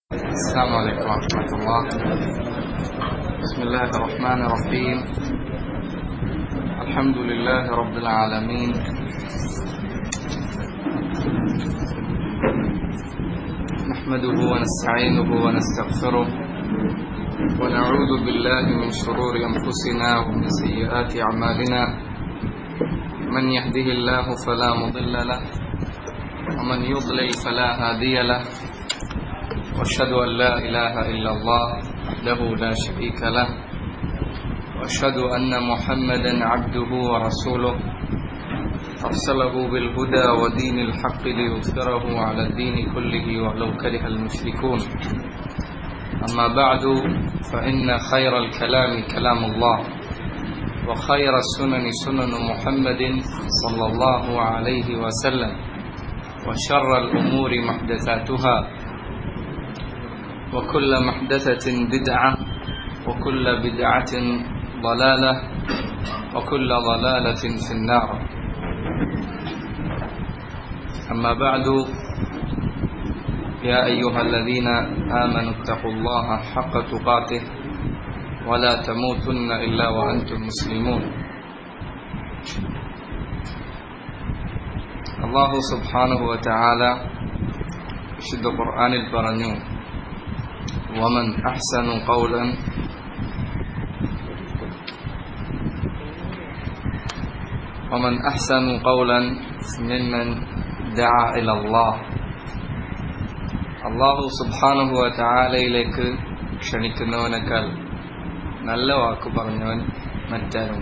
السلام عليكم ورحمة الله بسم الله الرحمن الرحيم الحمد لله رب العالمين نحمده ونستعينه ونستغفره ونعوذ بالله من شرور أنفسنا ومن سيئات أعمالنا من يهده الله فلا مضل له ومن يضلل فلا هادي له واشهد ان لا اله الا الله وحده لا شريك له واشهد ان محمدا عبده ورسوله ارسله بالهدى ودين الحق ليظهره على الدين كله ولو كره المشركون اما بعد فان خير الكلام كلام الله وخير السنن سنن محمد صلى الله عليه وسلم وشر الامور محدثاتها وكل محدثة بدعة وكل بدعة ضلالة وكل ضلالة في النار أما بعد يا أيها الذين آمنوا اتقوا الله حق تقاته ولا تموتن إلا وأنتم مسلمون الله سبحانه وتعالى شد قرآن البرنيون ومن أحسن قولا ومن أحسن قولا ممن دعا إلى الله അള്ളാഹു സുബാനുഹു ചാലയിലേക്ക് ക്ഷണിക്കുന്നവനേക്കാൾ നല്ല വാക്ക് പറഞ്ഞവൻ മറ്റാരും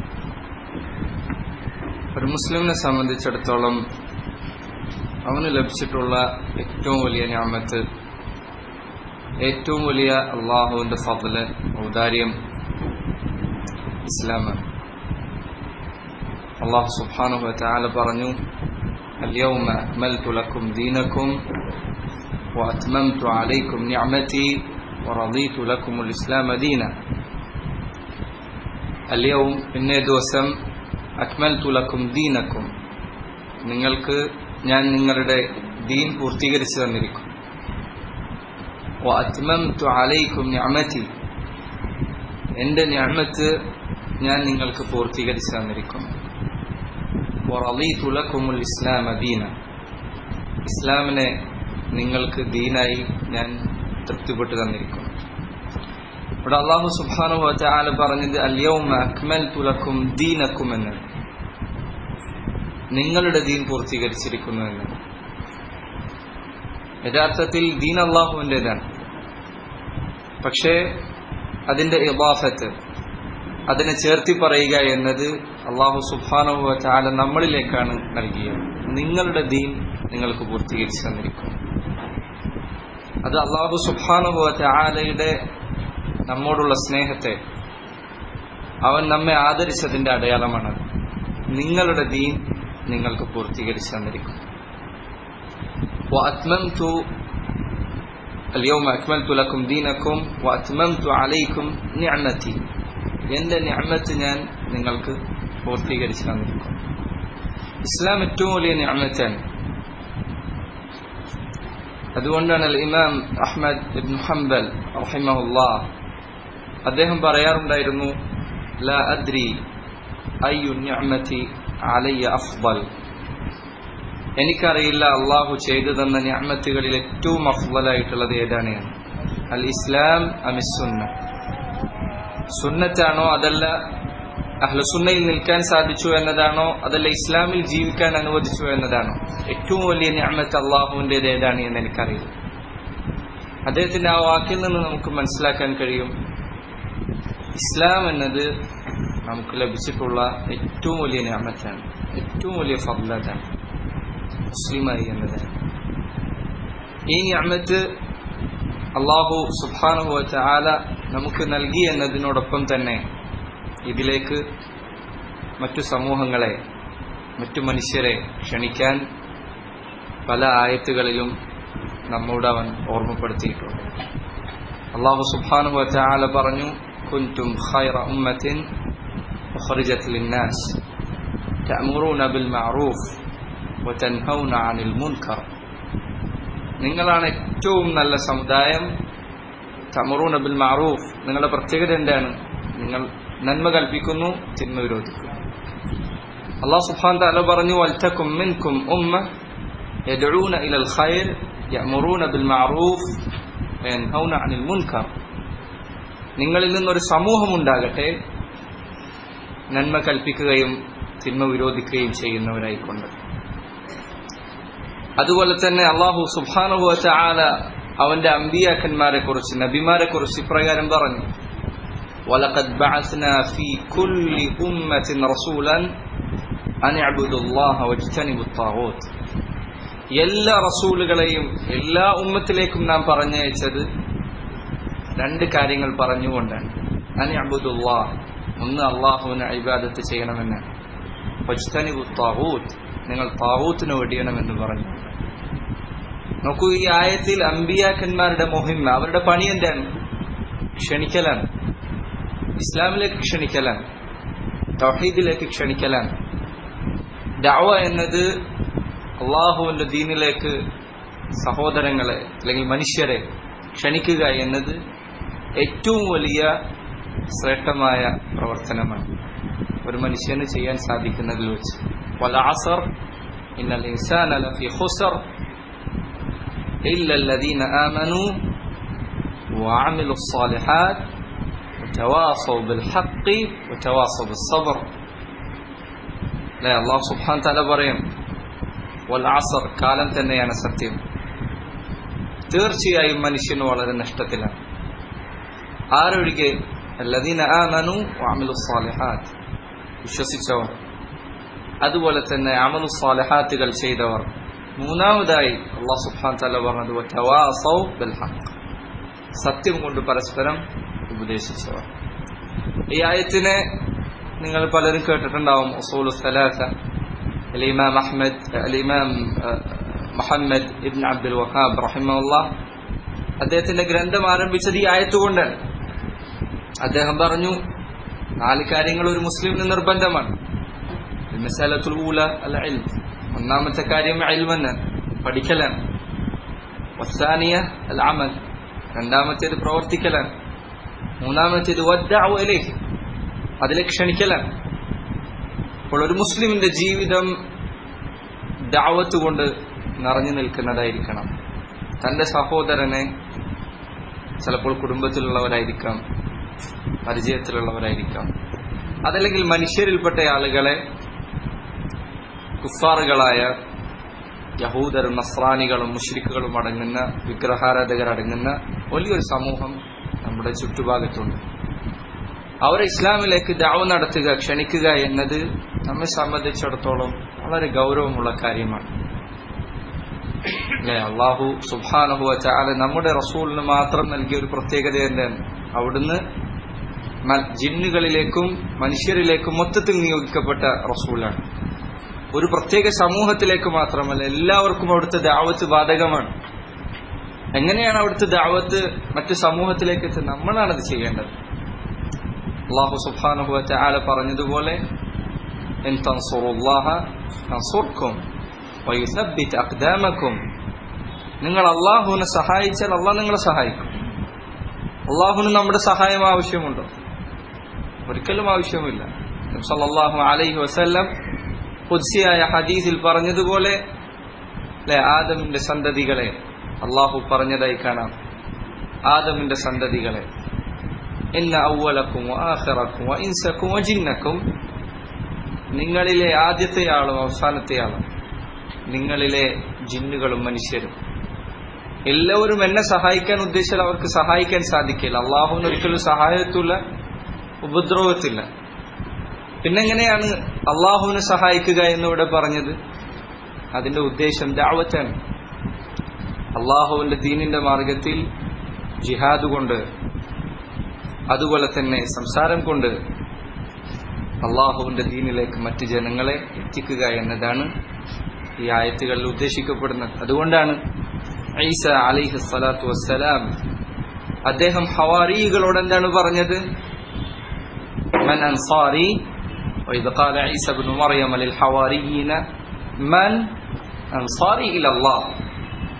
ഒരു മുസ്ലിമിനെ സംബന്ധിച്ചിടത്തോളം അവന് ലഭിച്ചിട്ടുള്ള ഏറ്റവും വലിയ ഞാമത്ത് ഏറ്റവും വലിയ അള്ളാഹുവിന്റെ ഫضല് ഔദാര്യം ഇസ്ലാമാണ് അള്ളാഹു സുബ്ഹാനഹു വതആല പറഞ്ഞു اليوم أكملت لكم دينكم وأتممت عليكم نعمتي ورضيت لكم الإسلام دينا اليوم ഇന്നേ ദിവസം അക്മൽതു ലക്കും ദീനക്കും നിങ്ങൾക്ക് ഞാൻ നിങ്ങളുടെ ദീൻ പൂർത്തീകരിച്ചു തന്നിരിക്കും وأتممت عليكم نعمتي എൻ്റെ ഞാമത്ത് ഞാൻ നിങ്ങൾക്ക് പൂർത്തീകരിച്ചു തന്നിരിക്കുന്നു വറളീതു ലക്കുമുൽ ഇസ്ലാമ ദീന ഇസ്ലാമിനെ നിങ്ങൾക്ക് ദീനായി ഞാൻ തൃപ്തിപ്പെട്ടു തന്നിരിക്കുന്നു ഇവിടെ അള്ളാഹു സുബ്ഹാനഹു വതആല പറഞ്ഞത് അൽയൗമ അക്മൽതു ലക്കും ദീനക്കും എന്ന് നിങ്ങളുടെ ദീൻ പൂർത്തീകരിച്ചിരിക്കുന്നു എന്ന് യഥാർത്ഥത്തിൽ ദീൻ അള്ളാഹുവിൻ്റെതാണ് പക്ഷേ അതിന്റെ ഇബാഫത്ത് അതിനെ ചേർത്തി പറയുക എന്നത് അള്ളാഹു സുബാനുവ ചാല നമ്മളിലേക്കാണ് നൽകിയത് നിങ്ങളുടെ ദീൻ നിങ്ങൾക്ക് പൂർത്തീകരിച്ചു തന്നിരിക്കും അത് അള്ളാഹു സുബാനുവ ചാലയുടെ നമ്മോടുള്ള സ്നേഹത്തെ അവൻ നമ്മെ ആദരിച്ചതിന്റെ അടയാളമാണ് നിങ്ങളുടെ ദീൻ നിങ്ങൾക്ക് പൂർത്തീകരിച്ചു തന്നിരിക്കും وأتممت اليوم أكملت لكم دينكم وأتممت عليكم نعمتي എൻ്റെ ഞാമത്ത് ഞാൻ നിങ്ങൾക്ക് പൂർത്തീകരിച്ചു തന്നിരിക്കും ഇസ്ലാം ഏറ്റവും വലിയ ഞാമത്താണ് അതുകൊണ്ടാണ് ഇമാം അഹ്മദ് ഇബ്ൻ ഹംബൽ റഹിമഹുല്ലാ അദ്ദേഹം പറയാറുണ്ടായിരുന്നു ലാ അദ്രി അയ്യു നിഅമതി അലയ്യ അഫ്ദൽ എനിക്കറിയില്ല അള്ളാഹു ചെയ്തു തന്ന ഞാമത്തുകളിൽ ഏറ്റവും അഫ്ലായിട്ടുള്ളത് ഏതാണ് അൽ ഇസ്ലാം അമിസുന്ന സുന്നത്താണോ അതല്ല അഹ്ലസുന്നയിൽ നിൽക്കാൻ സാധിച്ചു എന്നതാണോ അതല്ല ഇസ്ലാമിൽ ജീവിക്കാൻ അനുവദിച്ചു എന്നതാണോ ഏറ്റവും വലിയ ഞാമത്ത് അള്ളാഹുവിൻ്റെത് ഏതാണ് എന്ന് എനിക്കറിയില്ല അദ്ദേഹത്തിന്റെ ആ വാക്കിൽ നിന്ന് നമുക്ക് മനസ്സിലാക്കാൻ കഴിയും ഇസ്ലാം എന്നത് നമുക്ക് ലഭിച്ചിട്ടുള്ള ഏറ്റവും വലിയ ഞാമത്താണ് ഏറ്റവും വലിയ ഫബ്ലതാണ് മുസ്ലിമായി എന്നതാണ് ഈ ഞാമത്ത് അള്ളാഹു സുബാനുഹു ചാല നമുക്ക് നൽകി എന്നതിനോടൊപ്പം തന്നെ ഇതിലേക്ക് മറ്റു സമൂഹങ്ങളെ മറ്റു മനുഷ്യരെ ക്ഷണിക്കാൻ പല ആയത്തുകളിലും നമ്മോട് അവൻ ഓർമ്മപ്പെടുത്തിയിട്ടുണ്ട് അള്ളാഹു സുബാനുഹു ചാല പറഞ്ഞു കുൻതും ഖൈറ ഉമ്മത്തിൻ أخرجت للناس تأمرون بالمعروف وتنهون عن المنكر നിങ്ങളാണ് ഏറ്റവും നല്ല സമുദായം തമറൂൻ അബുൽ മാറൂഫ് നിങ്ങളുടെ പ്രത്യേകത എന്താണ് നിങ്ങൾ നന്മ കൽപ്പിക്കുന്നു തിന്മ വിരോധിക്കുന്നു അള്ളാഹു സുബ്ഹാൻ തആല പറഞ്ഞു വൽതകും മിൻകും ഉമ്മ യദ്ഊന ഇലൽ ഖൈർ യഅമുറൂന ബിൽ മഅറൂഫ് വയൻഹൗന അനിൽ മുൻകർ നിങ്ങളിൽ നിന്നൊരു സമൂഹം ഉണ്ടാകട്ടെ നന്മ കൽപ്പിക്കുകയും തിന്മ വിരോധിക്കുകയും ചെയ്യുന്നവരായിക്കൊണ്ട് അതുപോലെ തന്നെ അള്ളാഹു സുബ്ഹാനഹു തആല അവന്റെ അമ്പിയാക്കന്മാരെ കുറിച്ച് നബിമാരെ കുറിച്ച് ഇപ്രകാരം പറഞ്ഞു ولقد بعثنا في كل أمة رسولا أن اعبدوا الله واجتنبوا الطاغوت എല്ലാ റസൂലുകളെയും എല്ലാ ഉമ്മത്തിലേക്കും നാം പറഞ്ഞയച്ചത് രണ്ട് കാര്യങ്ങൾ പറഞ്ഞുകൊണ്ടാണ് അനി അബുദുല്ലാ ഒന്ന് അള്ളാഹുവിന് ഇബാദത്ത് ചെയ്യണമെന്ന് വജ്തനിബു താവൂത്ത് നിങ്ങൾ താവൂത്തിന് വെടിയണമെന്ന് പറഞ്ഞു നോക്കൂ ഈ ആയത്തിൽ അമ്പിയാക്കന്മാരുടെ മുഹിമ്മ അവരുടെ പണി എന്താണ് ക്ഷണിക്കലാണ് ഇസ്ലാമിലേക്ക് ക്ഷണിക്കലാണ് തൗഹീദിലേക്ക് ക്ഷണിക്കലാണ് ദഅവ എന്നത് അള്ളാഹുവിന്റെ ദീനിലേക്ക് സഹോദരങ്ങളെ അല്ലെങ്കിൽ മനുഷ്യരെ ക്ഷണിക്കുക എന്നത് ഏറ്റവും വലിയ ശ്രേഷ്ഠമായ പ്രവർത്തനമാണ് ഒരു മനുഷ്യന് ചെയ്യാൻ സാധിക്കുന്നതിൽ വെച്ച് വലാസർ ഇന്നൽ ഇൻസാന ലഫി ഖുസർ إلا الذين آمنوا وعملوا الصالحات وتواصوا بالحق وتواصوا بالصبر لا الله سبحانه وتعالى പറയും والعصر കാലം തന്നെയാണ് സത്യം തീർച്ചയായും മനുഷ്യന് വളരെ നഷ്ടത്തിലാണ് ആരൊഴികെ الذين آمنوا وعملوا الصالحات വിശ്വസിച്ചവർ അതുപോലെ തന്നെ അമലു സാലിഹാത്തുകൾ ചെയ്തവർ മൂന്നാമതായി അള്ളാഹു സുബ്ഹാൻ തല പറഞ്ഞത് വതവാസൗ ബിൽ ഹഖ് സത്യം കൊണ്ട് പരസ്പരം ഉപദേശിച്ചവർ ഈ ആയത്തിനെ നിങ്ങൾ പലരും കേട്ടിട്ടുണ്ടാവും ഉസൂലു സലാസ الإمام أحمد الإمام മുഹമ്മദ് ഇബ്ൻ അബ്ദുൽ വഹാബ് റഹിമുള്ള അദ്ദേഹത്തിന്റെ ഗ്രന്ഥം ആരംഭിച്ചത് ഈ ആയത്തുകൊണ്ടാണ് അദ്ദേഹം പറഞ്ഞു നാല് കാര്യങ്ങൾ ഒരു മുസ്ലിമിന് നിർബന്ധമാണ് മിസാലത്തുൽ ഊല അൽ ഇൽം ഒന്നാമത്തെ കാര്യം ഇൽമെന്ന് പഠിക്കലാണ് വസാനിയ അൽ അമൽ രണ്ടാമത്തേത് പ്രവർത്തിക്കലാണ് മൂന്നാമത്തേത് വദ്ദഅവ അതിലേക്ക് ക്ഷണിക്കലാണ് അപ്പോൾ ഒരു മുസ്ലിമിന്റെ ജീവിതം ദാവത്ത് കൊണ്ട് നിറഞ്ഞു നിൽക്കുന്നതായിരിക്കണം തന്റെ സഹോദരനെ ചിലപ്പോൾ കുടുംബത്തിലുള്ളവരായിരിക്കാം പരിചയത്തിലുള്ളവരായിരിക്കാം അതല്ലെങ്കിൽ മനുഷ്യരിൽപ്പെട്ട ആളുകളെ കുഫാറുകളായ യഹൂദരും നസ്രാനികളും മുഷ്രിക്കുകളും അടങ്ങുന്ന വിഗ്രഹാരാധകർ അടങ്ങുന്ന വലിയൊരു സമൂഹം നമ്മുടെ ചുറ്റുഭാഗത്തുണ്ട് അവരെ ഇസ്ലാമിലേക്ക് ദാവ് നടത്തുക ക്ഷണിക്കുക എന്നത് നമ്മെ സംബന്ധിച്ചിടത്തോളം വളരെ ഗൗരവമുള്ള കാര്യമാണ് അള്ളാഹു സുബാനഹു ചാല നമ്മുടെ റസൂലിന് മാത്രം നൽകിയ ഒരു പ്രത്യേകത എന്താണ് അവിടുന്ന് ജിന്നുകളിലേക്കും മനുഷ്യരിലേക്കും മൊത്തത്തിൽ നിയോഗിക്കപ്പെട്ട റസൂലാണ് ഒരു പ്രത്യേക സമൂഹത്തിലേക്ക് മാത്രമല്ല എല്ലാവർക്കും അവിടുത്തെ ദാവത്ത് ബാധകമാണ് എങ്ങനെയാണ് അവിടുത്തെ ദാവത്ത് മറ്റു സമൂഹത്തിലേക്ക് എത്തി നമ്മളാണത് ചെയ്യേണ്ടത് അള്ളാഹു സുബാനുഹു ചാല പറഞ്ഞതുപോലെ നിങ്ങൾ അള്ളാഹുവിനെ സഹായിച്ചാൽ അള്ളാഹ് നിങ്ങളെ സഹായിക്കും അള്ളാഹുവിന് നമ്മുടെ സഹായം ആവശ്യമുണ്ടോ ഒരിക്കലും ആവശ്യമില്ല സല്ലല്ലാഹു അലൈഹി വസല്ലം കുദ്സിയായ ഹദീസിൽ പറഞ്ഞതുപോലെ അല്ലെ ആദമിന്റെ സന്തതികളെ അള്ളാഹു പറഞ്ഞതായി കാണാം ആദമിന്റെ സന്തതികളെ ഇന്ന ഔവലക്കും ആഖിറക്കും ഇൻസക്കും ജിന്നക്കും നിങ്ങളിലെ ആദ്യത്തെയാളും അവസാനത്തെയാളും നിങ്ങളിലെ ജിന്നുകളും മനുഷ്യരും എല്ലാവരും എന്നെ സഹായിക്കാൻ ഉദ്ദേശിച്ചാൽ അവർക്ക് സഹായിക്കാൻ സാധിക്കില്ല അള്ളാഹുവിന് ഒരിക്കലും സഹായത്തില്ല ഉപദ്രവത്തില്ല പിന്നെങ്ങനെയാണ് അള്ളാഹുവിനെ സഹായിക്കുക എന്നിവിടെ പറഞ്ഞത് അതിന്റെ ഉദ്ദേശം ദാവത്താണ് അള്ളാഹുവിന്റെ ദീനിന്റെ മാർഗത്തിൽ ജിഹാദ് കൊണ്ട് അതുപോലെ തന്നെ സംസാരം കൊണ്ട് അള്ളാഹുവിന്റെ ദീനിലേക്ക് മറ്റു ജനങ്ങളെ എത്തിക്കുക എന്നതാണ് ഈ ആയത്തുകളിൽ ഉദ്ദേശിക്കപ്പെടുന്നത് അതുകൊണ്ടാണ് ഐസ അലിഹ് സ്വലാത്തു വസ്സലാം അദ്ദേഹം ഹവാരികളോട് എന്താണ് പറഞ്ഞത് من أنصاري وإذ قال عيسى بن مريم للحواريين من أنصاري إلى الله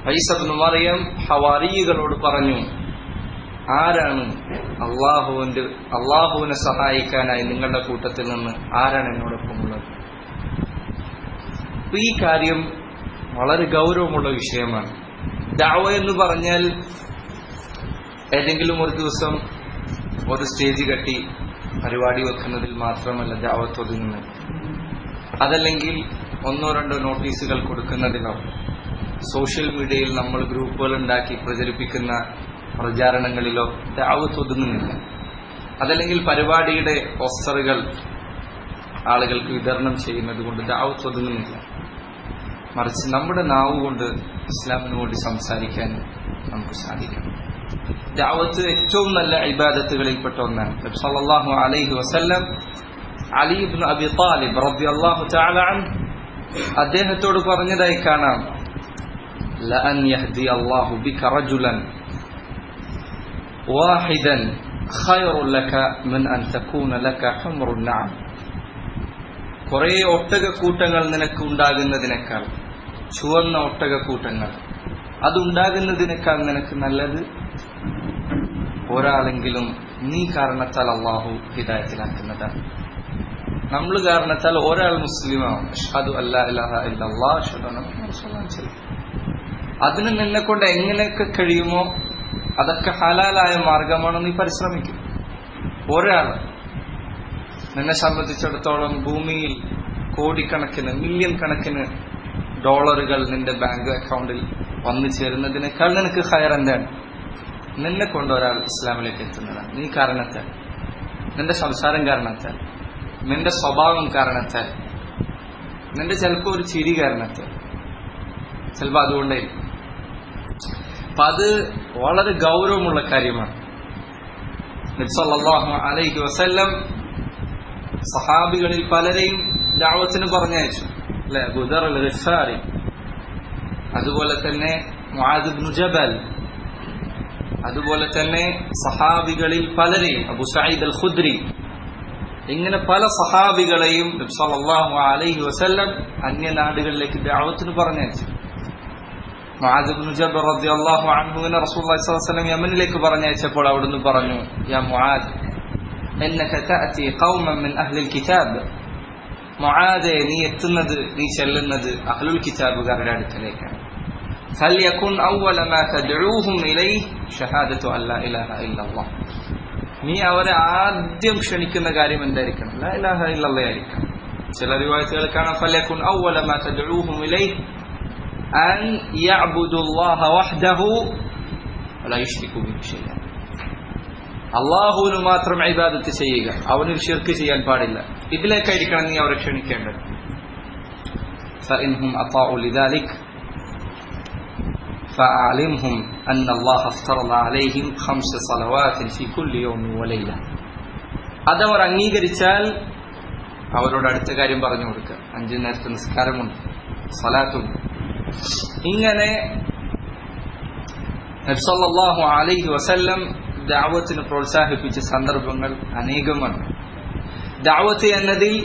ഐസബ് മറിയം ഹവാരികളോട് പറഞ്ഞു ആരാണ് അള്ളാഹുവിന്റെ അള്ളാഹുവിനെ സഹായിക്കാനായി നിങ്ങളുടെ കൂട്ടത്തിൽ നിന്ന് ആരാണ് എന്നോടൊപ്പം ഉള്ളത് അപ്പൊ ഈ കാര്യം വളരെ ഗൗരവമുള്ള വിഷയമാണ് ദാവ എന്ന് പറഞ്ഞാൽ ഏതെങ്കിലും ഒരു ദിവസം ഒരു സ്റ്റേജ് കെട്ടി പരിപാടി വെക്കുന്നതിൽ മാത്രമല്ല ദാവത്ത് ഒതുങ്ങുന്നത് അതല്ലെങ്കിൽ ഒന്നോ രണ്ടോ നോട്ടീസുകൾ കൊടുക്കുന്നതിനോ സോഷ്യൽ മീഡിയയിൽ നമ്മൾ ഗ്രൂപ്പുകൾ ഉണ്ടാക്കി പ്രചരിപ്പിക്കുന്ന പ്രചാരണങ്ങളിലോ ദാവത്ത് ഒതുങ്ങുന്നില്ല അതല്ലെങ്കിൽ പരിപാടിയുടെ പോസ്റ്ററുകൾ ആളുകൾക്ക് വിതരണം ചെയ്യുന്നത് കൊണ്ട് ദാവത്ത് ഒതുങ്ങുന്നില്ല മറിച്ച് നമ്മുടെ നാവ് കൊണ്ട് ഇസ്ലാമിന് വേണ്ടി സംസാരിക്കാൻ നമുക്ക് സാധിക്കണം ദാവത്ത് ഏറ്റവും നല്ല ഇബാദത്തുകളിൽപ്പെട്ട ഒന്നാണ് നബി സല്ലല്ലാഹു അലൈഹി വസല്ലം അലി ഇബ്നു അബി താലിബ് റളിയല്ലാഹു തആല അൻഹു അദ്ദേഹത്തോട് പറഞ്ഞതായി കാണാം ലഅൻ യഹ്ദി അല്ലാഹു ബിക റജുലൻ വാഹിദൻ ഖൈറുൻ ലക മിൻ അൻ തകൂന ലക ഹുംറുൻ നഅം കുറേ ഒട്ടകക്കൂട്ടങ്ങൾ നിനക്ക് ഉണ്ടാകുന്നതിനേക്കാൾ ചുവന്ന ഒട്ടകക്കൂട്ടങ്ങൾ അതുണ്ടാകുന്നതിനേക്കാൾ നിനക്ക് നല്ലത് ഒരാളെങ്കിലും നീ കാരണത്താൽ അള്ളാഹു ഹിദായത്തിലാക്കുന്നതാണ് നമ്മൾ കാരണത്താൽ ഒരാൾ മുസ്ലിമാവും അഷ്ഹദു അല്ലാ ഇലാഹ ഇല്ലല്ലാഹ് അഷ്ഹദു അന്ന മുഹമ്മദൻ റസൂലുള്ളാഹി സ്വല്ലല്ലാഹു അതിന് നിന്നെ കൊണ്ട് എങ്ങനെയൊക്കെ കഴിയുമോ അതൊക്കെ ഹലാലായ മാർഗമാണ് നീ പരിശ്രമിക്കും ഒരാൾ നിന്നെ സംബന്ധിച്ചിടത്തോളം ഭൂമിയിൽ കോടിക്കണക്കിന് മില്യൺ കണക്കിന് ഡോളറുകൾ നിന്റെ ബാങ്ക് അക്കൗണ്ടിൽ വന്നു ചേരുന്നതിനേക്കാൾ നിനക്ക് ഹയർ എന്താണ് നിന്നെ കൊണ്ട് ഒരാൾ ഇസ്ലാമിലേക്ക് എത്തുന്നതാണ് നീ കാരണത്താൽ നിന്റെ സംസാരം കാരണത്താൽ നിന്റെ സ്വഭാവം കാരണത്താൽ നിന്റെ ചിലപ്പോൾ ഒരു ചിരി കാരണത്താൽ ചിലപ്പോൾ അതുകൊണ്ടേ അപ്പൊ അത് വളരെ ഗൗരവമുള്ള കാര്യമാണ് നബ്സല്ലാഹു അലൈഹി വസല്ലം സഹാബികളിൽ പലരെയും ദാവത്തിന് പറഞ്ഞയച്ചു അല്ലെ ബുദർ അൽ ഗഫാരി അതുപോലെ തന്നെ മുആദ് ജബൽ അതുപോലെ തന്നെ സഹാബികളിൽ പലരെയും അബു സയ്യിദ് അൽ ഖുദ്രി ഇങ്ങനെ പല സഹാബികളെയും സല്ലല്ലാഹു അലൈഹി വസല്ലം അന്യനാടുകളിലേക്ക് ദഅവത്തിന് പറഞ്ഞയച്ചു മുആദ് ഇബ്നു ജബൽ റളിയല്ലാഹു അൻഹുവിനെ റസൂലുള്ളാഹി സ്വല്ലല്ലാഹു അലൈഹി വസല്ലം യമനിലേക്ക് പറഞ്ഞയച്ചപ്പോൾ അവിടുന്ന് പറഞ്ഞു യാ മുആദ് എന്നക തഅതി ഖൗമൻ മിൻ അഹ്ലിൽ കിതാബ് മുആദെ നീ എത്തുന്നത് നീ ചെല്ലുന്നത് അഹ്ലുൽ കിതാബുകാരുടെ അടുക്കലേക്കാണ് فليكن أول ما تدعوهم إليه شهادة أن لا إله إلا الله നീ അവരെ ആദ്യം ക്ഷണിക്കുന്ന കാര്യം എന്തായിരിക്കണം ലാ ഇലാഹ ഇല്ലല്ലാഹ് ആയിരിക്കണം ചില റിവായത്തുകൾ കാണാം ഫലയകുൻ അവല മാ തദ്ഊഹും ഇലൈഹി അൻ യഅബുദുല്ലാഹ വഹ്ദഹു വലാ യുശ്രികു ബിഹി ഷൈഅ അള്ളാഹുവിന് മാത്രം ഇബാദത്ത് ചെയ്യുക അവന് ഷിർക്ക് ചെയ്യാൻ പാടില്ല ഇതിലേക്കായിരിക്കണം നീ അവരെ ക്ഷണിക്കേണ്ടത് فإنهم أطاعوا لذلك فأعلمهم أن الله افترض عليهم خمس صلوات في كل يوم وليلة അതവർ അംഗീകരിച്ചാൽ അവരോട് അടുത്ത കാര്യം പറഞ്ഞു കൊടുക്കുക അഞ്ചു നേരത്തെ നിസ്കാരമുണ്ട് സലാത്തുണ്ട് ഇങ്ങനെ നബ്സല്ലാഹു അലൈഹി വസല്ലം ദാവത്തിന് പ്രോത്സാഹിപ്പിച്ച സന്ദർഭങ്ങൾ അനേകമാണ് ദാവത്ത് എന്നതിൽ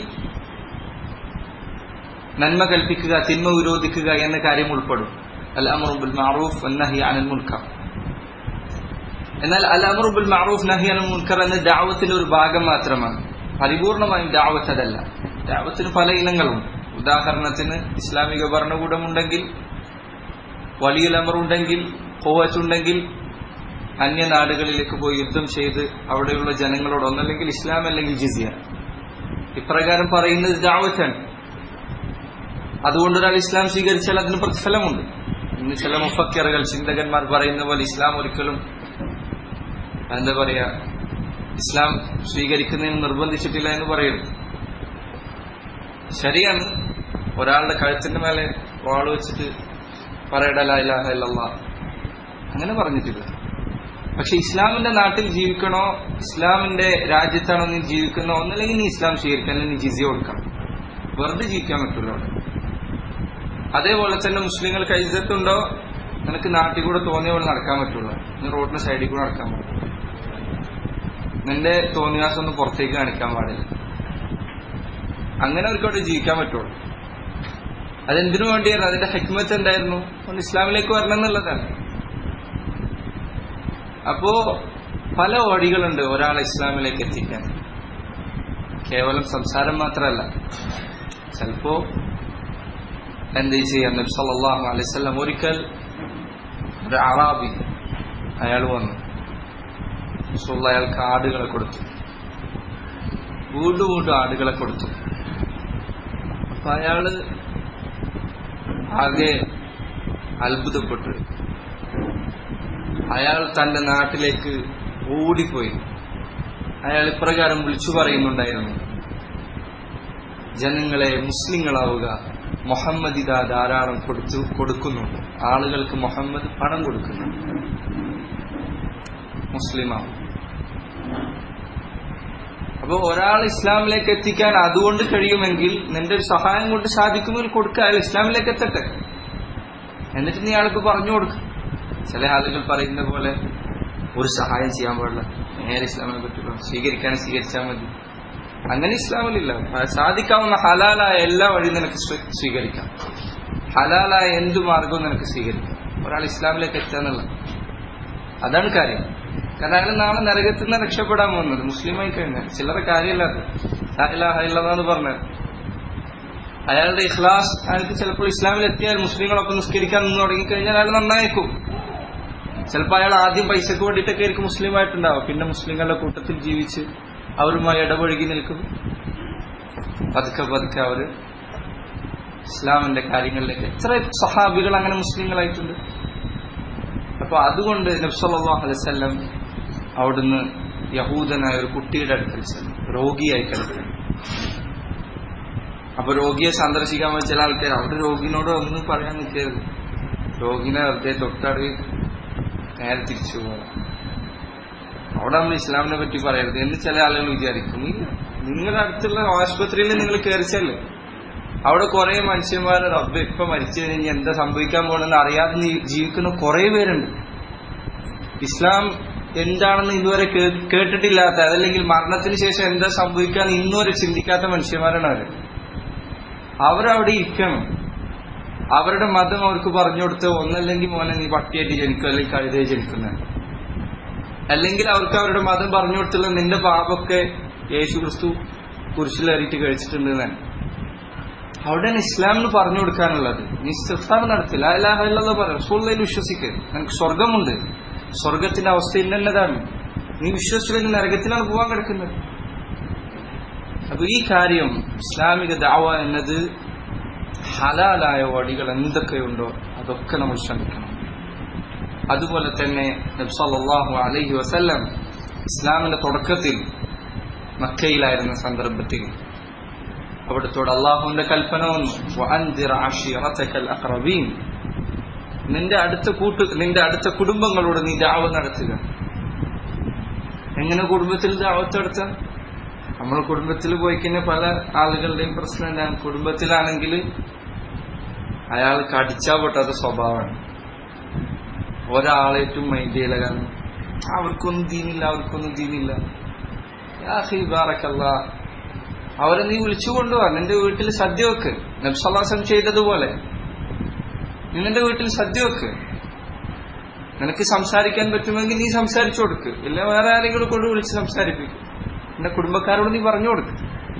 നന്മ കൽപ്പിക്കുക തിന്മ വിരോധിക്കുക എന്ന കാര്യം ഉൾപ്പെടും അൽ അമറുബുൽ മാറൂഫ് നഹി അനിൽ മുൻകർ എന്നാൽ അൽ അമറുബുൽ മാറൂഫ് നഹി അനിൽ മുൻകർ എന്ന ദാവത്തിന്റെ ഒരു ഭാഗം മാത്രമാണ് പരിപൂർണമായും ദാവത്ത് അതല്ല ദാവത്തിന് പല ഇനങ്ങളുണ്ട് ഉദാഹരണത്തിന് ഇസ്ലാമിക ഭരണകൂടമുണ്ടെങ്കിൽ വലിയ അമറുണ്ടെങ്കിൽ കോവച്ചുണ്ടെങ്കിൽ അന്യ നാടുകളിലേക്ക് പോയി യുദ്ധം ചെയ്ത് അവിടെയുള്ള ജനങ്ങളോട് ഒന്നല്ലെങ്കിൽ ഇസ്ലാം അല്ലെങ്കിൽ ജിസിയ ഇപ്രകാരം പറയുന്നത് ദാവത്താണ് അതുകൊണ്ട് ഒരാൾ ഇസ്ലാം സ്വീകരിച്ചാൽ അതിന് പ്രതിഫലമുണ്ട് ഇന്ന് ചില മുഫക്കറുകൾ ചിന്തകന്മാർ പറയുന്ന പോലെ ഇസ്ലാം ഒരിക്കലും എന്താ പറയാ ഇസ്ലാം സ്വീകരിക്കുന്നതിന് നിർബന്ധിച്ചിട്ടില്ല എന്ന് പറയുന്നു ശരിയാണ് ഒരാളുടെ കഴുത്തിന്റെ മേലെ വാൾ വെച്ചിട്ട് പറയടല ഇലാഹ ഇല്ലല്ലാ അങ്ങനെ പറഞ്ഞിട്ടില്ല പക്ഷെ ഇസ്ലാമിന്റെ നാട്ടിൽ ജീവിക്കണോ ഇസ്ലാമിന്റെ രാജ്യത്താണോ നീ ജീവിക്കുന്നോ ഒന്നല്ലെങ്കിൽ നീ ഇസ്ലാം സ്വീകരിക്കണം അല്ലെങ്കിൽ നീ ജിസിയ കൊടുക്കണം വെറുതെ ജീവിക്കാൻ പറ്റുള്ളൂ അവിടെ അതേപോലെ തന്നെ മുസ്ലിങ്ങൾക്ക് ഐസത്തുണ്ടോ നിനക്ക് നാട്ടിൽ കൂടെ തോന്നിയ പോലെ നടക്കാൻ പറ്റുള്ളൂ നീ റോഡിന്റെ സൈഡിൽ കൂടെ നടക്കാൻ പാടില്ല നിന്റെ തോന്നിയാസം ഒന്നും പുറത്തേക്ക് കാണിക്കാൻ പാടില്ല അങ്ങനെ അവർക്ക് അവിടെ ജീവിക്കാൻ പറ്റുള്ളൂ അതെന്തിനു വേണ്ടിയായിരുന്നു അതിന്റെ ഹെക്മത്ത് എന്തായിരുന്നു ഒന്ന് ഇസ്ലാമിലേക്ക് വരണം എന്നുള്ളതാണ് അപ്പോ പല വഴികളുണ്ട് ഒരാളെ ഇസ്ലാമിലേക്ക് എത്തിക്കാൻ കേവലം സംസാരം മാത്രമല്ല ചിലപ്പോ എന്ത് ചെയ്യാം നബി സല്ലല്ലാഹു അലൈഹി വസല്ലം ഒരിക്കൽ ഒരു അറാബി അയാൾ വന്നു റസൂലുള്ള അയാൾക്ക് ആടുകളെ കൊടുത്തു വീണ്ടും വീണ്ടും ആടുകളെ കൊടുത്തു അപ്പൊ അയാള് ആകെ അത്ഭുതപ്പെട്ടു അയാൾ തന്റെ നാട്ടിലേക്ക് ഓടിപ്പോയി അയാൾ ഇപ്രകാരം വിളിച്ചു പറയുന്നുണ്ടായിരുന്നു ജനങ്ങളെ മുസ്ലിങ്ങളാവുക മുഹമ്മദ് ഇതാ ധാരാളം കൊടുത്തു കൊടുക്കുന്നുണ്ട് ആളുകൾക്ക് മുഹമ്മദ് പണം കൊടുക്കുന്നുണ്ട് മുസ്ലിമാവും അപ്പൊ ഒരാൾ ഇസ്ലാമിലേക്ക് എത്തിക്കാൻ അതുകൊണ്ട് കഴിയുമെങ്കിൽ നിന്റെ ഒരു സഹായം കൊണ്ട് സാധിക്കുമെങ്കിൽ കൊടുക്കുക അയാൾ ഇസ്ലാമിലേക്ക് എത്തട്ടെ എന്നിട്ട് നീ ആൾക്ക് പറഞ്ഞു കൊടുക്കും ചില ആളുകൾ പറയുന്ന പോലെ ഒരു സഹായം ചെയ്യാൻ പാടില്ല നേരെ ഇസ്ലാമിനെ പറ്റുള്ളൂ സ്വീകരിക്കാൻ സ്വീകരിച്ചാൽ മതി അങ്ങനെ ഇസ്ലാമിലില്ല സാധിക്കാവുന്ന ഹലാലായ എല്ലാ വഴി നിനക്ക് സ്വീകരിക്കാം ഹലാലായ എന്തു മാർഗവും നിനക്ക് സ്വീകരിക്കാം ഒരാൾ ഇസ്ലാമിലേക്ക് എത്താന്നുള്ള അതാണ് കാര്യം കാരണം അയാൾ നാളെ നരകത്തിൽ നിന്ന് രക്ഷപ്പെടാൻ പോകുന്നത് മുസ്ലിമായി കഴിഞ്ഞാൽ ചില്ലറ കാര്യമില്ലാതെ പറഞ്ഞത് അയാളുടെ ഇഖ്ലാസ് അയാൾക്ക് ചിലപ്പോൾ ഇസ്ലാമിൽ എത്തിയാൽ മുസ്ലിങ്ങളൊപ്പം നിസ്കരിക്കാൻ നിന്ന് തുടങ്ങിക്കഴിഞ്ഞാൽ അയാൾ നന്നായിരിക്കും ചിലപ്പോൾ അയാൾ ആദ്യം പൈസക്ക് വേണ്ടിയിട്ടൊക്കെ ആയിരിക്കും മുസ്ലിം ആയിട്ടുണ്ടാവും പിന്നെ മുസ്ലിങ്ങളുടെ കൂട്ടത്തിൽ ജീവിച്ച് അവരുമായി ഇടപഴകി നിൽക്കും പതുക്കെ പതുക്കെ അവര് ഇസ്ലാമിന്റെ കാര്യങ്ങളിലേക്ക് എത്ര സഹാബികൾ അങ്ങനെ മുസ്ലിങ്ങളായിട്ടുണ്ട് അപ്പൊ അതുകൊണ്ട് നബ്സല്ലാഹു അലൈവല്ലം അവിടുന്ന് യഹൂദനായ ഒരു കുട്ടിയുടെ അടുക്കൽ ചെന്നു രോഗിയായി കിടക്കുന്നു അപ്പൊ രോഗിയെ സന്ദർശിക്കാൻ പോയ ചില ആൾക്കാർ അവിടെ രോഗിനോട് ഒന്നും പറയാൻ നിൽക്കരുത് രോഗിനെ വെറുതെ തൊട്ടറി നേരെ തിരിച്ചു പോകാം അവിടെ നമ്മൾ ഇസ്ലാമിനെ പറ്റി പറയരുത് എന്ന് ചില ആളുകൾ വിചാരിക്കും ഇല്ല നിങ്ങളുടെ അടുത്തുള്ള ആശുപത്രിയിൽ നിങ്ങൾ കയറിച്ചല്ലേ അവിടെ കുറെ മനുഷ്യന്മാർ റബ്ബ് ഇപ്പൊ മരിച്ചു കഴിഞ്ഞാൽ എന്താ സംഭവിക്കാൻ പോകണമെന്ന് അറിയാതെ ജീവിക്കുന്ന കുറെ പേരുണ്ട് ഇസ്ലാം എന്താണെന്ന് ഇതുവരെ കേട്ടിട്ടില്ലാത്ത അതല്ലെങ്കിൽ മരണത്തിന് ശേഷം എന്താ സംഭവിക്കാന്ന് ഇന്നുവരെ ചിന്തിക്കാത്ത മനുഷ്യന്മാരാണ് അവര് അവരവിടെ ഇരിക്കണം അവരുടെ മതം അവർക്ക് പറഞ്ഞു കൊടുത്ത് ഒന്നല്ലെങ്കിൽ മോനെ നീ പട്ടിയായിട്ട് ജനിക്കും അല്ലെങ്കിൽ കഴുതയെ ജനിക്കുന്ന അല്ലെങ്കിൽ അവർക്ക് അവരുടെ മതം പറഞ്ഞു കൊടുത്തുള്ള നിന്റെ പാപമൊക്കെ യേശു ക്രിസ്തു കുരിശിലേറിയിട്ട് കഴിച്ചിട്ടുണ്ട് എന്നാണ് അവിടെയാണ് ഇസ്ലാമിന് പറഞ്ഞു കൊടുക്കാനുള്ളത് നീ ഇസ്തിഫാർ നടത്തില്ല അല്ലാഹല്ല പറയാം റസൂള്ളയിൽ വിശ്വസിക്കുക നിനക്ക് സ്വർഗമുണ്ട് സ്വർഗത്തിന്റെ അവസ്ഥ ഇന്നതാണ് നീ വിശ്വസിച്ചില്ലെങ്കിൽ നരകത്തിലാണ് പോകാൻ കിടക്കുന്നത് അപ്പൊ ഈ കാര്യം ഇസ്ലാമിക ദാവ എന്നത് ഹലാലായ വടികൾ എന്തൊക്കെയുണ്ടോ അതൊക്കെ നമ്മൾ ശ്രമിക്കണം അതുപോലെ തന്നെ നബ്സല്ലാഹു അലൈഹി വസല്ലം ഇസ്ലാമിന്റെ തുടക്കത്തിൽ മക്കയിലായിരുന്ന സന്ദർഭത്തിൽ അവിടത്തോട് അള്ളാഹുവിന്റെ കൽപ്പന വന്നു നിന്റെ അടുത്ത കൂട്ട് നിന്റെ അടുത്ത കുടുംബങ്ങളോട് നീ ദാവ നടത്തുക എങ്ങനെ കുടുംബത്തിൽ ദാവത്ത് നടത്ത നമ്മൾ കുടുംബത്തിൽ പോയി കഴിഞ്ഞാൽ പല ആളുകളുടെയും പ്രശ്നം എന്താണ് കുടുംബത്തിലാണെങ്കിൽ അയാൾ കടിച്ചാ പൊട്ടാത്ത സ്വഭാവമാണ് ഒരാളേറ്റും മൈൻഡ് ചെയ്യില്ല കാരണം അവർക്കൊന്നും തീനില്ല അവർക്കൊന്നും തീനില്ല ബാറക്കല്ല അവരെ നീ വിളിച്ചു കൊണ്ടുപോവാ നിന്റെ വീട്ടിൽ സദ്യ വെക്ക് നബ്സല്ലാസം ചെയ്തതുപോലെ നീ നിന്റെ വീട്ടിൽ സദ്യ വെക്ക് നിനക്ക് സംസാരിക്കാൻ പറ്റുമെങ്കിൽ നീ സംസാരിച്ചു കൊടുക്ക് ഇല്ല വേറെ ആരെങ്കിലും കൊണ്ട് വിളിച്ച് സംസാരിപ്പിക്കും നിന്റെ കുടുംബക്കാരോട് നീ പറഞ്ഞു കൊടുക്ക്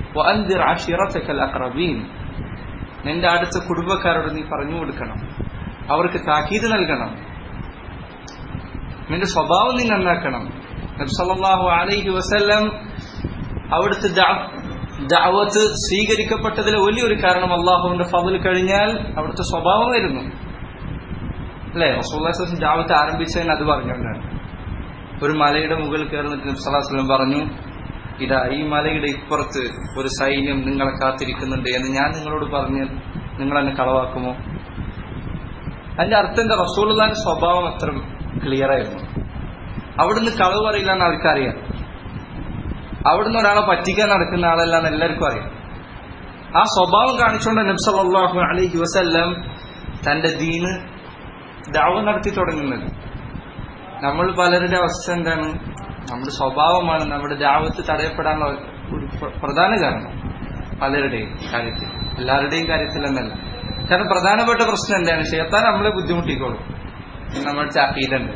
നിന്റെ അടുത്ത കുടുംബക്കാരോട് നീ പറഞ്ഞു കൊടുക്കണം അവർക്ക് താക്കീത് നൽകണം നിന്റെ സ്വഭാവം നീ നന്നാക്കണം നബ്സല്ലാഹു അലൈഹി വസല്ലം അവിടുത്തെ ദാവത്ത് സ്വീകരിക്കപ്പെട്ടതിലെ വലിയൊരു കാരണം അള്ളാഹുവിന്റെ ഫതിൽ കഴിഞ്ഞാൽ അവിടുത്തെ സ്വഭാവമായിരുന്നു അല്ലെ റസൂല്ലാസ്ലം ദാവത്ത് ആരംഭിച്ചതിന് അത് പറഞ്ഞുകൊണ്ടാണ് ഒരു മലയുടെ മുകളിൽ കയറുന്നിട്ട് നബ്സല്ലാസ്ലം പറഞ്ഞു ഇതാ ഈ മലയുടെ ഇപ്പുറത്ത് ഒരു സൈന്യം നിങ്ങളെ കാത്തിരിക്കുന്നുണ്ട് എന്ന് ഞാൻ നിങ്ങളോട് പറഞ്ഞാൽ നിങ്ങൾ എന്നെ കളവാക്കുമോ അതിന്റെ അർത്ഥം എന്താ റസൂലുള്ളാന്റെ സ്വഭാവം അത്ര ക്ലിയർ ആയിരുന്നു അവിടുന്ന് കളവ് പറയില്ല എന്ന് ആൾക്കറിയാം അവിടുന്ന് ഒരാളെ പറ്റിക്കാൻ നടക്കുന്ന ആളല്ല എന്ന് എല്ലാവർക്കും അറിയാം ആ സ്വഭാവം കാണിച്ചുകൊണ്ട് നബ് സല്ലല്ലാഹു അലൈഹി വസല്ലം തന്റെ ദീന് ദാവ നടത്തി തുടങ്ങുന്നത് നമ്മൾ പലരുടെ അവസ്ഥ എന്താണ് നമ്മുടെ സ്വഭാവമാണ് നമ്മുടെ ദാവത്ത് തടയപ്പെടാനുള്ള ഒരു പ്രധാന കാരണം പലരുടെയും കാര്യത്തിൽ എല്ലാവരുടെയും കാര്യത്തിൽ എന്നല്ല കാരണം പ്രധാനപ്പെട്ട പ്രശ്നം എന്താണ് ഷെയ്ത്താൻ നമ്മളെ ബുദ്ധിമുട്ടിക്കോളും നമ്മൾ ചാക്കീലുണ്ട്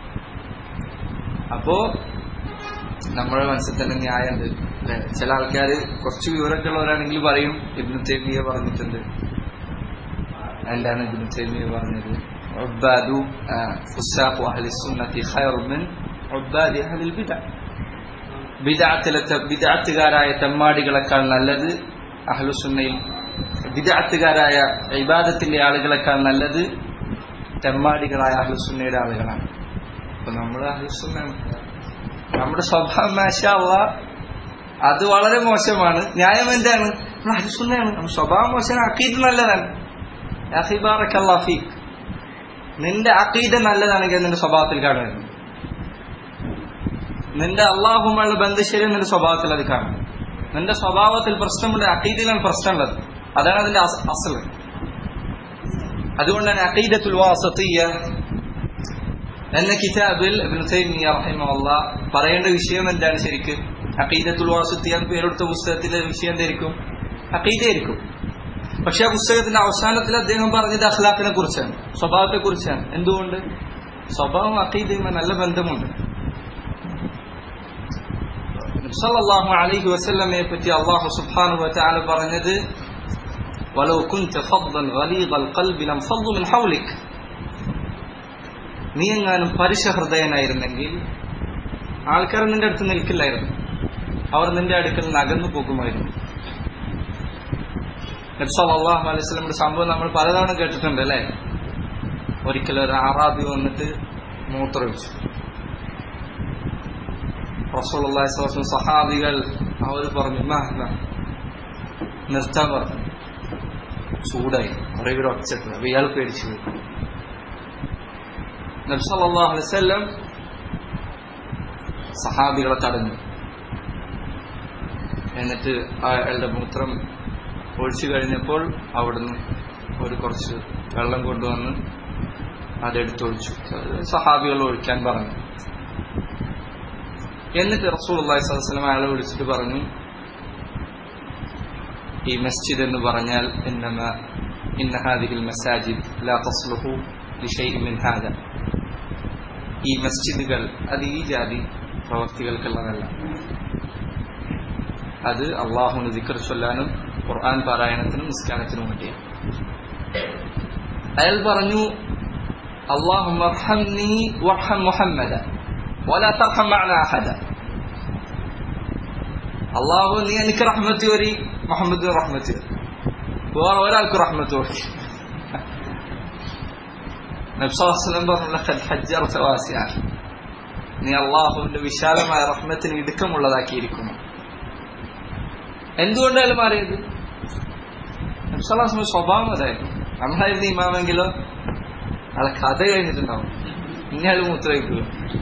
അപ്പോ നമ്മുടെ മനസ്സിൽ തന്നെ ന്യായമുണ്ട് അല്ലെ ചില ആൾക്കാർ കുറച്ച് വിവരമൊക്കെ ഉള്ളവരാണെങ്കിൽ പറയും ഇബ്നു തൈമിയ പറഞ്ഞിട്ടുണ്ട് എന്താണ് ഇബ്നു തൈമിയ പറഞ്ഞത് ഉബ്ബാദു ഫുസാഖു അഹ്ലി സുന്നത്തി ഖൈറു മിൻ ഉബ്ബാദി അഹ്ലിൽ ബിദഅ ബിദഅത്തിലെ ബിദഅത്തുകാരായ തെമ്മാടികളെക്കാൾ നല്ലത് അഹ്ലുസുന്നയിൽ ബിദഅത്തുകാരായ ഇബാദത്തിന്റെ ആളുകളെക്കാൾ നല്ലത് തെമ്മാടികളായ അഹ്ലുസുന്നയുടെ ആളുകളാണ് അപ്പൊ നമ്മൾ അഹ്ലുസുന്നാണ് നമ്മുടെ സ്വഭാവം മാഷാള്ള അത് വളരെ മോശമാണ് ന്യായം എന്താണ് നമ്മൾ അഹ്ലുസുന്നയാണ് നമ്മുടെ സ്വഭാവം മോശം അക്കീദ് നല്ലതാണ് ഫീഖ് നിന്റെ അക്കീദ നല്ലതാണെങ്കിൽ നിന്റെ സ്വഭാവത്തിൽ കാണുന്നു നിന്റെ അള്ളാഹുമായുള്ള ബന്ധശരി നിന്റെ സ്വഭാവത്തിൽ അത് കാണും നിന്റെ സ്വഭാവത്തിൽ പ്രശ്നമുണ്ട് അക്കീദിലാണ് പ്രശ്നമുള്ളത് അതാണ് അതിന്റെ അസൽ അതുകൊണ്ടാണ് അക്കീദത്തുൽ വാസത്തിയ എന്ന കിതാബിൽ റഹിമല്ല പറയേണ്ട വിഷയം എന്താണ് ശരിക്ക് അക്കീദത്തുൽ വാസത്തിയ പേരെടുത്ത പുസ്തകത്തിലെ വിഷയം എന്തായിരിക്കും അക്കീദയായിരിക്കും പക്ഷെ ആ പുസ്തകത്തിന്റെ അവസാനത്തിൽ അദ്ദേഹം പറഞ്ഞത് അഖ്ലാഖിനെ കുറിച്ചാണ് സ്വഭാവത്തെ കുറിച്ചാണ് എന്തുകൊണ്ട് സ്വഭാവം അക്കീദയുമായി നല്ല ബന്ധമുണ്ട് സല്ലല്ലാഹു അലൈഹി വസല്ലമയെ പറ്റി അള്ളാഹു സുബ്ഹാനഹു വതആല പറഞ്ഞത് ولو كنت فظا غليظ القلب لانفضوا من حولك നീ എങ്ങാനും പരുഷഹൃദയനായിരുന്നെങ്കിൽ ആൾക്കാർ നിന്റെ അടുത്ത് നിൽക്കില്ലായിരുന്നു അവർ നിന്റെ അടുക്കൽ നിന്ന് അകന്നു പോകുമായിരുന്നു നബ്സല്ലാഹു അലൈഹി സ്വലമിന്റെ സംഭവം നമ്മൾ പലതവണ കേട്ടിട്ടുണ്ട് അല്ലേ ഒരിക്കലും ഒരു ആറാബി വന്നിട്ട് മൂത്രമൊഴിച്ചു റസൂൽ സഹാബികൾ അവർ പറഞ്ഞു നിർത്താൻ പറഞ്ഞു ചൂടായി കുറെ പേര് ഒച്ചട്ട് അപ്പൊ ഇയാൾ പേടിച്ചു പോയി നബ്സല്ലാഹു അലൈവല്ലം സഹാബികളെ തടഞ്ഞു എന്നിട്ട് അയാളുടെ മൂത്രം ഒഴിച്ചു കഴിഞ്ഞപ്പോൾ അവിടുന്ന് ഒരു കുറച്ച് വെള്ളം കൊണ്ടുവന്ന് അതെടുത്തൊഴിച്ചു സഹാബികൾ ഒഴിക്കാൻ പറഞ്ഞു എന്നിട്ട് റസൂൽ അള്ളാഹി സ്വലം അയാളെ വിളിച്ചിട്ട് പറഞ്ഞു ഈ മസ്ജിദ് എന്ന് പറഞ്ഞാൽ ഇന്നമ ഇന്ന ഹാദിഹിൽ മസാജിദ് ലാ തസ്ലുഹു ലിഷൈഇ മിൻ ഹാദ ഈ മസ്ജിദുകൾ അത് ഈ ജാതി പ്രവർത്തികൾക്കുള്ളതല്ല അത് അള്ളാഹുന് ദിക്കർ ചൊല്ലാനും ഖുർആൻ പാരായണത്തിനും നിസ്കാരത്തിനും വേണ്ടിയാണ് അയാൾ പറഞ്ഞു അള്ളാഹു മുഹമ്മദ ولا ترحم معنا أحدا അള്ളാഹു നീ എനിക്ക് റഹ്മത്ത് വരി മുഹമ്മദിന് റഹ്മത്ത് വേറെ ഒരാൾക്ക് റഹ്മത്ത് വരി നബ്സാസ്ലം പറഞ്ഞ നീ അള്ളാഹുവിന്റെ വിശാലമായ റഹ്മത്തിന് ഇടുക്കമുള്ളതാക്കിയിരിക്കുന്നു എന്തുകൊണ്ടായാലും മാറിയത് നബ്സലാസ്ലം സ്വഭാവം അതായിരുന്നു നമ്മളായിരുന്നു ഇമാമെങ്കിലോ അയാളെ കഥ കഴിഞ്ഞിട്ടുണ്ടാവും ഇന്നയാൾ മൂത്രയിക്കുക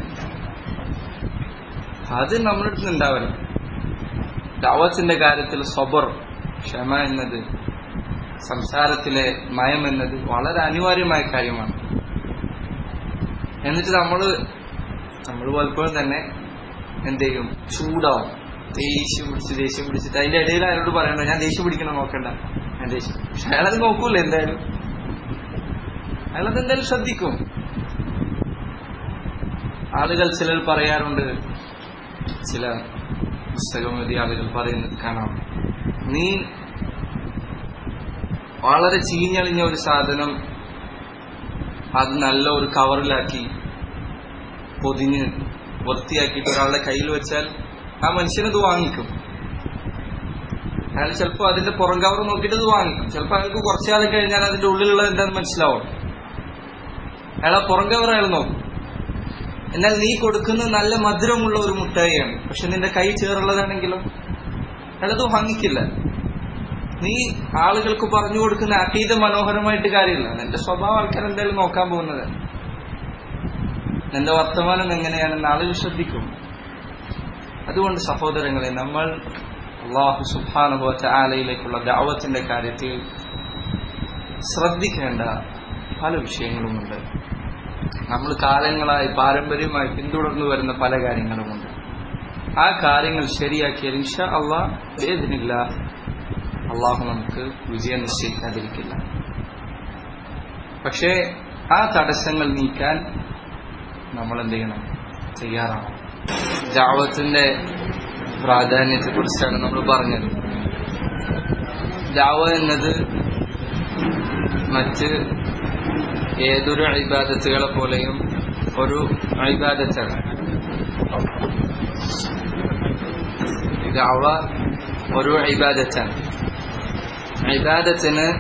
അത് നമ്മുടെ അടുത്ത് ഉണ്ടാവണം ദാവത്തിന്റെ കാര്യത്തിൽ സ്വബർ ക്ഷമ എന്നത് സംസാരത്തിലെ മയം എന്നത് വളരെ അനിവാര്യമായ കാര്യമാണ് എന്നിട്ട് നമ്മള് നമ്മൾ പലപ്പോഴും തന്നെ എന്ത് ചെയ്യും ചൂടാവും ദേഷ്യം പിടിച്ച് ദേഷ്യം പിടിച്ചിട്ട് അതിന്റെ ഇടയിൽ അയാളോട് പറയണ്ട ഞാൻ ദേഷ്യം പിടിക്കണം നോക്കണ്ട ഞാൻ ദേഷ്യം പക്ഷെ അയാളത് നോക്കൂല എന്തായാലും അയാളത് എന്തായാലും ശ്രദ്ധിക്കും ആളുകൾ ചിലർ പറയാറുണ്ട് ചില പുസ്തകമതി ആളുകൾ പറയുന്നത് കാണാം നീ വളരെ ചീഞ്ഞളിഞ്ഞ ഒരു സാധനം അത് നല്ല ഒരു കവറിലാക്കി പൊതിഞ്ഞ് വൃത്തിയാക്കിയിട്ട് ഒരാളുടെ കയ്യിൽ വെച്ചാൽ ആ മനുഷ്യനത് വാങ്ങിക്കും അയാൾ ചിലപ്പോൾ അതിന്റെ പുറം കവർ നോക്കിയിട്ട് അത് വാങ്ങിക്കും ചിലപ്പോൾ അയാൾക്ക് കുറച്ചാൾ കഴിഞ്ഞാൽ അതിന്റെ ഉള്ളിലുള്ളത് എന്താണെന്ന് മനസ്സിലാവും അയാൾ ആ പുറം കവർ അയാൾ നോക്കും എന്നാൽ നീ കൊടുക്കുന്ന നല്ല മധുരമുള്ള ഒരു മുട്ടായിയാണ് പക്ഷെ നിന്റെ കൈ ചേറുള്ളതാണെങ്കിലോ അയാളത് വാങ്ങിക്കില്ല നീ ആളുകൾക്ക് പറഞ്ഞു കൊടുക്കുന്ന അതീത മനോഹരമായിട്ട് കാര്യമില്ല നിന്റെ സ്വഭാവം ആൾക്കാർ എന്തായാലും നോക്കാൻ പോകുന്നത് നിന്റെ വർത്തമാനം എങ്ങനെയാണെന്ന് ആളുകൾ ശ്രദ്ധിക്കും അതുകൊണ്ട് സഹോദരങ്ങളെ നമ്മൾ അള്ളാഹു സുബാനുഭവത്തെ ആലയിലേക്കുള്ള ദാവത്തിന്റെ കാര്യത്തിൽ ശ്രദ്ധിക്കേണ്ട പല വിഷയങ്ങളുമുണ്ട് നമ്മൾ കാലങ്ങളായി പാരമ്പര്യമായി പിന്തുടർന്നു വരുന്ന പല കാര്യങ്ങളുമുണ്ട് ആ കാര്യങ്ങൾ ശരിയാക്കിയാൽ ഇൻഷ അള്ളാഹ് വേദനില്ല അള്ളാഹു നമുക്ക് വിജയം നിശ്ചയിക്കാതിരിക്കില്ല പക്ഷേ ആ തടസ്സങ്ങൾ നീക്കാൻ നമ്മൾ എന്ത് ചെയ്യണം തയ്യാറാണ് ജാവത്തിന്റെ പ്രാധാന്യത്തെ കുറിച്ചാണ് നമ്മൾ പറഞ്ഞത് ജാവ എന്നത് മറ്റ് ഏതൊരു അഴിബാദത്തുകളെ പോലെയും ഒരു അഴിബാദത്താണ് ദഅവ ഒരു ഇബാദത്താണ് ഇബാദത്തിന്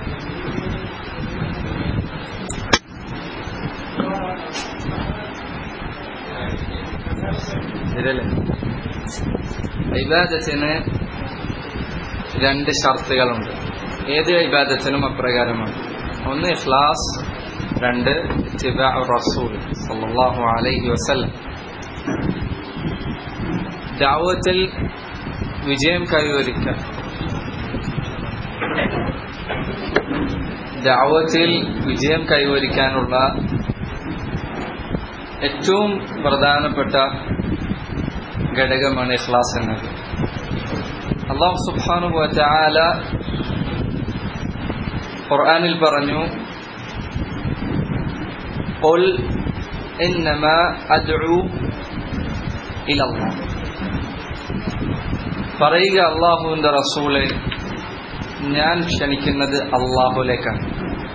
ഇതിലല്ലേ ഇബാദത്തിന് രണ്ട് ഷർത്തുകളുണ്ട് ഏത് ഇബാദത്തിനും അപ്രകാരമാണ് ഒന്ന് ഇഖ്ലാസ് രണ്ട് ഇത്തിബാ റസൂൽ സല്ലല്ലാഹു അലൈഹി വസല്ലം ദാവത്തിൽ വിജയം കൈവരിക്കാൻ ദാവത്തിൽ വിജയം കൈവരിക്കാനുള്ള ഏറ്റവും പ്രധാനപ്പെട്ട ഘടകമാണ് ഇഖ്ലാസ് എന്നത് അള്ളാഹു സുബ്ഹാനു വതആല ഖുർആനിൽ പറഞ്ഞു قل إنما أدعو إلى الله പറയുക അള്ളാഹുവിന്റെ റസൂലെ ഞാൻ ക്ഷണിക്കുന്നത് അള്ളാഹുലേക്കാണ്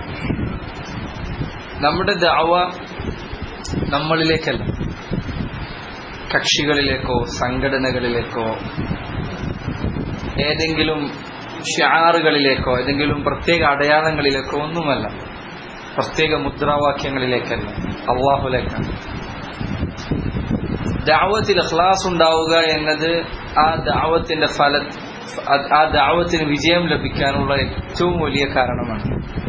നമ്മുടെ ദഅവ നമ്മളിലേക്കല്ല കക്ഷികളിലേക്കോ സംഘടനകളിലേക്കോ ഏതെങ്കിലും ഷാറുകളിലേക്കോ ഏതെങ്കിലും പ്രത്യേക അടയാളങ്ങളിലേക്കോ ഒന്നുമല്ല പ്രത്യേക മുദ്രാവാക്യങ്ങളിലേക്കല്ല അള്ളാഹുലേക്കാണ് ദാവത്തിൽ ഇഖ്ലാസ് ഉണ്ടാവുക എന്നത് ആ ദാവത്തിന്റെ ഫല ആ ദാവത്തിന് വിജയം ലഭിക്കാനുള്ള ഏറ്റവും വലിയ കാരണമാണ്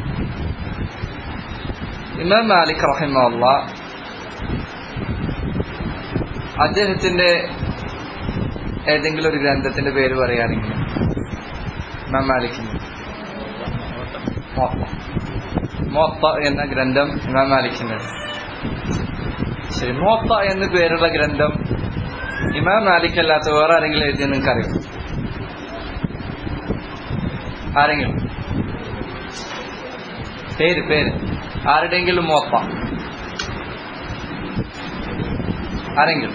ഇമാം മാലിക് റഹിമല്ല അദ്ദേഹത്തിന്റെ ഏതെങ്കിലും ഒരു ഗ്രന്ഥത്തിന്റെ പേര് പറയുകയാണെങ്കിൽ ഇമാം മാലിക്കിന്റെ മോത്ത എന്ന ഗ്രന്ഥം ഇമാം മാലിക്കിന്റെ ശരി മോത്ത എന്ന് പേരുള്ള ഗ്രന്ഥം ഇമാം മാലിക് അല്ലാത്ത വേറെ ആരെങ്കിലും എഴുതിയ നിങ്ങൾക്ക് അറിയാം ആരെങ്കിലും പേര് പേര് ആരുടെയെങ്കിലും മോത്ത ആരെങ്കിലും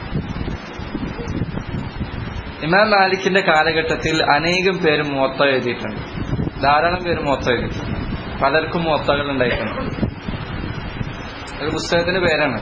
ഇമാം മാലിക്കിന്റെ കാലഘട്ടത്തിൽ അനേകം പേര് മോത്ത എഴുതിയിട്ടുണ്ട് ധാരാളം പേര് മോത്ത എഴുതിയിട്ടുണ്ട് പലർക്കും മോത്തകൾ ഉണ്ടായിട്ടുണ്ട് ഒരു പുസ്തകത്തിന്റെ പേരാണ്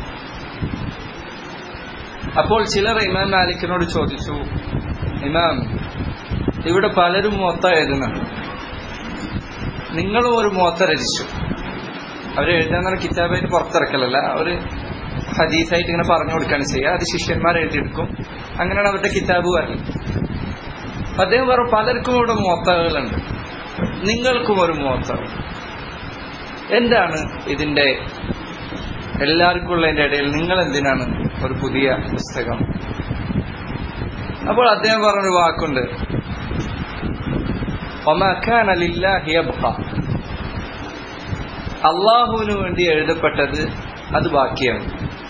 അപ്പോൾ ചിലർ ഇമാം മാലിക്കിനോട് ചോദിച്ചു ഇമാം ഇവിടെ പലരും മോത്ത എഴുതുന്നുണ്ട് നിങ്ങളും ഒരു മോത്ത രചിച്ചു അവർ എഴുതാന്ന് കിതാബായിട്ട് പുറത്തിറക്കലല്ല അവർ ഹദീസായിട്ട് ഇങ്ങനെ പറഞ്ഞു കൊടുക്കുകയാണ് ചെയ്യുക അത് ശിഷ്യന്മാർ എഴുതിയെടുക്കും അങ്ങനെയാണ് അവരുടെ കിതാബ് പറഞ്ഞത് അദ്ദേഹം പറഞ്ഞു പലർക്കും ഇവിടെ മോത്തകളുണ്ട് നിങ്ങൾക്കും ഒരു മോത്ത എന്താണ് ഇതിന്റെ എല്ലാവർക്കും ഉള്ളതിന്റെ ഇടയിൽ നിങ്ങൾ എന്തിനാണ് ഒരു പുതിയ പുസ്തകം അപ്പോൾ അദ്ദേഹം പറഞ്ഞൊരു വാക്കുണ്ട് അള്ളാഹുവിന് വേണ്ടി എഴുതപ്പെട്ടത് അത് ബാക്കിയാണ്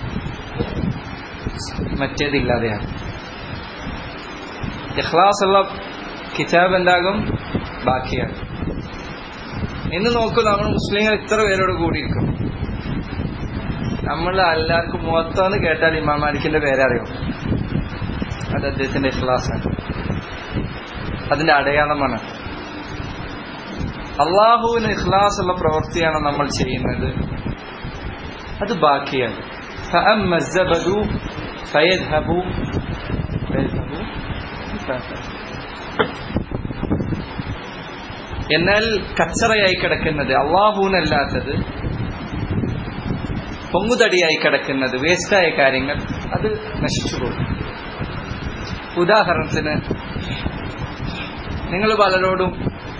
മറ്റേതില്ലാതെയാണ് ഇഖ്ലാസ് ഉള്ള കിതാബ് എന്താകും ബാക്കിയാണ് ഇന്ന് നോക്കൂ നമ്മൾ മുസ്ലിങ്ങൾ ഇത്ര പേരോട് കൂടിയിരിക്കും നമ്മൾ എല്ലാവർക്കും മൊത്തം കേട്ടാൽ ഇമാം മാലിക്കിന്റെ പേരറിയോ അത് അദ്ദേഹത്തിന്റെ ഇഖ്ലാസാണ് അതിന്റെ അടയാളമാണ് അള്ളാഹുവിന് ഇഖ്ലാസ് ഉള്ള പ്രവൃത്തിയാണ് നമ്മൾ ചെയ്യുന്നത് അത് ബാക്കിയാണ് فأما الزبد فيذهب فيذهب എന്നാൽ കച്ചറയായി കിടക്കുന്നത് അള്ളാഹുവിനല്ലാത്തത് പൊങ്ങുതടിയായി കിടക്കുന്നത് വേസ്റ്റായ കാര്യങ്ങൾ അത് നശിച്ചു പോകും ഉദാഹരണത്തിന് നിങ്ങൾ പലരോടും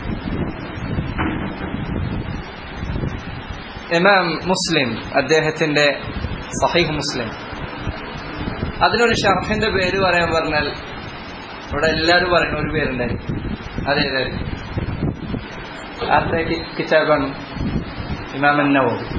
ഇമാം മുസ്ലിം അദ്ദേഹത്തിന്റെ സഹീഹ് മുസ്ലിം അതിനൊരു ഷർഫിന്റെ പേര് പറയാൻ പറഞ്ഞാൽ ഇവിടെ എല്ലാവരും പറയുന്ന ഒരു പേരുണ്ടായിരിക്കും അതേതായിരിക്കും ആരുടെ കിതാബാണ് ഇമാം നവോവി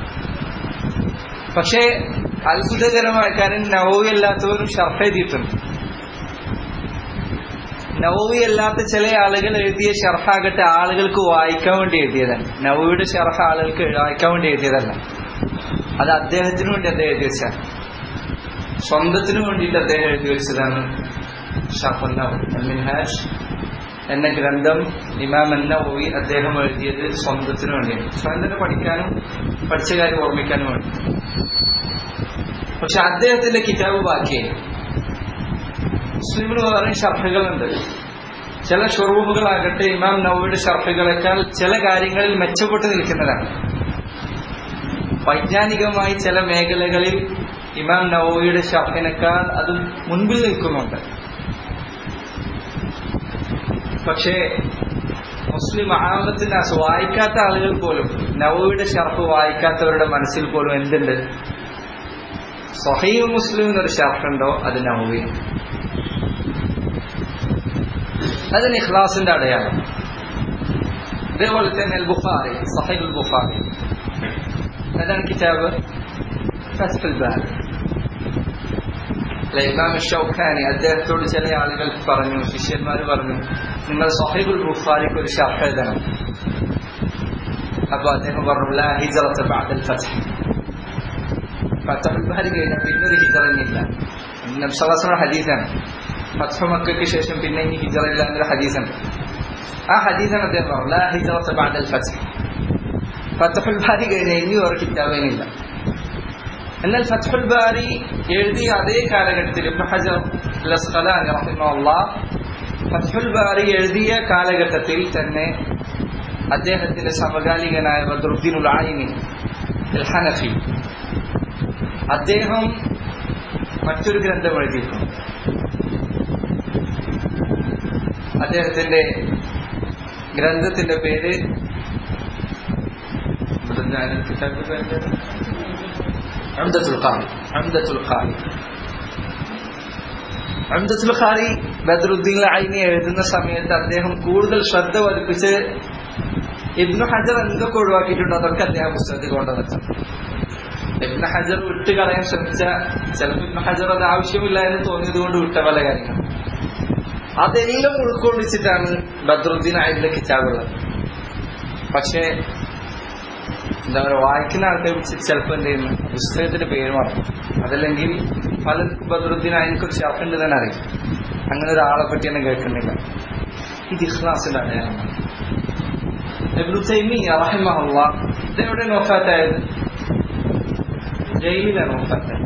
പക്ഷേ അത്ഭുതകരമായ കാര്യം നവോവി അല്ലാത്തവരും ഷർഫ് എഴുതിയിട്ടുണ്ട് നവവി അല്ലാത്ത ചില ആളുകൾ എഴുതിയ ഷർഹാകട്ടെ ആളുകൾക്ക് വായിക്കാൻ വേണ്ടി എഴുതിയതല്ല നവവിയുടെ ഷർഹ ആളുകൾക്ക് വായിക്കാൻ വേണ്ടി എഴുതിയതല്ല അത് അദ്ദേഹത്തിന് വേണ്ടി അദ്ദേഹം എഴുതി വെച്ചാൽ സ്വന്തത്തിന് വേണ്ടിയിട്ട് അദ്ദേഹം എഴുതി വെച്ചതാണ് മിൻഹാജ് എന്ന ഗ്രന്ഥം ഇമാം എന്നവി അദ്ദേഹം എഴുതിയത് സ്വന്തത്തിന് വേണ്ടിയാണ് സ്വയം തന്നെ പഠിക്കാനും പഠിച്ച കാര്യം ഓർമ്മിക്കാനും വേണ്ടി പക്ഷെ അദ്ദേഹത്തിന്റെ കിതാബ് ബാക്കിയായി മുസ്ലിമിന് വേറെ ഷർഹകളുണ്ട് ചില ഷൊറൂബുകളാകട്ടെ ഇമാം നവയുടെ ഷർഹുകളെക്കാൾ ചില കാര്യങ്ങളിൽ മെച്ചപ്പെട്ട് നിൽക്കുന്നതാണ് വൈജ്ഞാനികമായി ചില മേഖലകളിൽ ഇമാം നവോയുടെ ഷർഹിനേക്കാൾ അത് മുൻപിൽ നിൽക്കുന്നുണ്ട് പക്ഷേ മുസ്ലിം ആമത്തിന്റെ വായിക്കാത്ത ആളുകൾ പോലും നവോയുടെ ഷർഫ് വായിക്കാത്തവരുടെ മനസ്സിൽ പോലും എന്തുണ്ട് സഹീവ് മുസ്ലിം എന്നൊരു ഷർഫുണ്ടോ അത് നവോയാണ് അതിന് ഇഖ്ലാസിന്റെ അടയാളം ഇതേപോലെ തന്നെ അൽ ബുഖാരി സഹീൽ ബുഖാരി ഏതാണ് കിതാബ് ഫസ്ഫുൽ ബാരി ഇമാം ഷൗഖാനി അദ്ദേഹത്തോട് ചില ആളുകൾ പറഞ്ഞു ശിഷ്യന്മാർ പറഞ്ഞു നിങ്ങൾ സഹീബുൽ ബുഖാരിക്ക് ഒരു ഷർഹ എഴുതണം അപ്പൊ അദ്ദേഹം പറഞ്ഞു ലാ ഹിജറത്ത് ബഅദൽ ഫത്ഹ് ഫത്ഹുൽ ബാരി കഴിഞ്ഞാൽ പിന്നെ ഒരു ഹിജറന്നില്ല നബ്സലാസ്മ ഹദീസാണ് ഫത്ഹ മക്കയ്ക്ക് ശേഷം പിന്നെ ഇനി ഹിജറ ഇല്ല എന്നൊരു ഹദീസാണ് ആ ഹദീസാണ് അദ്ദേഹം പറഞ്ഞു ലാ ഹിജറത്ത് ബഅദൽ ഫത്ഹ് ഫത്ഹുൽ ബാരി കഴിഞ്ഞ ഇനി ഒരു കിതാബേനില്ല എന്നാൽ ഫത്ഹുൽ ബാരി എഴുതിയ അതേ കാലഘട്ടത്തിൽ ഇബ്നു ഹജർ ലസ്ഖലാനി റഹിമഹുല്ലാഹ് ഫത്ഹുൽ ബാരി എഴുതിയ കാലഘട്ടത്തിൽ തന്നെ അദ്ദേഹത്തിന്റെ സമകാലികനായ ബദ്രുദ്ദീനുൽ ആയിനി അൽ ഹനഫി അദ്ദേഹം മറ്റൊരു ഗ്രന്ഥം എഴുതിയിട്ടുണ്ട് അദ്ദേഹത്തിന്റെ ഗ്രന്ഥത്തിന്റെ പേര് അംദത്തുൽ ഖാരി അംദത്തുൽ ഖാരി അംദത്തുൽ ഖാരി ബദറുദ്ദീൻ ഐനി എഴുതുന്ന സമയത്ത് അദ്ദേഹം കൂടുതൽ ശ്രദ്ധ പതിപ്പിച്ച് ഇബ്നു ഹജർ എന്തൊക്കെ ഒഴിവാക്കിയിട്ടുണ്ടോ അതൊക്കെ അദ്ദേഹം പുസ്തകത്തിൽ കൊണ്ടുവന്നു ഇബ്നു ഹജർ വിട്ട് കളയാൻ ശ്രമിച്ച ചിലപ്പോൾ ഇബ്നു ഹജർ അത് ആവശ്യമില്ല എന്ന് തോന്നിയത് കൊണ്ട് വിട്ട പല കാര്യങ്ങൾ അതെല്ലാം ഉൾക്കൊള്ളിച്ചിട്ടാണ് ബദ്രുദ്ദീൻ ഐനിലെ കിതാബുള്ളത് പക്ഷേ എന്താ പറയുക വായിക്കുന്ന ആൾക്കാർ ചിലപ്പോൾ എന്ത് ചെയ്യുന്നു പുസ്തകത്തിന്റെ പേര് മറന്നു അതല്ലെങ്കിൽ പല ബദറുദ്ദീൻ അതിനെക്കുറിച്ച് ഷർഫുണ്ട് തന്നെ അറിയും അങ്ങനെ ഒരാളെ പറ്റി തന്നെ കേൾക്കുന്നില്ല ഇത് ഇഖ്ലാസിന്റെ അടയാളമാണ് ഇതെവിടെ നോക്കാത്തായത് ജയിലിലാണ് നോക്കാത്തായത്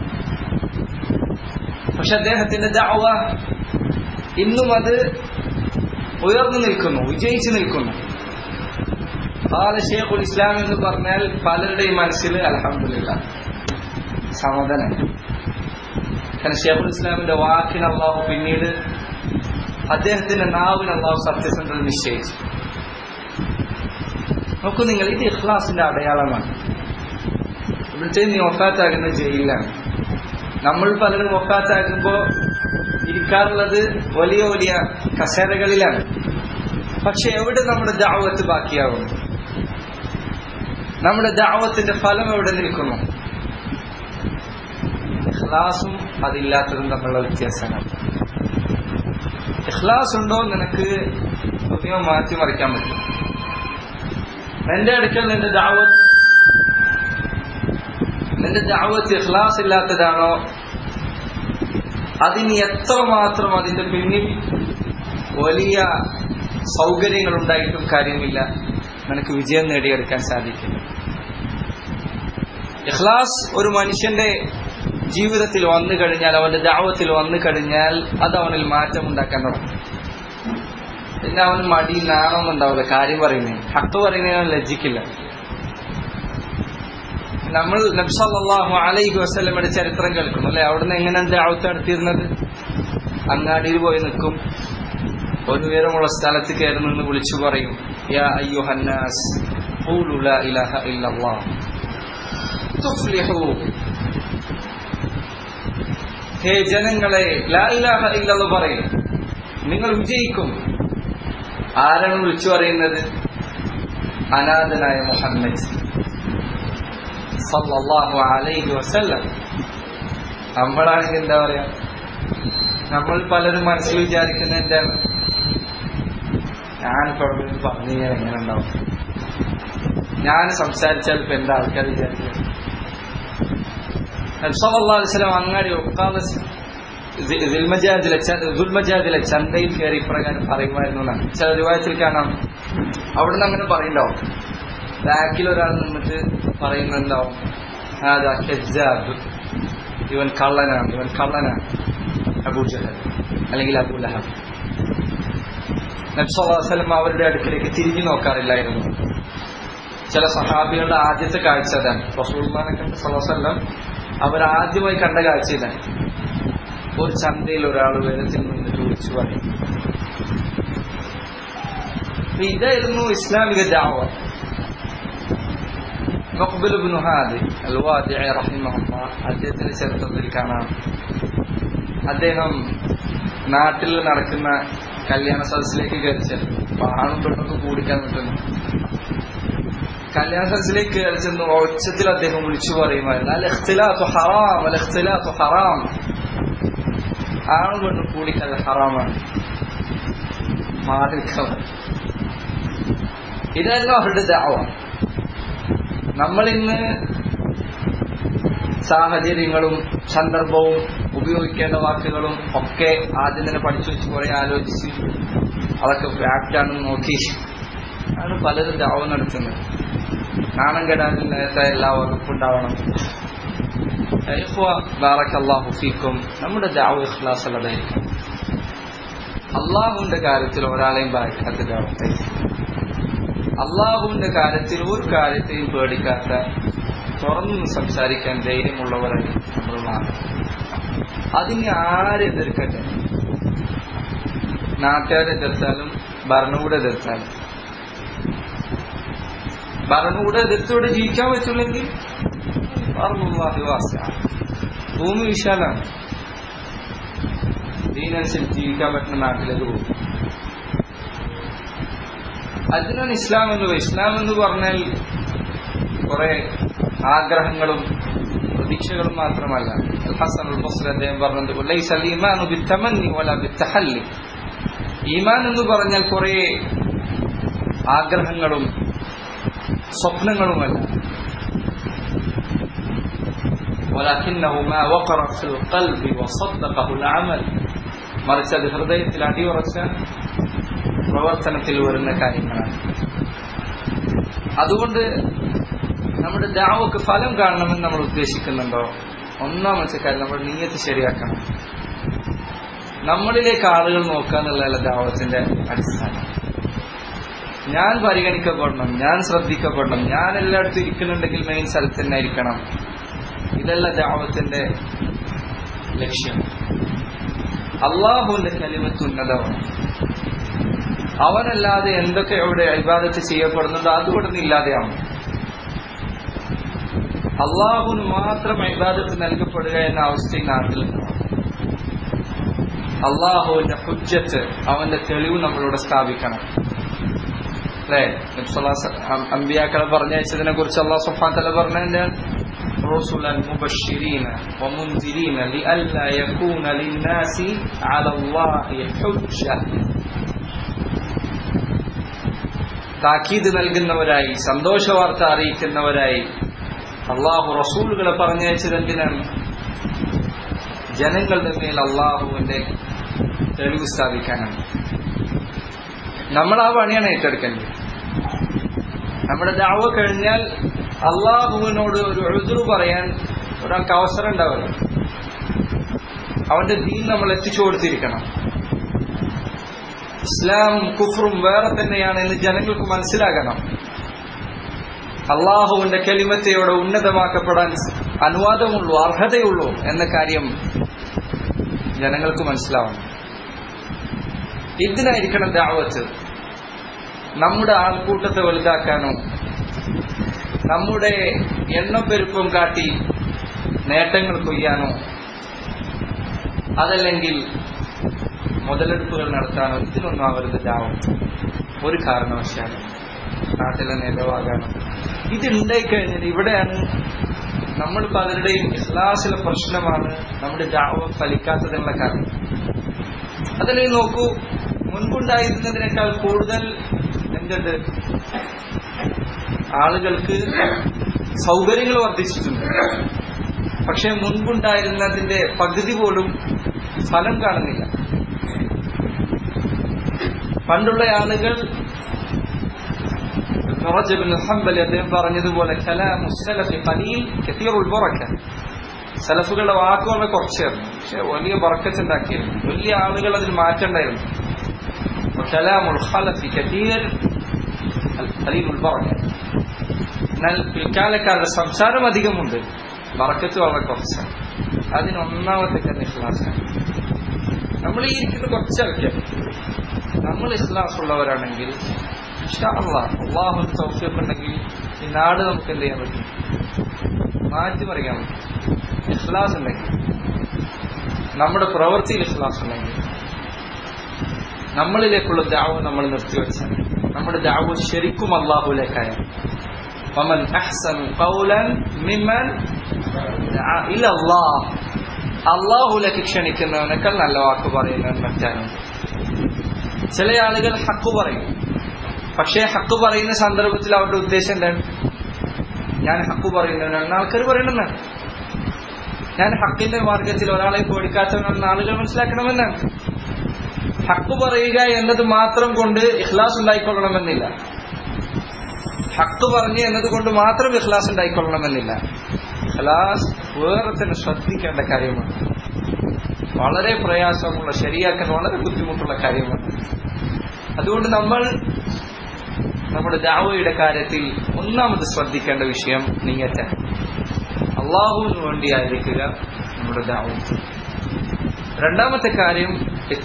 പക്ഷെ അദ്ദേഹത്തിന്റെ ദഅവ ഇന്നും അത് ഉയർന്നു നിൽക്കുന്നു വിജയിച്ചു നിൽക്കുന്നു ഖാല ഷേഖുൽ ഇസ്ലാം എന്ന് പറഞ്ഞാൽ പലരുടെയും മനസ്സിൽ അലഹമില്ല സമാധാനം കാരണം ഷേഖുൽ ഇസ്ലാമിന്റെ വാക്കിന് അള്ളാഹു പിന്നീട് അദ്ദേഹത്തിന്റെ നാവിന് അള്ളാഹു സത്യസന്ധത നിശ്ചയിച്ചു നോക്കൂ നിങ്ങൾ ഇത് ഇഖ്ലാസിന്റെ അടയാളമാണ് ഇവിടുത്തെ നീ ഒക്കാത്താകുന്ന ജയിലിലാണ് നമ്മൾ പലരും ഒക്കാത്താകുമ്പോ ഇരിക്കാറുള്ളത് വലിയ വലിയ കസേരകളിലാണ് പക്ഷെ എവിടെ നമ്മുടെ ദാവത്ത് ബാക്കിയാകുന്നു നമ്മുടെ ദാവത്തിന്റെ ഫലം എവിടെ നിൽക്കുന്നു ഇഖ്ലാസും അതില്ലാത്തതും തമ്മിലുള്ള വ്യത്യാസമാണ് ഇഖ്ലാസ് ഉണ്ടോ നിനക്ക് ദുനിയം മാറ്റിമറിക്കാൻ പറ്റും എന്റെ അടുക്കൽ നിന്റെ ദാവത്ത് നിന്റെ ദാവത്ത് ഇഖ്ലാസ് ഇല്ലാത്തതാണോ അതിന് എത്രമാത്രം അതിന്റെ പിന്നിൽ വലിയ സൗകര്യങ്ങൾ ഉണ്ടായിട്ടും കാര്യമില്ല നിനക്ക് വിജയം നേടിയെടുക്കാൻ സാധിക്കില്ല ഇഖ്ലാസ് ഒരു മനുഷ്യന്റെ ജീവിതത്തിൽ വന്നു കഴിഞ്ഞാൽ അവന്റെ ദാവത്തിൽ വന്നു കഴിഞ്ഞാൽ അത് അവനിൽ മാറ്റം ഉണ്ടാക്കാൻ തുടങ്ങും പിന്നെ അവന് മടി നാണമൊന്നും ഉണ്ടാവില്ല കാര്യം പറയുന്നേ ഹക്ക് പറയുന്നതിന് ലജ്ജിക്കില്ല നമ്മൾ നബ്സല്ലാഹു അലൈഹി വസ്ലമയുടെ ചരിത്രം കേൾക്കും അല്ലെ അവിടുന്ന് എങ്ങനെയാണ് ദാവത്ത് നടത്തിയിരുന്നത് അങ്ങാടിയിൽ പോയി നിൽക്കും ഒരു ഉയരമുള്ള സ്ഥലത്ത് കയറി നിന്ന് വിളിച്ചു പറയും യാ അയ്യുഹന്നാസ് ഖൂലു ലാ ഇലാഹ ഇല്ലല്ലാഹ് തുഫ്ലിഹു ഹേ ജനങ്ങളെ ലാ ഇലാഹ ഇല്ലല്ലാഹ് പറയും നിങ്ങൾ വിജയിക്കും ആരാണ് വിളിച്ചു പറയുന്നത് അനാഥനായ മുഹമ്മദ് സല്ലല്ലാഹു അലൈഹി വസല്ലം നമ്മളാണെങ്കിൽ എന്താ പറയാ നമ്മൾ പലരും മനസ്സിൽ വിചാരിക്കുന്ന എന്താണ് ഞാനിപ്പോ അവിടെ നിന്ന് പറഞ്ഞു കഴിഞ്ഞാൽ എങ്ങനെ ഉണ്ടാവും ഞാൻ സംസാരിച്ചാൽ ഇപ്പൊ എന്താ ആൾക്കാർ വിചാരിക്കുക നബ്സല്ലാസ്ലം അങ്ങാടി ഒക്കാതെ ദുൽമജാദിലെ ചന്തയിൽ കയറി ഇപ്രകാരം പറയുമായിരുന്നു എന്നാണ് ചില രൂപത്തിൽ കാണാം അവിടെ നിന്ന് അങ്ങനെ പറയുണ്ടാവും ബാക്കിൽ ഒരാൾ നിന്നിട്ട് പറയുന്നുണ്ടാവും അതാ ഹെജാബ് ഇവൻ കള്ളനാണ് ഇവൻ കള്ളനാണ് അബൂജഹൽ അല്ലെങ്കിൽ അബുലഹബ് നബ്സല്ലാസ്ലം അവരുടെ അടുക്കിലേക്ക് തിരിഞ്ഞു നോക്കാറില്ലായിരുന്നു ചില സഹാബികളുടെ ആദ്യത്തെ കാഴ്ച അതാണ് റസൂൽമാനെ കണ്ട സല്ലാസ്ലം അവർ ആദ്യമായി കണ്ട കാഴ്ച ഇതാണ് ഒരു ചന്തയിൽ ഒരാൾ വേദത്തിൽ നിന്നിട്ട് വിളിച്ചു പറയും ഇതായിരുന്നു ഇസ്ലാമിക ദാവ മഖ്ബുൽ ഇബ്നു ഹാദി അൽ വാദിഇ റഹിമഹുല്ലാഹ് അദ്ദേഹത്തിന്റെ ചരിത്രത്തിൽ കാണാം അദ്ദേഹം നാട്ടിൽ നടക്കുന്ന കല്യാണ സദസ്സിലേക്ക് കയറിച്ചത് ആണും പെണ്ണൊക്കെ കൂടിക്കാൻ പറ്റുന്നു കല്യാണ സദസ്സിലേക്ക് കയറി ചെന്ന് ഒച്ചത്തിൽ അദ്ദേഹം വിളിച്ചു പറയുമായിരുന്നു അൽ ഇഖ്തിലാത്തു ഹറാം അൽ ഇഖ്തിലാത്തു ഹറാം ആണും പെണ്ണും കൂടിക്കൽ ഹറാമാണ് മാറിക്കാൻ ഇതായിരുന്നു അവരുടെ ദാവ നമ്മൾ ഇന്ന് സാഹചര്യങ്ങളും സന്ദർഭവും ഉപയോഗിക്കേണ്ട വാക്കുകളും ഒക്കെ ആദ്യം തന്നെ പഠിച്ചു വെച്ച് കുറെ ആലോചിച്ച് അതൊക്കെ ഫാക്റ്റാണെന്ന് നോക്കി ആണ് പലരും ദാവ നടത്തുന്നത് നാണം കെടാനില്ലാത്ത എല്ലാ വകുപ്പുണ്ടാവണം ബാറക്കല്ലാഹു ഫീക്കും നമ്മുടെ ദാവ ഇഖ്ലാസ് ഉള്ളതായിരിക്കും അള്ളാഹുവിന്റെ കാര്യത്തിൽ ഒരാളെയും ബാധിക്കാത്ത ദാവത്തായിരിക്കും അള്ളാഹുവിന്റെ കാര്യത്തിൽ ഒരു കാര്യത്തെയും പേടിക്കാത്ത തുറന്നു സംസാരിക്കാൻ ധൈര്യമുള്ളവരായി നമ്മൾ മാറും അതിന് ആരെതിർക്കട്ടെ നാട്ടുകാരെ എതിർത്താലും ഭരണകൂടെ എതിർത്താലും ഭരണകൂടെ എതിർത്തോടെ ജീവിക്കാൻ പറ്റില്ലെങ്കിൽ ഭൂമി വിശാലാണ് ഇതിനനുസരിച്ച് ജീവിക്കാൻ പറ്റുന്ന നാട്ടിലേക്ക് പോകും അതിനാണ് ഇസ്ലാം എന്ന് ഇസ്ലാം എന്ന് പറഞ്ഞാൽ കുറെ ആഗ്രഹങ്ങളും പ്രതീക്ഷകളും മാത്രമല്ല ഹസൻ ബസ്ര അദ്ദേഹം പറഞ്ഞത് ഈമാനു ബിത്തമന്നി വല ബിത്തഹല്ലി ഈമാൻ എന്ന് പറഞ്ഞാൽ കുറെ ആഗ്രഹങ്ങളും സ്വപ്നങ്ങളുമല്ല ولكنه ما وقر في القلب وصدقه العمل മറിച്ച് അത് ഹൃദയത്തിൽ അടിയുറച്ച പ്രവർത്തനത്തിൽ വരുന്ന കാര്യങ്ങളാണ് അതുകൊണ്ട് നമ്മുടെ ദാവക്ക് ഫലം കാണണമെന്ന് നമ്മൾ ഉദ്ദേശിക്കുന്നുണ്ടോ ഒന്നാമത്തെ കാര്യം നമ്മുടെ നീയത്ത് ശരിയാക്കണം നമ്മളിലേക്ക് ആളുകൾ നോക്കുക എന്നുള്ളതല്ല ദാവത്തിന്റെ അടിസ്ഥാനം ഞാൻ പരിഗണിക്കപ്പെടണം ഞാൻ ശ്രദ്ധിക്കപ്പെടണം ഞാൻ എല്ലായിടത്തും ഇരിക്കുന്നുണ്ടെങ്കിൽ മെയിൻ സ്ഥലത്ത് തന്നെ ഇരിക്കണം ഇതല്ല ദാവത്തിന്റെ ലക്ഷ്യം അള്ളാഹുവിന്റെ കലിമത്ത് ഉന്നതമാണ് അവനല്ലാതെ എന്തൊക്കെ അവിടെ അഭിബാധത്ത് ചെയ്യപ്പെടുന്നുണ്ടോ അതുകൊണ്ട് ഇല്ലാതെയാവും അള്ളാഹുന് മാത്രം അഭിബാധത്ത് നൽകപ്പെടുക എന്ന അവസ്ഥ ഈ നാട്ടിൽ അള്ളാഹുവിന്റെ ഹുജ്ജത്ത് അവന്റെ തെളിവ് നമ്മളിവിടെ സ്ഥാപിക്കണം അല്ലേ അമ്പിയാക്കളെ പറഞ്ഞയച്ചതിനെ കുറിച്ച് അള്ളാഹു സുഫാൻ തല പറഞ്ഞതിന്റെ رسلا مبشرين ومنذرين لئلا يكون للناس على الله حجة താക്കീത് നൽകുന്നവരായി സന്തോഷ വാർത്ത അറിയിക്കുന്നവരായി അള്ളാഹു റസൂലുകളെ പറഞ്ഞയച്ചത് എന്തിനാണ് ജനങ്ങളുടെ മേൽ അള്ളാഹുവിന്റെ തെളിവ് സ്ഥാപിക്കാനാണ് നമ്മൾ ആ പണിയാണ് ഏറ്റെടുക്കേണ്ടത് നമ്മുടെ ദാവ കഴിഞ്ഞാൽ അള്ളാഹുവിനോട് ഒരു എഴുതുറു പറയാൻ ഒരാൾക്ക് അവസരം ഉണ്ടാവില്ല അവന്റെ ദീൻ നമ്മൾ എത്തിച്ചു കൊടുത്തിരിക്കണം ഇസ്ലാമും കുഫറും വേറെ തന്നെയാണ് എന്ന് ജനങ്ങൾക്ക് മനസ്സിലാകണം അള്ളാഹുവിന്റെ കലിമത്തയോടെ ഉന്നതമാക്കപ്പെടാൻ അനുവാദമുള്ളൂ അർഹതയുള്ളൂ എന്ന കാര്യം ജനങ്ങൾക്ക് മനസ്സിലാവണം ഇതിനായിരിക്കണം ദാവത്ത് നമ്മുടെ ആൾക്കൂട്ടത്തെ വലുതാക്കാനോ നമ്മുടെ എണ്ണപ്പെരുപ്പം കാട്ടി നേട്ടങ്ങൾ കൊയ്യാനോ അതല്ലെങ്കിൽ മുതലെടുപ്പുകൾ നടത്താനോ ഇതിനൊന്നും അവരുടെ ദാവം ഒരു കാരണവശാലും നാട്ടിലെ നേതാവാകാനോ ഇതുണ്ടായി കഴിഞ്ഞാൽ ഇവിടെയാണ് നമ്മൾ പലരുടെയും ഇസ്ലാസിലെ പ്രശ്നമാണ് നമ്മുടെ ദാവം ഫലിക്കാത്തതിനുള്ള കാരണം അതല്ലെങ്കിൽ നോക്കൂ മുൻപുണ്ടായിരുന്നതിനേക്കാൾ കൂടുതൽ എന്തുണ്ട് ആളുകൾക്ക് സൗകര്യങ്ങൾ വർദ്ധിച്ചിട്ടുണ്ട് പക്ഷെ മുൻപുണ്ടായിരുന്നതിന്റെ പകുതി പോലും ഫലം കാണുന്നില്ല പണ്ടുള്ള ആളുകൾ ഹംബലി അദ്ദേഹം പറഞ്ഞതുപോലെ സലഫുകളുടെ വാക്കുകളുടെ കുറച്ചായിരുന്നു പക്ഷെ വലിയ ബറക്കത്തുണ്ടാക്കിയിരുന്നു വലിയ ആളുകൾ അതിൽ മാറ്റണ്ടായിരുന്നു എന്നാൽ പിൽക്കാലക്കാരുടെ സംസാരം അധികമുണ്ട് ബറക്കത്ത് വളരെ കുറച്ചാണ് അതിന് ഒന്നാമത്തെ കാര്യം ഇഖ്ലാസാണ് നമ്മൾ ഈ ഇരിക്കുന്ന കുറച്ചാൾക്കാർ നമ്മൾ ഇഖ്ലാസ് ഉള്ളവരാണെങ്കിൽ അള്ളാഹു സൗഖ്യം ഉണ്ടെങ്കിൽ ഈ നാട് നമുക്ക് എന്ത് ചെയ്യാൻ പറ്റും മാറ്റിമറിക്കാൻ പറ്റും ഇഖ്ലാസ് ഉണ്ടെങ്കിൽ നമ്മുടെ പ്രവൃത്തിയിൽ ഇഖ്ലാസ് ഉണ്ടെങ്കിൽ നമ്മളിലേക്കുള്ള ദാവ് നമ്മൾ നിർത്തിവെച്ചാൽ നമ്മുടെ ദാവ് ശരിക്കും അള്ളാഹുലേക്കായ ومن أحسن قولا ممن دعا إلى الله അള്ളാഹുലേക്ക് ക്ഷണിക്കുന്നവനേക്കാൾ നല്ല വാക്ക് പറയുന്നവൻ മറ്റാനും ചില ആളുകൾ ഹക്ക് പറയും പക്ഷേ ഹക്ക് പറയുന്ന സന്ദർഭത്തിൽ അവരുടെ ഉദ്ദേശം എന്താണ് ഞാൻ ഹക്ക് പറയുന്നവനാണ് ആൾക്കാർ പറയണമെന്നാണ് ഞാൻ ഹക്കിന്റെ മാർഗത്തിൽ ഒരാളെ പേടിക്കാത്തവനാണെന്ന് ആളുകൾ മനസ്സിലാക്കണമെന്നാണ് ഹക്ക് പറയുക എന്നത് മാത്രം കൊണ്ട് ഇഖ്ലാസ് ഉണ്ടായിക്കൊള്ളണമെന്നില്ല ഹക്ക് പറഞ്ഞു എന്നതുകൊണ്ട് മാത്രം ഇഖ്ലാസ് ഉണ്ടായിക്കൊള്ളണമെന്നില്ല ഇഖ്ലാസ് വേറെ തന്നെ ശ്രദ്ധിക്കേണ്ട കാര്യമാണ് വളരെ പ്രയാസമുള്ള ശരിയാക്കാൻ വളരെ ബുദ്ധിമുട്ടുള്ള കാര്യമാണ് അതുകൊണ്ട് നമ്മൾ നമ്മുടെ ദാവയുടെ കാര്യത്തിൽ ഒന്നാമത് ശ്രദ്ധിക്കേണ്ട വിഷയം നീയറ്റ അള്ളാഹുവിന് വേണ്ടിയായിരിക്കുക നമ്മുടെ ദാവ രണ്ടാമത്തെ കാര്യം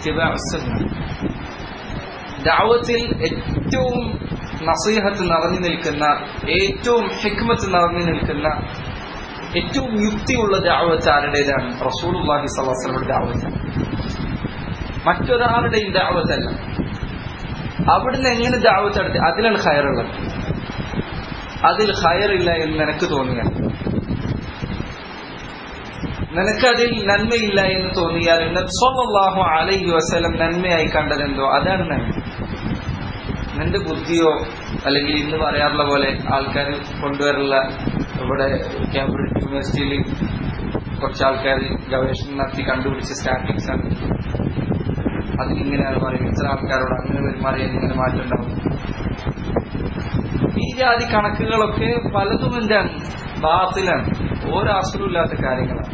ദാവത്തിൽ ഏറ്റവും നസീഹത്ത് നിറഞ്ഞു നിൽക്കുന്ന ഏറ്റവും ഹിക്മത്ത് നിറഞ്ഞു നിൽക്കുന്ന ഏറ്റവും യുക്തിയുള്ള ദാവത്ത് ആരുടേതാണ് റസൂലുള്ളാഹി സ്വല്ലല്ലാഹു ദാവത്ത് മറ്റൊരാളുടെയും ദാവത്തല്ല അവിടുന്ന് എങ്ങനെ ദാവത്ത് നടത്തി അതിലാണ് ഹയറുള്ളത് അതിൽ ഹയറില്ല എന്ന് നിനക്ക് തോന്നിയാൽ നിനക്കതിൽ നന്മയില്ല എന്ന് തോന്നിയാൽ സല്ലല്ലാഹു അലൈഹി വസല്ലം നന്മയായി കണ്ടതെന്തോ അതാണ് നന്മ നിന്റെ ബുദ്ധിയോ അല്ലെങ്കിൽ ഇന്ന് പറയാറുള്ള പോലെ ആൾക്കാർ കൊണ്ടുവരുള്ള ഇവിടെ കാംബ്രിഡ്ജ് യൂണിവേഴ്സിറ്റിയിൽ കുറച്ച് ആൾക്കാർ ഗവേഷണം നടത്തി കണ്ടുപിടിച്ച സ്റ്റാറ്റിക്സ് ആണ് അതിനിങ്ങനെയാണ് പറയുന്നത് ഇത്ര ആൾക്കാരോട് അങ്ങനെ പെരുമാറിയാൽ ഇങ്ങനെ മാറ്റം ഉണ്ടാവും ഈ ജാതി കണക്കുകളൊക്കെ പലതും എന്താണ് ബാത്തിലാണ് ഓരോ അസുരമില്ലാത്ത കാര്യങ്ങളാണ്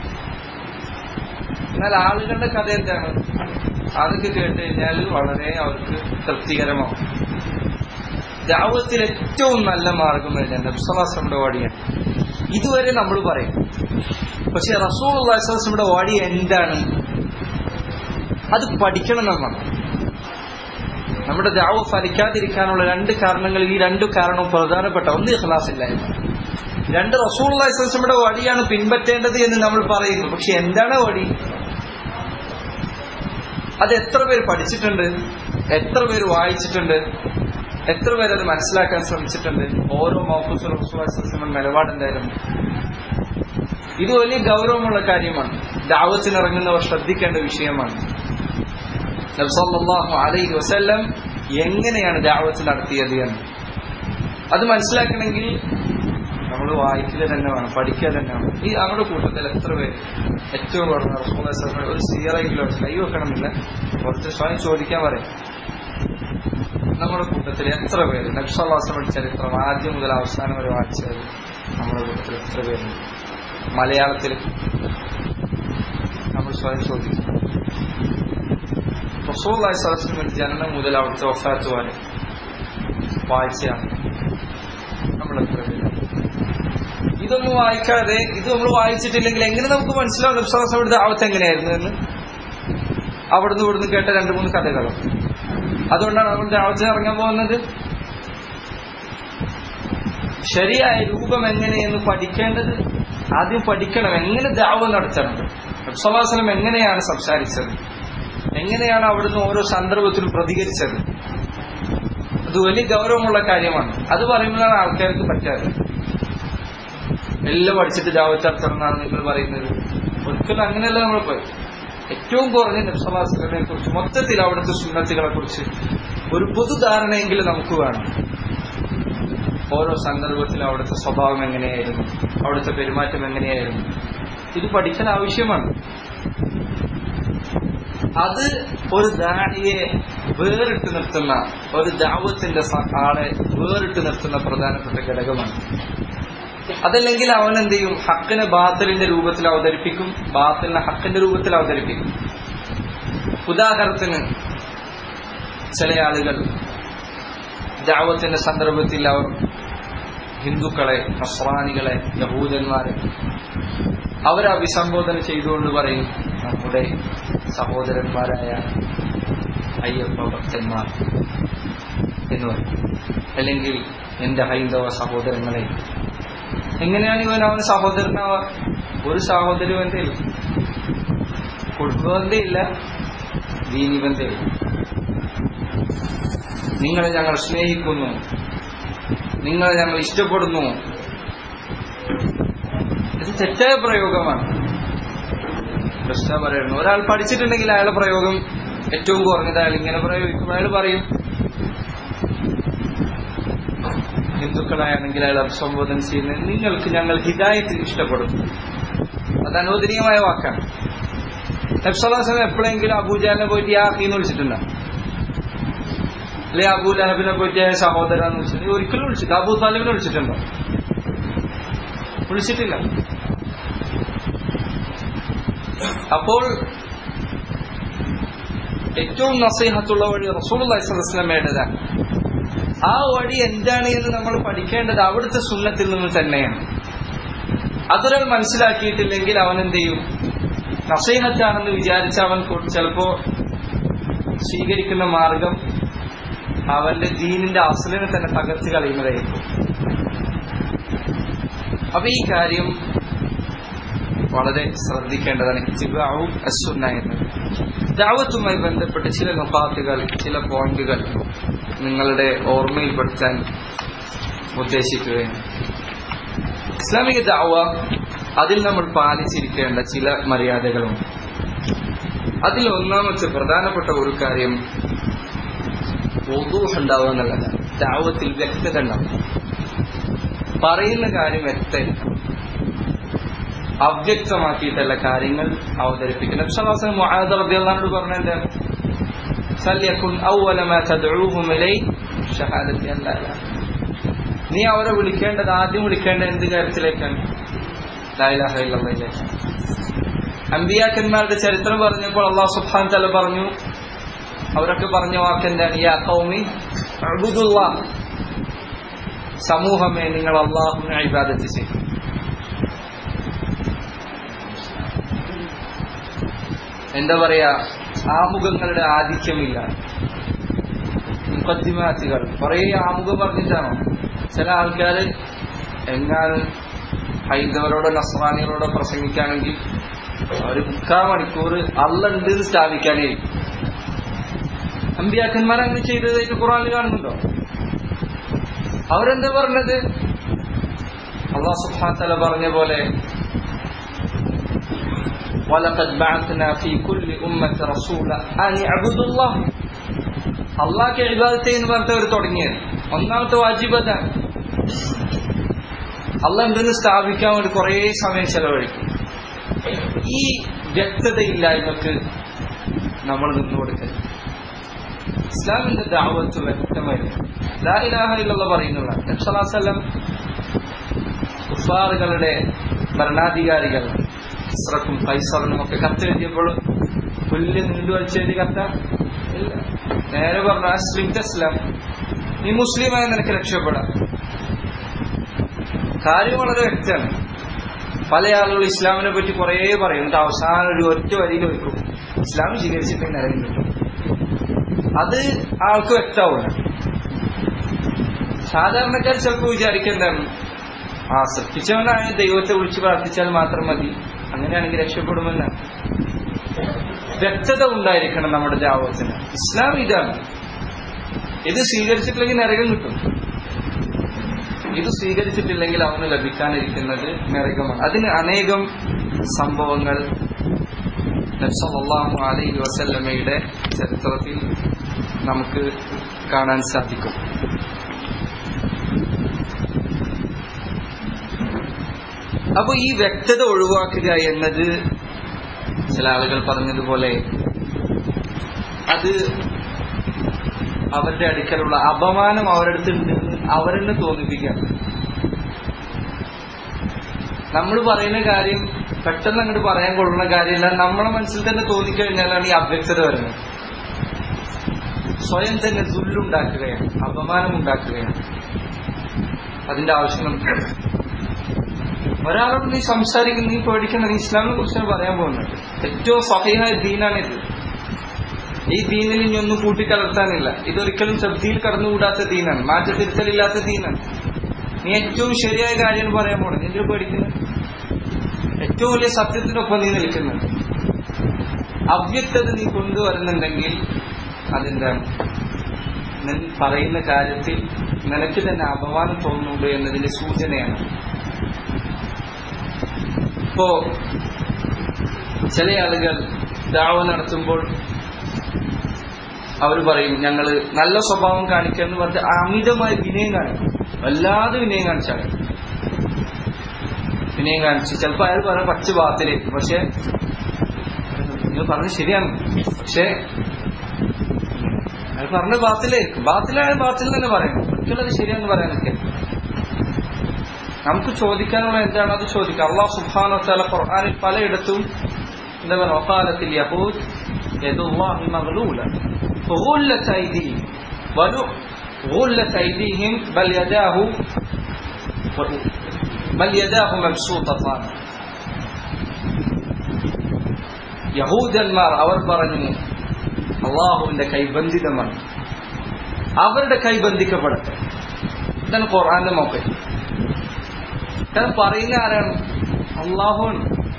എന്നാൽ ആളുകളുടെ കഥ എന്താണ് അതൊക്കെ കേട്ട് കഴിഞ്ഞാൽ വളരെ അവർക്ക് തൃപ്തികരമാവും ദാവത്തിൽ ഏറ്റവും നല്ല മാർഗം വരുന്നത് നബ്സലാസ്ലമിന്റെ വാടിയാണ് ഇതുവരെ നമ്മൾ പറയും പക്ഷെ റസൂൾ അള്ളാഹിസ്ലമിന്റെ വാടി എന്താണ് അത് പഠിക്കണം നമ്മൾ നമ്മുടെ ദാവ് ഫലിക്കാതിരിക്കാനുള്ള രണ്ട് കാരണങ്ങൾ ഈ രണ്ട് കാരണവും പ്രധാനപ്പെട്ട ഒന്ന് ഇഖ്ലാസ് ഇല്ലായ്മ രണ്ട് റസൂൾ അള്ളാഹിസ്ലമിയുടെ വഴിയാണ് പിൻപറ്റേണ്ടത് എന്ന് നമ്മൾ പറയുന്നു പക്ഷെ എന്താണ് വഴി അത് എത്ര പേര് പഠിച്ചിട്ടുണ്ട് എത്ര പേര് വായിച്ചിട്ടുണ്ട് എത്ര പേര് അത് മനസ്സിലാക്കാൻ ശ്രമിച്ചിട്ടുണ്ട് ഓരോ മൗഫുസുൽ റസൂൽ നിലപാടെന്തായിരുന്നു ഇത് വലിയ ഗൗരവമുള്ള കാര്യമാണ് ദാവത്തിനിറങ്ങുന്നവർ ശ്രദ്ധിക്കേണ്ട വിഷയമാണ് നബ്സല്ലാഹു അലൈഹി വസല്ലം എങ്ങനെയാണ് ദാവത്ത് നടത്തിയത് എന്ന് അത് മനസ്സിലാക്കണമെങ്കിൽ നമ്മൾ വായിക്കുക തന്നെ വേണം പഠിക്കുക തന്നെ വേണം ഈ നമ്മുടെ കൂട്ടത്തിൽ എത്ര പേര് ഏറ്റവും കുറഞ്ഞ റസൂൽ ഒരു സീറെങ്കിലും കൈ വെക്കണമെന്നില്ല കുറച്ച് സ്വയം ചോദിക്കാൻ പറയും നമ്മുടെ കൂട്ടത്തിൽ എത്ര പേര് നബ്സല്ലാസമയുടെ ചരിത്രം ആദ്യം മുതൽ അവസാനം വരെ വായിച്ചത് നമ്മുടെ കൂട്ടത്തിൽ എത്ര പേരുണ്ട് മലയാളത്തിൽ നമ്മൾ സ്വയം ചോദിക്കും റസൂള്ളി സലസിന്റെ ജനനം മുതൽ അവിടുത്തെ വഫാത്ത് വരെ വായിച്ചാണ് നമ്മൾ എത്ര പേര് ഇതൊന്നും വായിക്കാതെ ഇത് നമ്മൾ വായിച്ചിട്ടില്ലെങ്കിൽ എങ്ങനെ നമുക്ക് മനസ്സിലാവും നബ്സാസ് അവിടുത്തെ ആവത്ത് എങ്ങനെയായിരുന്നു എന്ന് അവിടുന്ന് ഇവിടുന്ന് കേട്ട രണ്ട് മൂന്ന് കഥകളും അതുകൊണ്ടാണ് നമ്മൾ ദാവത്തിന് ഇറങ്ങാൻ പോകുന്നത് ശരിയായ രൂപം എങ്ങനെയെന്ന് പഠിക്കേണ്ടത് ആദ്യം പഠിക്കണം എങ്ങനെ ദാവ നടത്തണം നബ്സലാസ്ലം എങ്ങനെയാണ് സംസാരിച്ചത് എങ്ങനെയാണ് അവിടുന്ന് ഓരോ സന്ദർഭത്തിലും പ്രതികരിച്ചത് അത് വലിയ ഗൗരവമുള്ള കാര്യമാണ് അത് പറയുമ്പോഴാണ് ആൾക്കാർക്ക് പറ്റാതെ എല്ലാം പഠിച്ചിട്ട് ദാവത്ത് നടത്തണം എന്നാണ് നിങ്ങൾ പറയുന്നത് ഒരിക്കലും അങ്ങനെയല്ല നമ്മൾ പോയി ഏറ്റവും കുറഞ്ഞ നബ്സലാസിനെ കുറിച്ച് മൊത്തത്തിൽ അവിടുത്തെ സുന്നത്തുകളെ കുറിച്ച് ഒരു പൊതുധാരണയെങ്കിലും നമുക്ക് വേണം ഓരോ സന്ദർഭത്തിലും അവിടുത്തെ സ്വഭാവം എങ്ങനെയായിരുന്നു അവിടുത്തെ പെരുമാറ്റം എങ്ങനെയായിരുന്നു ഇത് പഠിക്കാൻ ആവശ്യമാണ് അത് ഒരു ദാഹിയെ വേറിട്ട് നിർത്തുന്ന ഒരു ദാവത്തിന്റെ സ- ആളെ വേറിട്ട് നിർത്തുന്ന പ്രധാനപ്പെട്ട ഘടകമാണ് അതല്ലെങ്കിൽ അവൻ എന്ത് ചെയ്യും ഹക്കിനെ ബാത്തലിന്റെ രൂപത്തിൽ അവതരിപ്പിക്കും ബാത്തലിനെ ഹക്കിന്റെ രൂപത്തിൽ അവതരിപ്പിക്കും ഉദാഹരണത്തിന് ചില ആളുകൾ ദാവത്തിന്റെ സന്ദർഭത്തിൽ അവർ ഹിന്ദുക്കളെ നസ്രാനികളെ യഹൂദന്മാരെ അവരെ അഭിസംബോധന ചെയ്തുകൊണ്ട് പറയും നമ്മുടെ സഹോദരന്മാരായ അയ്യപ്പ ഭക്തന്മാർ എന്ന് പറയും അല്ലെങ്കിൽ എന്റെ ഹൈന്ദവ സഹോദരങ്ങളെ എങ്ങനെയാണ് ഇവൻ അവന് സഹോദരനാവ ഒരു സഹോദരി ബന്ധയില്ല കുടുംബബന്ധയില്ല ദീനി ബന്ധയില്ല നിങ്ങളെ ഞങ്ങൾ സ്നേഹിക്കുന്നു നിങ്ങളെ ഞങ്ങൾ ഇഷ്ടപ്പെടുന്നു ഇത് തെറ്റായ പ്രയോഗമാണ് കൃഷ്ണ പറയുന്നു ഒരാൾ പഠിച്ചിട്ടുണ്ടെങ്കിൽ അയാളുടെ പ്രയോഗം ഏറ്റവും കുറഞ്ഞത് അയാൾ ഇങ്ങനെ പ്രയോഗിക്കും അയാൾ പറയും ഹിന്ദുക്കളാണെങ്കിൽ അയാൾ അഭിസംബോധന ചെയ്യുന്നത് നിങ്ങൾക്ക് ഞങ്ങൾ ഹിദായത്തിൽ ഇഷ്ടപ്പെടും അത് അനുവദനീയമായ വാക്കാണ് നബ്സലാസം എപ്പോഴെങ്കിലും അബൂജാലിനെ പോയിട്ട് യാഹീന്ന് വിളിച്ചിട്ടുണ്ടോ അല്ലെ അബൂ ലഹബിനെ പോയിട്ട് സഹോദരൻ എന്ന് വിളിച്ചിട്ടുണ്ട് ഒരിക്കലും വിളിച്ചിട്ട് അബൂ താലിബിനെ വിളിച്ചിട്ടുണ്ടോ വിളിച്ചിട്ടില്ല അപ്പോൾ ഏറ്റവും നസീഹത്തുള്ള വഴി റസൂൽ അലൈഹിസ്ലമയുടേതാണ് ആ വഴി എന്താണ് എന്ന് നമ്മൾ പഠിക്കേണ്ടത് അവിടുത്തെ സുന്നത്തിൽ നിന്ന് തന്നെയാണ് അതൊരാൾ മനസ്സിലാക്കിയിട്ടില്ലെങ്കിൽ അവൻ എന്ത് ചെയ്യും നസീഹത്താണെന്ന് വിചാരിച്ച അവൻ കൊ- ചിലപ്പോ സ്വീകരിക്കുന്ന മാർഗം അവന്റെ ദീനിന്റെ അസലിനെ തന്നെ തകർത്ത് കളയുന്നതായിരിക്കും അപ്പൊ ഈ കാര്യം വളരെ ശ്രദ്ധിക്കേണ്ടതാണ് ഇത്തിബാഉ അസ്സുന്ന എന്നത് ദാവത്തുമായി ബന്ധപ്പെട്ട് ചില നുഫാത്തുകൾ ചില പോയിന്റുകൾ നിങ്ങളുടെ ഓർമ്മയിൽപ്പെടുത്താൻ ഉദ്ദേശിക്കുകയാണ് ഇസ്ലാമിക ദാവ അതിൽ നമ്മൾ പാലിച്ചിരിക്കേണ്ട ചില മര്യാദകളുണ്ട് അതിൽ ഒന്നാമത്തെ പ്രധാനപ്പെട്ട ഒരു കാര്യം വധൂഹ് ഉണ്ടാവുക എന്നുള്ളതാണ് ദാവത്തിൽ വ്യക്തത ഉണ്ടാവും പറയുന്ന കാര്യം വ്യക്തമായിരിക്കണം അവ്യക്തമാക്കിയിട്ടല്ല കാര്യങ്ങൾ അവതരിപ്പിക്കുന്നത് നബ്സലാസിന് മുആദ് റളിയല്ലാഹു പറഞ്ഞ എന്താണ് സല്യകുൻ അവ്വല മാ തദ്ഊഹും ഇലൈ ഷഹാദത്തി അൻ ലാ ഇലാഹ നീ അവരെ വിളിക്കേണ്ടത് ആദ്യം വിളിക്കേണ്ട എന്ത് കാര്യത്തിലേക്കാണ് ലാ ഇലാഹ ഇല്ലല്ലാഹിലേക്കാണ് അമ്പിയാക്കന്മാരുടെ ചരിത്രം പറഞ്ഞപ്പോൾ അള്ളാഹു സുബ്ഹാനഹു തആല പറഞ്ഞു അവരൊക്കെ പറഞ്ഞ വാക്ക് എന്താണ് യാ ഖൗമി അഅ്ബുദുല്ലാഹ് സമൂഹമേ നിങ്ങൾ അള്ളാഹുവിനെ ഇബാദത്ത് ചെയ്യും എന്താ പറയാ ആമുഖങ്ങളുടെ ആധിക്യമില്ല മുഖദ്ദിമാത്തുകൾ കുറെ ആമുഖം പറഞ്ഞിട്ടാണോ ചില ആൾക്കാര് എങ്ങാനും ഹൈന്ദവരോടോ നസ്രാനികളോടോ പ്രസംഗിക്കുകയാണെങ്കിൽ ഒരു മുക്കാൽ മണിക്കൂർ അള്ളുണ്ട് എന്ന് സ്ഥാപിക്കാനേ അമ്പിയാക്കന്മാർ അങ്ങനെ ചെയ്തതായിട്ട് ഖുറാനിൽ കാണുന്നുണ്ടോ അവരെന്താ പറഞ്ഞത് അള്ളാഹു സുബ്ഹാനഹു വ തആല പറഞ്ഞ പോലെ ولقد بعثنا في كل أمة رسولا أن اعبدوا الله അള്ളാഹ്ക്ക് ഇബാദത്ത് എന്ന് പറഞ്ഞവർ തുടങ്ങിയത് ഒന്നാമത്തെ വാജിബ് അതാണ് അള്ളാഹ് എന്തെന്ന് സ്ഥാപിക്കാൻ വേണ്ടി കുറേ സമയം ചെലവഴിക്കും ഈ വ്യക്തതയില്ലായ്മക്ക് നമ്മൾ നിന്നു കൊടുക്കരുത് ഇസ്ലാമിന്റെ ദാവത്ത് വ്യക്തമായിരുന്നു ലാ ഇലാഹ ഇല്ലല്ലാഹ് പറയുന്നുള്ള നബ്സലാസല്ലം കുഫാറുകളുടെ ഭരണാധികാരികൾ ഇസ്രക്കും കൈസറിനും ഒക്കെ കത്തെഴുതിയപ്പോൾ പുല്ല് നീണ്ടു വലിച്ചെഴുതി കത്ത ഇല്ല നേരെ പറഞ്ഞു അസ്ലിം തസ്ലാം നീ മുസ്ലിമായി നിനക്ക് രക്ഷപ്പെടാം കാര്യം വളരെ വ്യക്തമാണ് പല ആളുകൾ ഇസ്ലാമിനെ പറ്റി കുറേ പറയും എന്നിട്ട് അവസാനം ഒരു ഒറ്റ വരിയിൽ വെക്കും ഇസ്ലാം സ്വീകരിച്ചിട്ട് നിലവിൽ കിട്ടും അത് ആൾക്ക് വ്യക്തമാവില്ല സാധാരണക്കാർ ചിലപ്പോൾ വിചാരിക്കുന്നതാണ് ആ സൃഷ്ടിച്ചവനായ ദൈവത്തെ വിളിച്ച് പ്രാർത്ഥിച്ചാൽ മാത്രം മതി അങ്ങനെയാണെങ്കിൽ രക്ഷപ്പെടുമെന്നാണ് വ്യക്തത ഉണ്ടായിരിക്കണം നമ്മുടെ ജാവത്തിന് ഇസ്ലാം ഇതാണ് ഇത് സ്വീകരിച്ചിട്ടില്ലെങ്കിൽ നരകം കിട്ടും ഇത് സ്വീകരിച്ചിട്ടില്ലെങ്കിൽ അവന് ലഭിക്കാനിരിക്കുന്നത് നരകമാണ് അതിന് അനേകം സംഭവങ്ങൾ നബ്സല്ലാഹു അലൈഹി വസല്ലമയുടെ ചരിത്രത്തിൽ നമുക്ക് കാണാൻ സാധിക്കും അപ്പോൾ ഈ വ്യക്തത ഒഴിവാക്കുക എന്നത് ചില ആളുകൾ പറഞ്ഞതുപോലെ അത് അവരുടെ അടുക്കലുള്ള അപമാനം അവരുടെ അടുത്തുണ്ട് അവരെന്നെ തോന്നിപ്പിക്കാം നമ്മൾ പറയുന്ന കാര്യം പെട്ടെന്ന് അങ്ങോട്ട് പറയാൻ കൊള്ളുന്ന കാര്യമല്ല നമ്മളെ മനസ്സിൽ തന്നെ തോന്നിക്കഴിഞ്ഞാലാണ് ഈ അവ്യക്തത വരുന്നത് സ്വയം തന്നെ ദുല്ലുണ്ടാക്കുകയാണ് അപമാനം ഉണ്ടാക്കുകയാണ് അതിന്റെ ആവശ്യം നമുക്ക് ഒരാളോട് നീ സംസാരിക്കുന്ന നീ പേടിക്കുന്ന നീ ഇസ്ലാമിനെ കുറിച്ചാണ് പറയാൻ പോകുന്നത് ഏറ്റവും സഹയായ ദീനാണിത് ഈ ദീനിൽ ഇനി ഒന്നും കൂട്ടിക്കലർത്താനില്ല ഇതൊരിക്കലും ശബ്ദിയിൽ കടന്നുകൂടാത്ത ദീനാണ് മാറ്റത്തിരുത്തലില്ലാത്ത ദീനാണ് നീ ഏറ്റവും ശരിയായ കാര്യമാണ് പറയാൻ പോണത് എന്തിനു പേടിക്കുന്നത് ഏറ്റവും വലിയ സത്യത്തിനൊപ്പം നീ നിൽക്കുന്നത് അവ്യക്തത നീ കൊണ്ടുവരുന്നുണ്ടെങ്കിൽ അതെന്താണ് നീ പറയുന്ന കാര്യത്തിൽ നിനക്ക് തന്നെ അപമാനം തോന്നുന്നുണ്ട് എന്നതിന്റെ സൂചനയാണ് ഇപ്പോ ചില ആളുകൾ ദാവ നടത്തുമ്പോൾ അവർ പറയും ഞങ്ങൾ നല്ല സ്വഭാവം കാണിക്കുക എന്ന് പറഞ്ഞ് അമിതമായ വിനയം കാണിക്കും വല്ലാതെ വിനയം കാണിച്ചാണ് വിനയം കാണിച്ച് ചിലപ്പോൾ അയാൾ പറയാൻ പച്ച ഭാഗത്തിലേക്ക് പക്ഷെ നിങ്ങൾ പറഞ്ഞത് ശരിയാണ് പക്ഷെ അയാൾ പറഞ്ഞ ബാത്തിലേക്ക് ബാത്തിലായ ബാത്തിൽ തന്നെ പറയണം ഒരിക്കലും അത് ശരിയാന്ന് പറയാനൊക്കെ നമുക്ക് ചോദിക്കാനുള്ള എന്താണ് അത് ചോദിക്കാം അള്ളാഹു സുബാന തല ഖുർആാനിൽ പലയിടത്തും എന്താ പറയുക ഒക്കാലത്തിൽ യഹൂദ് യദുല്ലാഹി മഗ്ലൂല فغلت أيديهم غلت أيديهم بل يداه بل يداه مبسوطتان യഹൂദന്മാർ അവർ പറഞ്ഞു അള്ളാഹുവിന്റെ കൈബന്ധിതമാണ് അവരുടെ കൈ ബന്ധിക്കപ്പെടട്ടെ ഇതാണ് ഖുർആന്റെ മൊബൈൽ ഇത് പറയുന്ന ആരാണ് അള്ളാഹുവാണ്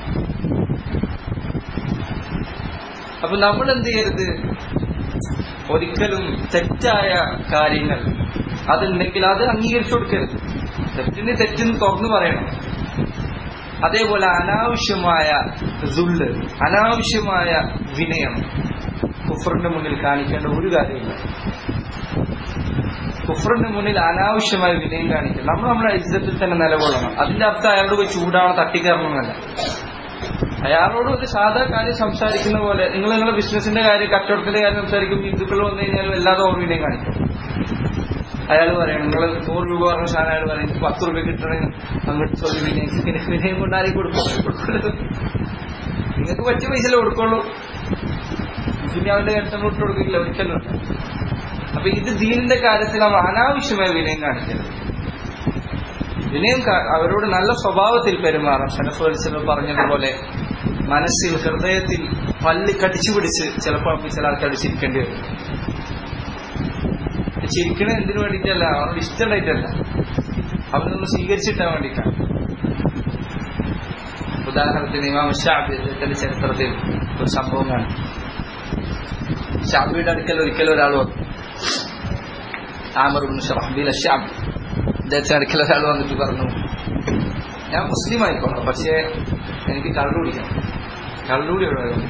അപ്പൊ നമ്മൾ എന്ത് ചെയ്യരുത് ഒരിക്കലും തെറ്റായ കാര്യങ്ങൾ അതുണ്ടെങ്കിൽ അത് അംഗീകരിച്ചു കൊടുക്കരുത് തെറ്റിന് തെറ്റിന് തുറന്നു പറയണം അതേപോലെ അനാവശ്യമായ ദുള്ള് അനാവശ്യമായ വിനയം കുഫറിന്റെ മുന്നിൽ കാണിക്കേണ്ട ഒരു കാര്യമില്ല കുഫറിന്റെ മുന്നിൽ അനാവശ്യമായ വിനയം കാണിക്കുക നമ്മൾ നമ്മുടെ ഇജ്ജത്തിൽ തന്നെ നിലകൊള്ളണം അതിന്റെ അർത്ഥം അയാളോട് പോയി ചൂടാണ് തട്ടിക്കയറണമെന്നല്ല അയാളോട് ഒരു സാധാ കാര്യം സംസാരിക്കുന്ന പോലെ നിങ്ങൾ നിങ്ങളുടെ ബിസിനസിന്റെ കാര്യം കച്ചവടത്തിന്റെ കാര്യം സംസാരിക്കുമ്പോൾ ഹിന്ദുക്കൾ വന്നു കഴിഞ്ഞാൽ വല്ലാതെ ഓർമ്മയും കാണിക്കും അയാൾ പറയണം നിങ്ങൾ നൂറ് രൂപ പറഞ്ഞ സാധനം അയാൾ പറയും എനിക്ക് പത്ത് രൂപ കിട്ടണേ അങ്ങോട്ട് ചോദ്യം വിനയം വിനയം കൊണ്ട് ആരെയും കൊടുക്കും നിങ്ങൾക്ക് പറ്റിയ പൈസ കൊടുക്കുള്ളൂ പിന്നെ അവന്റെ കരുത്തങ്ങൾ ഇട്ട് കൊടുക്കില്ല ഒരിക്കലും അപ്പൊ ഇത് ദീനിന്റെ കാര്യത്തിൽ നമ്മൾ അനാവശ്യമായ വിനയം കാണിക്കരുത് വിനയം അവരോട് നല്ല സ്വഭാവത്തിൽ പെരുമാറാം ഷനഫുൽ പറഞ്ഞതുപോലെ മനസ്സിൽ ഹൃദയത്തിൽ പല്ല് കടിച്ചു പിടിച്ച് ചിലപ്പോൾ ചില ആൾക്കാർ ചിരിക്കേണ്ടി വരും ചിരിക്കണ എന്തിനു വേണ്ടിയിട്ടല്ല അവനോട് ഇഷ്ടമുണ്ടായിട്ടല്ല അവനൊന്ന് സ്വീകരിച്ചിട്ടാൻ വേണ്ടിയിട്ടാണ് ഉദാഹരണത്തിന് ഇമാം ഷാബിന്റെ ചരിത്രത്തിൽ ഒരു സംഭവം കാണും ഷാബിയുടെ അടുക്കൽ ഒരിക്കലും ഒരാൾ വന്നു ആമർ ഷറഹബിൽ ഷാബ് അദ്ദേഹത്തിന് അടുക്കൽ ഒരാൾ വന്നിട്ട് പറഞ്ഞു ഞാൻ മുസ്ലിം ആയിക്കോളാം പക്ഷേ എനിക്ക് കള്ളു കുടിക്കണം കള്ളുകൂടി ഒഴിവാക്കണം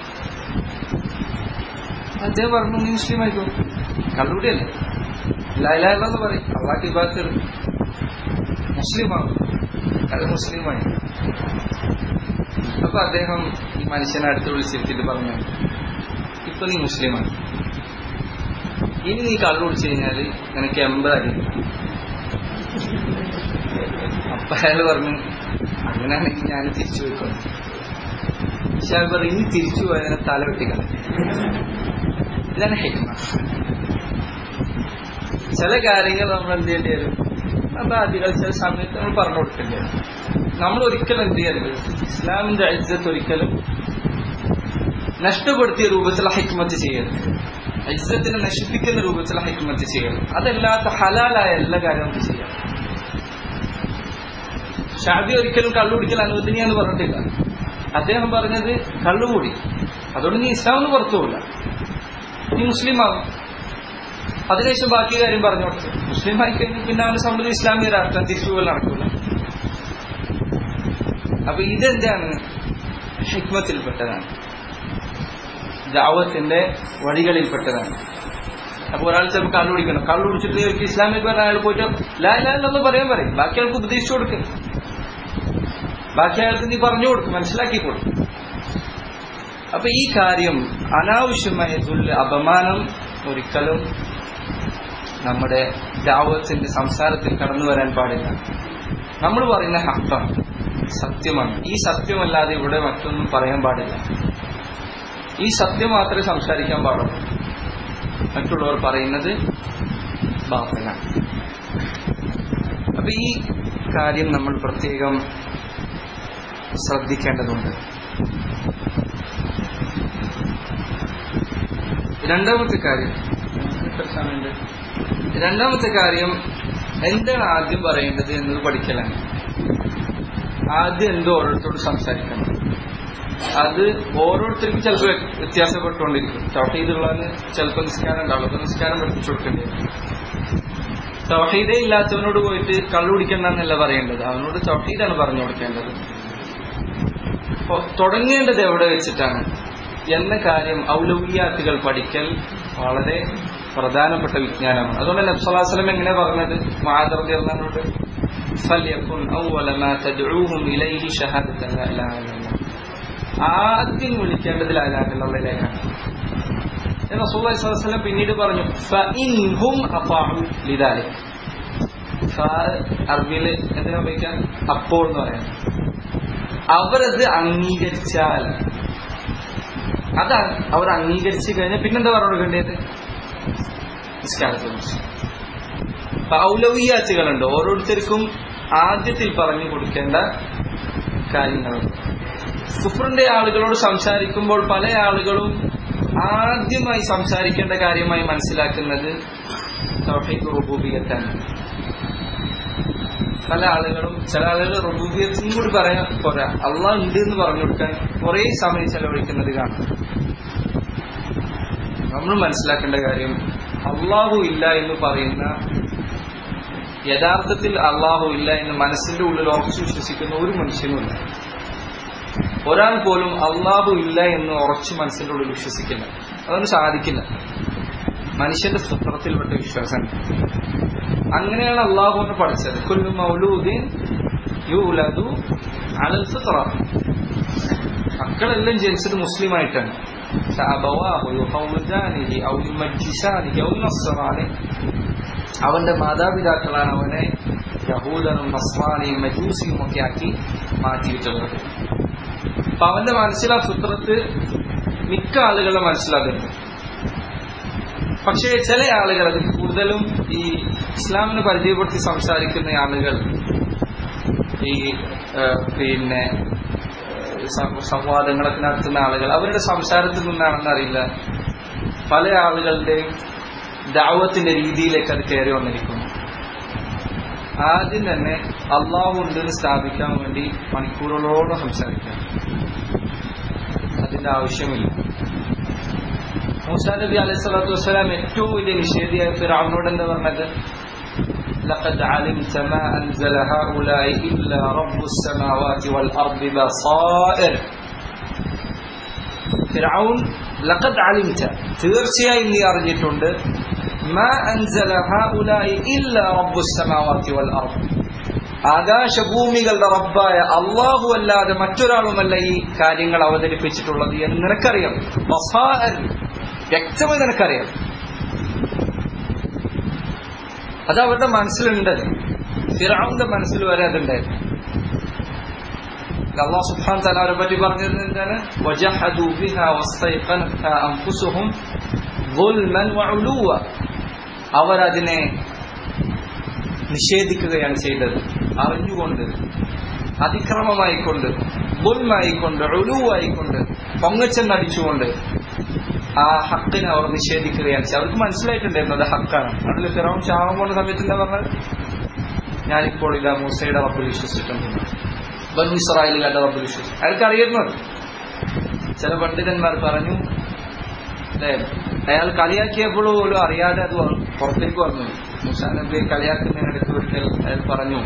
അദ്ദേഹം പറഞ്ഞു നീ മുസ്ലിം ആയിക്കോ കള്ളുകൂടിയല്ലേ ലായിലായെന്ന് പറയും അള്ളാഹ് ഇബാത്ത് മുസ്ലിമാണ് അത് മുസ്ലിമായി അപ്പൊ അദ്ദേഹം ഈ മനുഷ്യനെ അടുത്ത് വിളിച്ചിട്ട് പറഞ്ഞു ഇപ്പൊ നീ മുസ്ലിമാണ് ഇനി നീ കള്ളു കുടിച്ചു കഴിഞ്ഞാല് നിനക്ക് എൺപത് അപ്പൊ അയാൾ പറഞ്ഞു അങ്ങനെയാണെങ്കിൽ ഞാൻ തിരിച്ചു പോയിക്കോളാം പക്ഷെ അയാൾ പറഞ്ഞു ഇനി തിരിച്ചു പോയാൽ തല വെട്ടിക്കളയും ഇതാണ് ഹെക്മ ചില കാര്യങ്ങൾ നമ്മൾ എന്ത് ചെയ്യേണ്ടി വരും അതാദികൾ ചില സമയത്ത് നമ്മൾ പറഞ്ഞു കൊടുക്കേണ്ടി വരും നമ്മൾ ഒരിക്കലും എന്ത് ചെയ്യരുത് ഇസ്ലാമിന്റെ ഐജ്ജത്ത് ഒരിക്കലും നഷ്ടപ്പെടുത്തിയ രൂപത്തിലുള്ള ഹൈക്മത്ത് ചെയ്യരുത് ഐജ്ജത്തിനെ നശിപ്പിക്കുന്ന രൂപത്തിലുള്ള ഹൈക്മത്ത് ചെയ്യരുത് അതല്ലാത്ത ഹലാലായ എല്ലാ കാര്യവും നമുക്ക് ചെയ്യാം ഷാബി ഒരിക്കലും കള്ളുകുടിക്കൽ അനുവദനീയെന്ന് പറഞ്ഞിട്ടില്ല അദ്ദേഹം പറഞ്ഞത് കള്ളുകൂടി അതുകൊണ്ട് നീ ഇസ്ലാമിന് പുറത്തുമില്ല നീ മുസ്ലിം ആകും അതിനുശേഷം ബാക്കി കാര്യം പറഞ്ഞു കൊടുത്തു മുസ്ലിം ആയി കഴിഞ്ഞാൽ പിന്നെ അവനെ സംബന്ധിച്ച് ഇസ്ലാമിക രാഷ്ട്രം തിരിച്ചു പോലും നടക്കില്ല അപ്പൊ ഇതെന്താണ് ഹിക്മത്തിൽപ്പെട്ടതാണ് ദാവത്തിന്റെ വഴികളിൽപ്പെട്ടതാണ് അപ്പൊ ഒരാൾ ചിലപ്പോൾ കള്ളു കുടിക്കണം കള്ളു കുടിച്ചിട്ട് ഒരിക്കൽ ഇസ്ലാമിക് പറഞ്ഞ അയാൾ പോയിട്ട് ലാ ലാ എന്ന് പറയാൻ പറയും ബാക്കി ആൾക്ക് ഉപദേശിച്ചു കൊടുക്കും ബാക്കി അയാൾക്ക് നീ പറഞ്ഞു കൊടുക്കും മനസ്സിലാക്കി കൊടുക്കും അപ്പൊ ഈ കാര്യം അനാവശ്യമായ ദുല്ല അപമാനം ഒരിക്കലും നമ്മുടെ ദാവത്തിന്റെ സംസാരത്തിൽ കടന്നു വരാൻ പാടില്ല നമ്മൾ പറയുന്ന ഹക്കാണ് സത്യമാണ് ഈ സത്യമല്ലാതെ ഇവിടെ മറ്റൊന്നും പറയാൻ പാടില്ല ഈ സത്യം മാത്രമേ സംസാരിക്കാൻ പാടുള്ളൂ മറ്റുള്ളവർ പറയുന്നത് ബാത്തലാണ് അപ്പൊ ഈ കാര്യം നമ്മൾ പ്രത്യേകം ശ്രദ്ധിക്കേണ്ടതുണ്ട് രണ്ടാമത്തെ കാര്യം എത്ര സമയമുണ്ട് രണ്ടാമത്തെ കാര്യം എന്താണ് ആദ്യം പറയേണ്ടത് എന്നത് പഠിക്കലാണ് ആദ്യം എന്തോ ഓരോരുത്തരോട് സംസാരിക്കണം അത് ഓരോരുത്തർക്കും ചിലപ്പോൾ വ്യത്യാസപ്പെട്ടുകൊണ്ടിരിക്കും തൗഹീദുള്ളവന് ചിലപ്പോൾ നിസ്കാരം ഉണ്ടാവും അപ്പൊ നിസ്കാരം പഠിപ്പിച്ചു കൊടുക്കേണ്ടി വരും തൗഹീദേ ഇല്ലാത്തവനോട് പോയിട്ട് കള്ളു കുടിക്കണ്ടെന്നല്ല പറയേണ്ടത് അവനോട് തൗഹീദാണ് പറഞ്ഞു കൊടുക്കേണ്ടത് അപ്പൊ തുടങ്ങേണ്ടത് എവിടെ വെച്ചിട്ടാണ് എന്ന കാര്യം ഔലവ്യാത്തുകൾ പഠിക്കൽ വളരെ പ്രധാനപ്പെട്ട വിജ്ഞാനമാണ് അതുകൊണ്ട് നബ്സലാസ്ലം എങ്ങനെ പറഞ്ഞത് മാതൃ എന്നോട് فليكن أول ما تدعوهم إليه شهادة لا إله إلا الله ആദ്യം വിളിക്കേണ്ടതിൽ അലാഹുള്ളതിലേക്കാണ് റസൂല്ലി സ്വലം പിന്നീട് പറഞ്ഞു ഫഇൻഹും അഫാഉ ലിദാലിക് അറബിയില് എന്തിനാ ഉപയോഗിക്കാൻ അപ്പോൾ എന്ന് പറയാം അവരത് അംഗീകരിച്ചാൽ അതാണ് അവർ അംഗീകരിച്ചു കഴിഞ്ഞാൽ പിന്നെന്താ പറഞ്ഞു കൊടുക്കേണ്ടത് നിസ്കാരത്തെ കുറിച്ച് ഔലവീയാച്ചുകളുണ്ട് ഓരോരുത്തർക്കും ആദ്യത്തിൽ പറഞ്ഞു കൊടുക്കേണ്ട കാര്യങ്ങളുണ്ട് കുഫറിന്റെ ആളുകളോട് സംസാരിക്കുമ്പോൾ പല ആളുകളും ആദ്യമായി സംസാരിക്കേണ്ട കാര്യമായി മനസ്സിലാക്കുന്നത് തൗഹീദ് റുബൂബിയത്താണ് പല ആളുകളും ചില ആളുകൾ റുബൂബിയത്തും കൂടി പറയാൻ പോരാ അള്ളാഹ് ഉണ്ട് എന്ന് പറഞ്ഞു കൊടുക്കാൻ കുറെ സമയം ചെലവഴിക്കുന്നത് കാണാം നമ്മൾ മനസ്സിലാക്കേണ്ട കാര്യം അള്ളാഹു ഇല്ല എന്ന് പറയുന്ന യഥാർത്ഥത്തിൽ അള്ളാഹു ഇല്ല എന്ന് മനസ്സിന്റെ ഉള്ളിൽ ഉറച്ചു വിശ്വസിക്കുന്ന ഒരു മനുഷ്യനുമില്ല ഒരാൾ പോലും അള്ളാഹു ഇല്ല എന്ന് ഉറച്ചു മനസ്സിന്റെ ഉള്ളിൽ വിശ്വസിക്കില്ല അതൊന്നും സാധിക്കില്ല മനുഷ്യന്റെ ഫിത്രത്തിൽപ്പെട്ട വിശ്വാസം അങ്ങനെയാണ് അള്ളാഹുവിനെ പഠിച്ചത് കുല്ലു മൗലൂദിൻ യൂലദു അലൽ ഫിത്ര മക്കളെല്ലാം ജനിച്ചത് മുസ്ലിം ആയിട്ടാണ് അവന്റെ മാതാപിതാക്കളാണ് അവനെ യഹൂദനും നസ്രാനിയും മജൂസിയും ഒക്കെ ആക്കി മാറ്റിയിട്ടുള്ളത് അപ്പൊ അവന്റെ മനസ്സിലാ ഫിത്രത്ത് മിക്ക ആളുകളുടെ മനസ്സിലാകുന്നു പക്ഷേ ചില ആളുകൾ അത് കൂടുതലും ഈ ഇസ്ലാമിനെ പരിചയപ്പെടുത്തി സംസാരിക്കുന്ന ആളുകൾ ഈ പിന്നെ സംവാദങ്ങളൊക്കെ നടത്തുന്ന ആളുകൾ അവരുടെ സംസാരത്തിൽ നിന്നാണെന്ന് അറിയില്ല പല ആളുകളുടെയും ദാവത്തിന്റെ രീതിയിലേക്ക് അത് കയറി വന്നിരിക്കുന്നു ആദ്യം തന്നെ അള്ളാഹു ഉണ്ടെന്ന് സ്ഥാപിക്കാൻ വേണ്ടി മണിക്കൂറുകളോളം സംസാരിക്കാം അതിന്റെ ആവശ്യമില്ല മൂസാ നബി അലൈഹി സ്വലാത്തു വസ്സലാം ഏറ്റവും വലിയ നിഷേധിയായ ഫിറാവിനോട് എന്താ പറഞ്ഞത് لقد علمت ما أنزل هؤلاء إلا رب السماوات والأرض بصائر فرعون لقد علمت തീർച്ചയായും നീ അറിഞ്ഞിട്ടുണ്ട് ما أنزل هؤلاء إلا رب السماوات والأرض ആകാശഭൂമികളുടെ റബ്ബായ അള്ളാഹു അല്ലാതെ മറ്റൊരാളുമല്ല ഈ കാര്യങ്ങൾ അവതരിപ്പിച്ചിട്ടുള്ളത് എന്ന് നിനക്കറിയാം വ്യക്തമായി നിനക്കറിയാം അത് അവരുടെ മനസ്സിലുണ്ട് ഫിറാവുന്റെ മനസ്സിൽ വരെ അതുണ്ടായിരുന്നു അള്ളാഹു സുബ്ഹാൻ തആല അവരെ പറ്റി പറഞ്ഞത് എന്താണ് വജഹദു ബിഹാ വസ്തൈഖനത്ഹാ അൻഫുസുഹും ظുൽമൻ വഉലുവ അവരതിനെ നിഷേധിക്കുകയാണ് ചെയ്തത് അറിഞ്ഞുകൊണ്ട് അതിക്രമമായിക്കൊണ്ട് ബുൽമായിക്കൊണ്ട് ഒഴുവായിക്കൊണ്ട് പൊങ്ങച്ചെന്നടിച്ചുകൊണ്ട് ആ ഹക്കിനെ അവർ നിഷേധിക്കുകയാണ് ചെയ്തത് അവർക്ക് മനസ്സിലായിട്ടുണ്ടായിരുന്നു അത് ഹക്കാണ് അതിൽ ഫിറോൺ ശാപം പോണ സമയത്ത് എന്താ പറഞ്ഞത് ഞാനിപ്പോൾ ഇതാ മൂസയുടെ റബ്ബിൽ വിശ്വസിച്ചിട്ടുണ്ട് ബനു ഇസ്രായേലുകാരുടെ റബ്ബിൽ വിശ്വസിച്ചു അയാൾക്ക് അറിയുന്നു ചില പണ്ഡിതന്മാർ പറഞ്ഞു അല്ലെ അയാൾ കളിയാക്കിയപ്പോൾ പോലും അറിയാതെ അത് പുറത്തേക്ക് വന്നു മുസാ നബിയെ കളിയാക്കുന്നതിനടുത്ത് ഒരിക്കൽ അയാൾ പറഞ്ഞു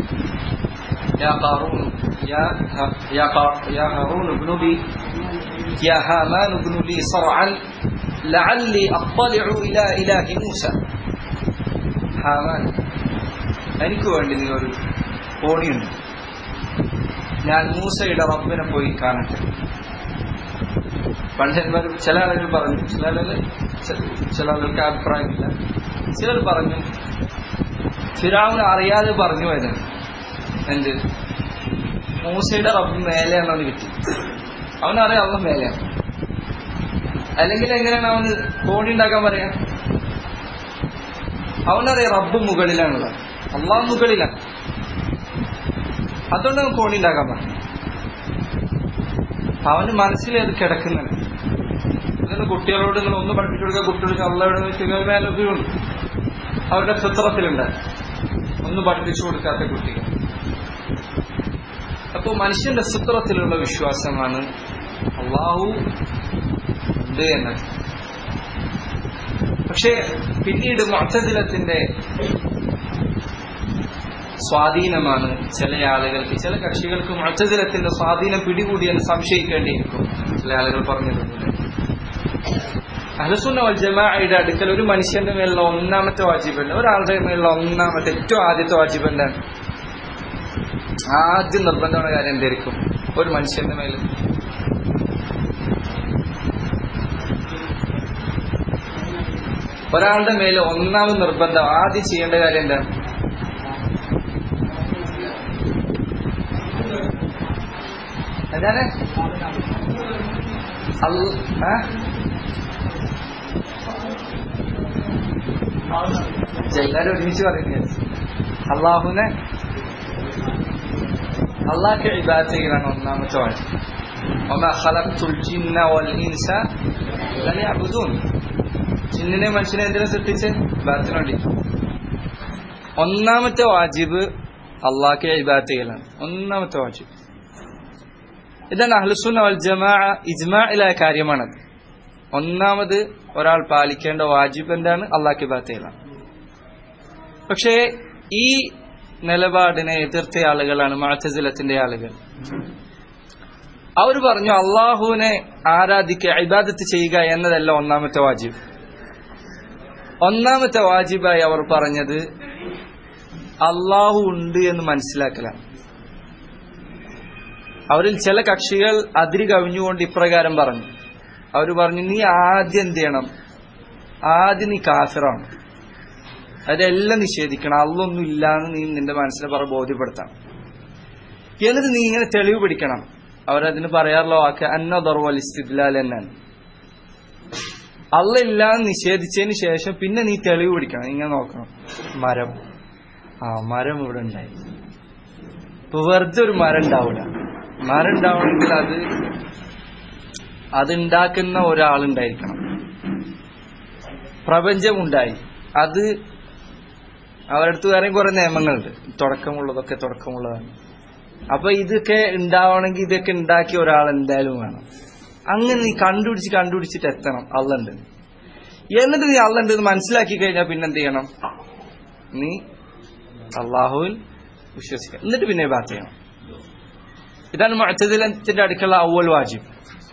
يا قارون يا يا يا هارون ابن بي يا هامان ابن لي صرعا لعلي أطلع إلى إله موسى ഹാമാൻ എനിക്ക് വേണ്ടി നീ ഒരു കോണിയുണ്ട് ഞാൻ മൂസയുടെ റബ്ബിനെ പോയി കാണട്ടെ പണ്ഡിതന്മാർ ചില ആളുകൾ പറഞ്ഞു ചില ആളുകൾ ചില ആളുകൾക്ക് അഭിപ്രായമില്ല ചിലർ പറഞ്ഞു ഫിറാവിന് അറിയാതെ പറഞ്ഞു പോയതാണ് എന്ത് മൂസയുടെ റബ്ബ് മേലെയാണെന്ന് കിട്ടി അവനറിയാം അവൻ മേലെയാണ് അല്ലെങ്കിൽ എങ്ങനെയാണ് അവന് കോണി ഉണ്ടാക്കാൻ പറയാ അവനറിയാം റബ്ബ് മുകളിലാണുള്ളത് അള്ളാഹ് മുകളിലാണ് അതുകൊണ്ട് അവൻ കോണി ഉണ്ടാക്കാൻ പറഞ്ഞു അവന് മനസ്സിൽ അത് കിടക്കുന്നുണ്ട് ഇതിന് കുട്ടികളോട് നിങ്ങൾ ഒന്ന് പഠിപ്പിച്ചു കൊടുക്കുക കുട്ടികൾക്ക് അള്ളയുടെ മേലൊക്കെയുണ്ട് അവരുടെ ചിത്രത്തിലുണ്ട് ഒന്ന് പഠിപ്പിച്ചു കൊടുക്കാത്ത കുട്ടികൾ അപ്പോൾ മനുഷ്യന്റെ ചിത്രത്തിലുള്ള വിശ്വാസമാണ് അള്ളാഹു ഉണ്ട് എന്നത് പക്ഷേ പിന്നീട് മൊത്തത്തിലത്തിന്റെ സ്വാധീനമാണ് ചില ആളുകൾക്ക് ചില കക്ഷികൾക്ക് മൊത്തത്തിലത്തിന്റെ സ്വാധീനം പിടികൂടിയെന്ന് സംശയിക്കേണ്ടിയിരിക്കും ചില ആളുകൾ പറഞ്ഞിട്ടുണ്ട് അഹസുന്ന വൽ ജമാഅയുടെ അടുക്കൽ ഒരു മനുഷ്യന്റെ മേലുള്ള ഒന്നാമത്തെ വാജിബുണ്ട് ഒരാളുടെ മേലുള്ള ഒന്നാമത്തെ ഏറ്റവും ആദ്യത്തെ വാജിബ് എന്താണ് ആദ്യം നിർബന്ധമായ കാര്യം എന്തായിരിക്കും ഒരു മനുഷ്യന്റെ മേൽ ഒരാളുടെ മേൽ ഒന്നാമത് നിർബന്ധം ആദ്യം ചെയ്യേണ്ട കാര്യം എന്താണ് എന്താണ് എല്ലാരും ഒരുമിച്ച് പറയുന്നത് അള്ളാഹുനെ അള്ളാഹ്ക്ക് ഇബാദത്ത് ചെയ്യലാണ് ഒന്നാമത്തെ വാഴ്ച وما خلقت الجن والإنس ليعبدون ജിന്നിനെ മനുഷ്യനെ എന്തിനാ സൃഷ്ടിച്ച് ഇബാദത്തിന് വേണ്ടി ഒന്നാമത്തെ വാജിബ് അള്ളാഹ്ക്ക് ഇബാദത്ത് ചെയ്യലാണ് ഒന്നാമത്തെ വാജിബ് ഇതാണ് അഹ്ലുസുന്ന വൽ ജമാ ഇജ്മാഇലായ കാര്യമാണത് ഒന്നാമത് ഒരാൾ പാലിക്കേണ്ട വാജിബ് എന്താണ് അള്ളാഹ്ക്ക് ഇബാദത്ത് ചെയ്യലാണ് പക്ഷേ ഈ നിലപാടിനെ എതിർത്ത ആളുകളാണ് മാച്ചസിലത്തിന്റെ ആളുകൾ അവർ പറഞ്ഞു അള്ളാഹുവിനെ ആരാധിക്കുക ഇബാദത്ത് ചെയ്യുക എന്നതല്ല ഒന്നാമത്തെ വാജിബ് ഒന്നാമത്തെ വാജിബായി അവർ പറഞ്ഞത് അള്ളാഹു ഉണ്ട് എന്ന് മനസ്സിലാക്കലാണ് അവരിൽ ചില കക്ഷികൾ അതിരി കവിഞ്ഞുകൊണ്ട് ഇപ്രകാരം പറഞ്ഞു അവർ പറഞ്ഞു നീ ആദ്യം എന്ത് ചെയ്യണം ആദ്യം നീ കാഫിറാണ് അതെല്ലാം നിഷേധിക്കണം അല്ലൊന്നും ഇല്ലാന്ന് നീ നിന്റെ മനസ്സിനെ പറ ബോധ്യപ്പെടുത്തണം എന്നിട്ട് നീ ഇങ്ങനെ തെളിവ് പിടിക്കണം അവരതിന് പറയാറുള്ള വാക്ക് അന്നദർവൽ ഇസ്തിദ്ലാൽ എന്നാണ് അല്ല ഇല്ലാന്ന് നിഷേധിച്ചതിന് ശേഷം പിന്നെ നീ തെളിവ് പിടിക്കണം ഇങ്ങനെ നോക്കണം മരം ആ മരം ഇവിടെ ഉണ്ടായി ഇപ്പൊ വെറുതെ ഒരു മരം ഉണ്ടാവില്ല മരം ഉണ്ടാവണമെങ്കിൽ അത് അതുണ്ടാക്കുന്ന ഒരാളുണ്ടായിരിക്കണം പ്രപഞ്ചമുണ്ടായി അത് അവരുടെ അടുത്ത് വേറെയും കുറെ നിയമങ്ങളുണ്ട് തുടക്കമുള്ളതൊക്കെ തുടക്കമുള്ളതാണ് അപ്പൊ ഇതൊക്കെ ഉണ്ടാവണമെങ്കിൽ ഇതൊക്കെ ഉണ്ടാക്കിയ ഒരാൾ എന്തായാലും വേണം അങ്ങനെ നീ കണ്ടുപിടിച്ച് കണ്ടുപിടിച്ചിട്ട് എത്തണം അള്ളുണ്ട് എന്നിട്ട് നീ അള്ളുണ്ട് എന്ന് മനസ്സിലാക്കി കഴിഞ്ഞാൽ പിന്നെ എന്ത് ചെയ്യണം നീ അള്ളാഹുവിൽ വിശ്വസിക്കണം എന്നിട്ട് പിന്നെ ബാത്ത് ചെയ്യണം ഇതാണ് മഴച്ചതിലത്തിന്റെ അടുക്കുള്ള ഔവൽ വാജിബ്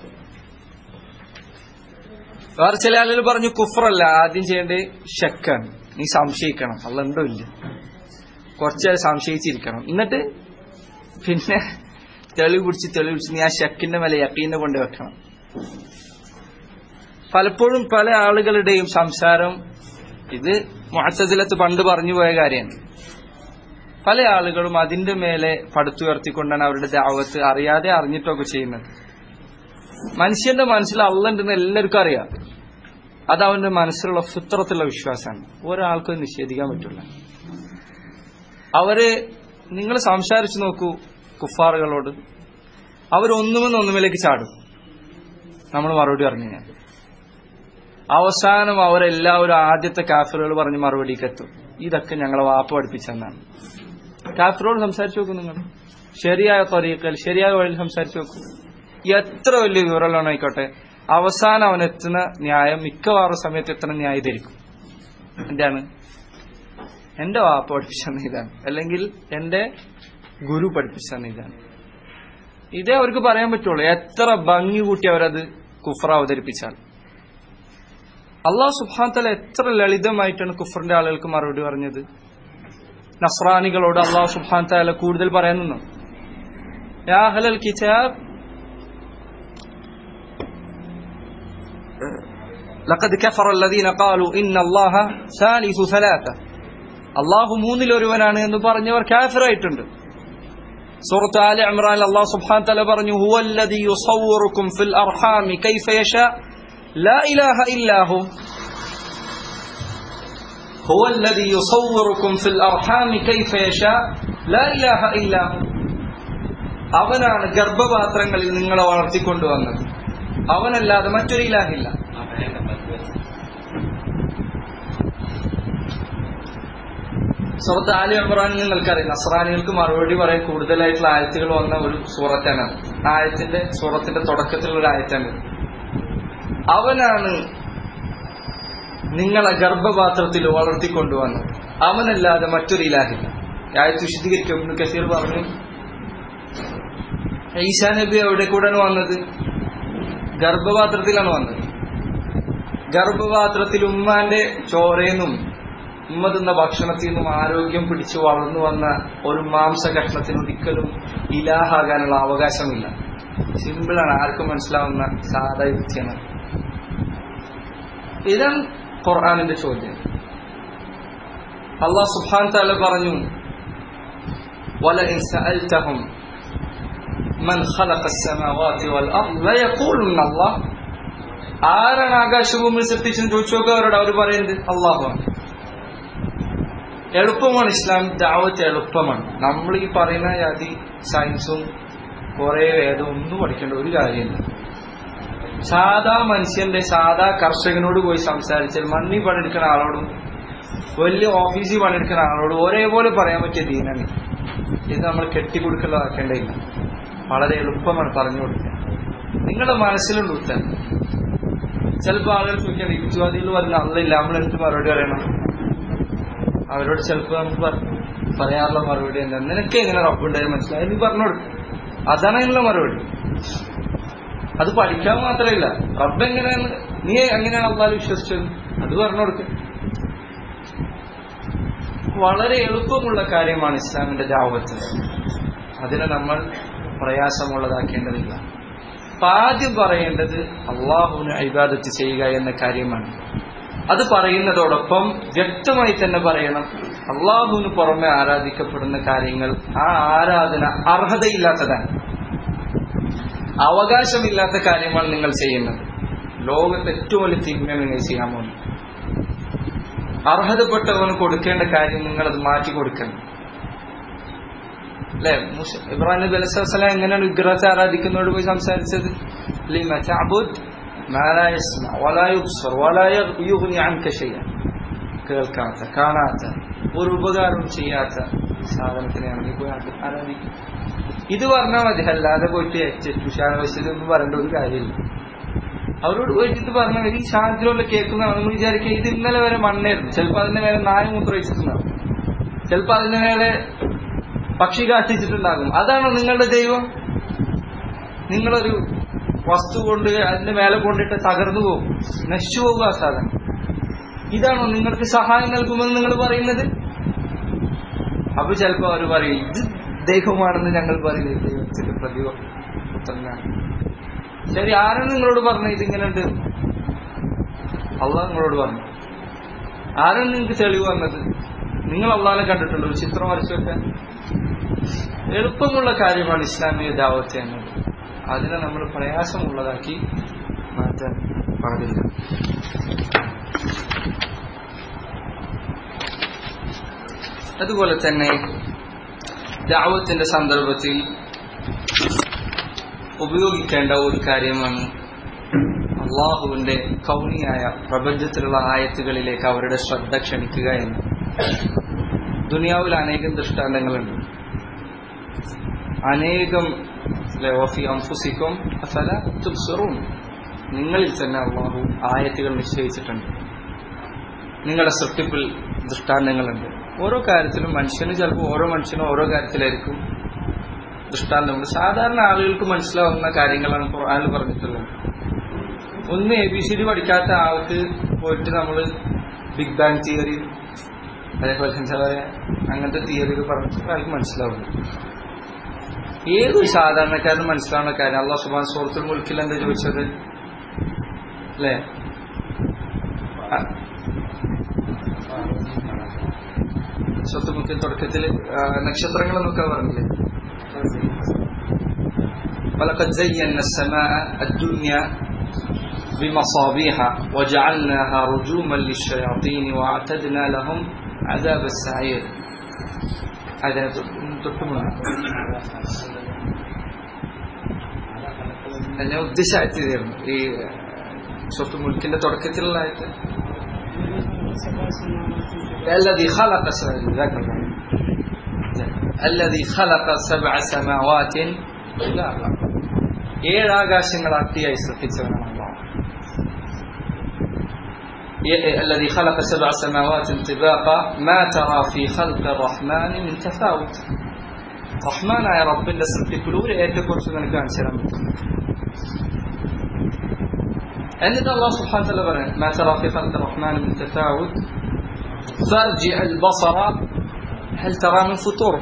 വേറെ ചില ആളുകൾ പറഞ്ഞു കുഫറല്ല ആദ്യം ചെയ്യേണ്ടത് ഷക്കാണ് നീ സംശയിക്കണം അള്ളുണ്ടോ ഇല്ല കുറച്ചേരം സംശയിച്ചിരിക്കണം എന്നിട്ട് പിന്നെ തെളിവ് പിടിച്ച് തെളിവ് പിടിച്ച് നീ ആ ഷക്കിന്റെ മേലെ യക്കീനെ കൊണ്ട് വെക്കണം പലപ്പോഴും പല ആളുകളുടെയും സംസാരം ഇത് മുഅത്തസിലത്ത് പണ്ട് പറഞ്ഞു പോയ കാര്യമാണ് പല ആളുകളും അതിന്റെ മേലെ പടുത്തുയർത്തിക്കൊണ്ടാണ് അവരുടെ ദാവത്ത് അറിയാതെ അറിഞ്ഞിട്ടൊക്കെ ചെയ്യുന്നത് മനുഷ്യന്റെ മനസ്സിൽ അള്ളുണ്ടെന്ന് എല്ലാവർക്കും അറിയാം അത് അവന്റെ മനസ്സിലുള്ള ഫിത്രത്തിലുള്ള വിശ്വാസമാണ് ഒരാൾക്കും നിഷേധിക്കാൻ പറ്റില്ല അവര് നിങ്ങൾ സംസാരിച്ചു നോക്കൂ കുഫാറുകളോട് അവരൊന്നുമെന്ന് ഒന്നുമിലേക്ക് ചാടും നമ്മൾ മറുപടി പറഞ്ഞു ഞാൻ അവസാനം അവരെല്ലാവരും ആദ്യത്തെ കാഫറുകൾ പറഞ്ഞ് മറുപടിക്ക് എത്തും ഇതൊക്കെ ഞങ്ങളെ വാപ്പ പഠിപ്പിച്ചെന്നാണ് കാഫിറോട് സംസാരിച്ചു നോക്കൂ നിങ്ങൾ ശരിയായ ത്വരീക്കൽ ശരിയായ വഴിയിൽ സംസാരിച്ചു നോക്കൂ എത്ര വലിയ വിവരമുള്ളവനായിക്കോട്ടെ അവസാനം അവൻ എത്തുന്ന ന്യായം മിക്കവാറും സമയത്ത് എത്തുന്ന ന്യായം ധരിക്കും എന്താണ് എന്റെ വാപ്പ പഠിപ്പിച്ചെന്ന ഇതാണ് അല്ലെങ്കിൽ എന്റെ ഗുരു പഠിപ്പിച്ചെന്ന ഇതാണ് ഇതേ അവർക്ക് പറയാൻ പറ്റുള്ളൂ എത്ര ഭംഗി കൂട്ടി അവരത് കുഫർ അവതരിപ്പിച്ചാൽ അള്ളാഹു സുബാന്തല എത്ര ലളിതമായിട്ടാണ് കുഫറിന്റെ ആളുകൾക്ക് മറുപടി പറഞ്ഞത് നസ്രാനികളോട് അള്ളാഹു സുബാൻ താല കൂടുതൽ പറയുന്നു യാ അഹ്ലൽ കിതാബ് لقد كفر الذين قالوا إن الله ثالث ثلاثة അള്ളാഹു മൂന്നിൽ ഒരുവനാണ് എന്ന് പറഞ്ഞവർ കാഫിറായിട്ടുണ്ട് സൂറത്ത് ആല ഇമ്രാൻ അള്ളാഹു സുബ്ഹാൻ തല പറഞ്ഞു ഹുവല്ലദി യുസവ്വിറുക്കും ഫിൽ അർഹാമി കൈഫ യശാ ലാ ഇലാഹ ഇല്ലാഹു ഹുവല്ലദി യുസവ്വിറുക്കും ഫിൽ അർഹാമി കൈഫ യശാ ലാ ഇലാഹ ഇല്ലാഹു അവനാണ് ഗർഭപാത്രങ്ങളിൽ നിങ്ങളെ വളർത്തിക്കൊണ്ടുവന്നത് അവനല്ലാതെ മറ്റൊരു ഇലാഹില്ല സുഹൃത്ത് ആലി ഇമ്രാൻ നിങ്ങൾക്കറിയാം നസ്രാനികൾക്ക് മറുപടി പറയാൻ കൂടുതലായിട്ടുള്ള ആയത്തുകൾ വന്ന ഒരു സൂറത്താണ് ആയത്തിന്റെ സൂറത്തിന്റെ തുടക്കത്തിലുള്ള ഒരു ആയത്താണ് അവനാണ് നിങ്ങളെ ഗർഭപാത്രത്തിൽ വളർത്തിക്കൊണ്ടുവന്നത് അവനല്ലാതെ മറ്റൊരു ഇലാഹില്ല ആയത്ത് വിശദീകരിക്കും ഇബ്നു കസീർ പറഞ്ഞു ഈസാ നബി എവിടെ കൂടെയാണ് വന്നത് ഗർഭപാത്രത്തിലാണ് വന്നത് ഗർഭപാത്രത്തിൽ ഉമ്മാന്റെ ചോരയെന്നും ഉമ്മ തിന്ന ഭക്ഷണത്തിൽ നിന്നും ആരോഗ്യം പിടിച്ചു വളർന്നു വന്ന ഒരു മാംസ കഷ്ണത്തിന് ഒരിക്കലും ഇലാഹാകാനുള്ള അവകാശമില്ല സിമ്പിളാണ് ആർക്കും മനസ്സിലാവുന്ന സാധാ യുക്തിയാണ് ഇതാണ് ഖുർആാനിന്റെ ചോദ്യം അള്ളാഹ് സുബ്ഹാൻ താല പറഞ്ഞു وَلَئِنْ سَأَلْتَهُمْ മൻ ഖലഖ السَّمَاوَاتِ وَالْأَرْضَ لَيَقُولُنَّ اللَّهُ ആരാണ് ആകാശഭൂമി സൃഷ്ടിച്ചെന്ന് ചോദിച്ചു നോക്കുക അവരോട് അവർ പറയുന്നത് അള്ളാഹുവാണ് എളുപ്പമാണ് ഇസ്ലാം ദാവത്ത് എളുപ്പമാണ് നമ്മൾ ഈ പറയുന്ന ജാതി സയൻസും കുറെ വേദം ഒന്നും പഠിക്കേണ്ട ഒരു കാര്യമില്ല സാധാ മനുഷ്യന്റെ സാധാ കർഷകനോട് പോയി സംസാരിച്ചാൽ മണ്ണി പണിയെടുക്കുന്ന ആളോടും വലിയ ഓഫീസിൽ പണിയെടുക്കുന്ന ആളോടും ഒരേപോലെ പറയാൻ പറ്റിയ ദീനാണ് ഇത് നമ്മൾ കെട്ടിക്കൊടുക്കലാക്കേണ്ടതില്ല വളരെ എളുപ്പമാണ് പറഞ്ഞു കൊടുക്കുക നിങ്ങളുടെ മനസ്സിലുണ്ട് ഉത്തരം ചിലപ്പോൾ ആളുകൾ ചോദിക്കണം യുക്തിവാദികൾ പറഞ്ഞ അന്നില്ല നമ്മളെടുത്ത് മറുപടി പറയണം അവരോട് ചിലപ്പോൾ നമുക്ക് പറയാറുള്ള മറുപടി എന്താ നിനക്ക് എങ്ങനെ റബ്ബുണ്ടായി മനസ്സിലായി നീ പറഞ്ഞു കൊടുക്കും അതാണ് അതിനുള്ള മറുപടി അത് പഠിക്കാൻ മാത്രമല്ല റബ്ബ് എങ്ങനെയാണ് നീ എങ്ങനെയാണ് അള്ളാഹ് വിശ്വസിച്ചത് അത് പറഞ്ഞു കൊടുക്കുക വളരെ എളുപ്പമുള്ള കാര്യമാണ് ഇസ്ലാമിന്റെ ജാവത്ത് അതിനെ നമ്മൾ പ്രയാസമുള്ളതാക്കേണ്ടതില്ല അപ്പൊ ആദ്യം പറയേണ്ടത് അള്ളാഹുവിന് അഭിവാദത്ത് ചെയ്യുക എന്ന കാര്യമാണ് അത് പറയുന്നതോടൊപ്പം വ്യക്തമായി തന്നെ പറയണം അള്ളാഹുവിന് പുറമെ ആരാധിക്കപ്പെടുന്ന കാര്യങ്ങൾ ആ ആരാധന അർഹതയില്ലാത്തതാണ് അവകാശമില്ലാത്ത കാര്യമാണ് നിങ്ങൾ ചെയ്യുന്നത് ലോകത്ത് ഏറ്റവും വലിയ തിന്മ നിങ്ങൾ ചെയ്യാൻ പോകുന്നു അർഹതപ്പെട്ടവന് കൊടുക്കേണ്ട കാര്യം നിങ്ങൾ അത് മാറ്റി കൊടുക്കണം അല്ലെ ഇബ്രാഹിം നബി അലൈഹി സ്വലാം എങ്ങനെയാണ് വിഗ്രഹത്തെ ആരാധിക്കുന്നതോട് പോയി സംസാരിച്ചത് ലിമ തഅബുദ് മാ ലാ യസ്മ വലാ യുബ്സർ വലാ യുഗ്നി അൻക ഷൈഅ കേൾക്കാത്ത കാണാത്ത ഒരു ഉപകാരം ചെയ്യാത്ത സാധനത്തിനെയാണ് നീ പോയി ആരാധിക്കും ഇത് പറഞ്ഞാൽ മതി അല്ലാതെ പോയിട്ട് തുഷാരവശതൊന്നും പറയേണ്ട ഒരു കാര്യമില്ല അവരോട് പോയിട്ട് ഇത് പറഞ്ഞാൽ മതി ഈ ശാന്തിയുള്ള കേൾക്കുന്നതാണ് നമ്മൾ വിചാരിക്കുക ഇത് ഇന്നലെ വരെ മണ്ണായിരുന്നു ചിലപ്പോൾ അതിന്റെ മേലെ നായ മൂത്രയിച്ചിട്ടുണ്ടാകും ചിലപ്പോൾ അതിന്റെ മേലെ പക്ഷി കാട്ടിച്ചിട്ടുണ്ടാകും അതാണോ നിങ്ങളുടെ ദൈവം നിങ്ങളൊരു വസ്തു കൊണ്ട് അതിന്റെ മേലെ കൊണ്ടിട്ട് തകർന്നു പോകും നശിച്ചു പോകും ആ സാധനം ഇതാണോ നിങ്ങൾക്ക് സഹായം നൽകുമെന്ന് നിങ്ങൾ പറയുന്നത് അപ്പൊ ചിലപ്പോ അവർ പറയും ഇത് ദൈവമാണെന്ന് ഞങ്ങൾ പറയുന്നത് ദൈവത്തിന്റെ പ്രതിപുത്രനാണ് ശരി ആരാണ് നിങ്ങളോട് പറഞ്ഞത് ഇതിങ്ങനെ ഉണ്ട് അള്ളാഹ് നിങ്ങളോട് പറഞ്ഞു ആരാണ് നിങ്ങൾക്ക് തെളിവ് വന്നത് നിങ്ങൾ അള്ളാഹിനെ കണ്ടിട്ടുണ്ടോ ഒരു ചിത്രം വരച്ചു വെക്കാൻ എളുപ്പമുള്ള കാര്യമാണ് ഇസ്ലാമിക ദാവത്ത് എന്നത് അതിനെ നമ്മൾ പ്രയാസമുള്ളതാക്കി മാറ്റാൻ പാടില്ല അതുപോലെ തന്നെ ദാവത്തിന്റെ സന്ദർഭത്തിൽ ഉപയോഗിക്കേണ്ട ഒരു കാര്യമാണ് അള്ളാഹുവിന്റെ കൗണിയായ പ്രപഞ്ചത്തിലുള്ള ആയത്തുകളിലേക്ക് അവരുടെ ശ്രദ്ധ ക്ഷണിക്കുക എന്ന് ദുനിയാവിൽ അനേകം ദൃഷ്ടാന്തങ്ങളുണ്ട് അനേകം അംഫുസിക്കും അഫല തുബ്സിറൂൻ നിങ്ങളിൽ തന്നെ അള്ളാഹു ആയത്തുകൾ നിശ്ചയിച്ചിട്ടുണ്ട് നിങ്ങളുടെ സൃഷ്ടിപ്പിൽ ദൃഷ്ടാന്തങ്ങളുണ്ട് ഓരോ കാര്യത്തിലും മനുഷ്യന് ചിലപ്പോൾ ഓരോ മനുഷ്യനും ഓരോ കാര്യത്തിലായിരിക്കും ദൃഷ്ടാന്തമുണ്ട് സാധാരണ ആളുകൾക്ക് മനസ്സിലാവുന്ന കാര്യങ്ങളാണ് ഖുർആനിൽ പറഞ്ഞിട്ടുള്ളത് ഒന്ന് എ ബി സി ഡി പഠിക്കാത്ത ആൾക്ക് പോയിട്ട് നമ്മൾ ബിഗ് ബാങ് തിയറി അതേപോലെ എന്താ പറയാ അങ്ങനത്തെ തിയറികൾ പറഞ്ഞിട്ട് ആൾക്ക് മനസ്സിലാവുന്നു ഏതൊരു സാധാരണക്കാരനും മനസ്സിലാവുന്ന കാര്യം അള്ളാഹ് സുബാൻ സുഹൃത്തുൽ മുൽക്കിൽ എന്താ ചോദിച്ചത് അല്ലേ സ്വത്ത് മുക്കിൽ തുടക്കത്തിൽ നക്ഷത്രങ്ങൾ എന്നൊക്കെ പറഞ്ഞില്ലേ ولقد زينا السماء الدنيا بمصابيح وجعلناها رجوما للشياطين واعتدنا لهم عذاب السعير هذا തൊട്ടുമുണ്ട് എന്നെ ഉദ്ദേശിച്ചായിരുന്നു ഈ സ്വത്ത് മുൽക്കിന്റെ തുടക്കത്തിലുള്ള ആയിട്ട് الذي خلق سبع ذاك الذي خلق سبع سماوات ഏഴാകാശങ്ങൾ അത്തിയായി സൃഷ്ടിച്ചവനാണ് അള്ളാഹ് الذي خلق سبع سماوات طباقا ما ترى في خلق الرحمن من تفاوت റഹ്മാനായ റബ്ബിന്റെ സൃഷ്ടിപ്പിൽ ഒരു ഏറ്റക്കുറിച്ച് നിനക്ക് കാണിച്ചു തരാൻ പറ്റും എന്നിട്ട് അള്ളാഹു സുബ്ഹാനഹു വതആല പറയാൻ ما ترى في خلق الرحمن من تفاوت فارجع البصر هل ترى من فطور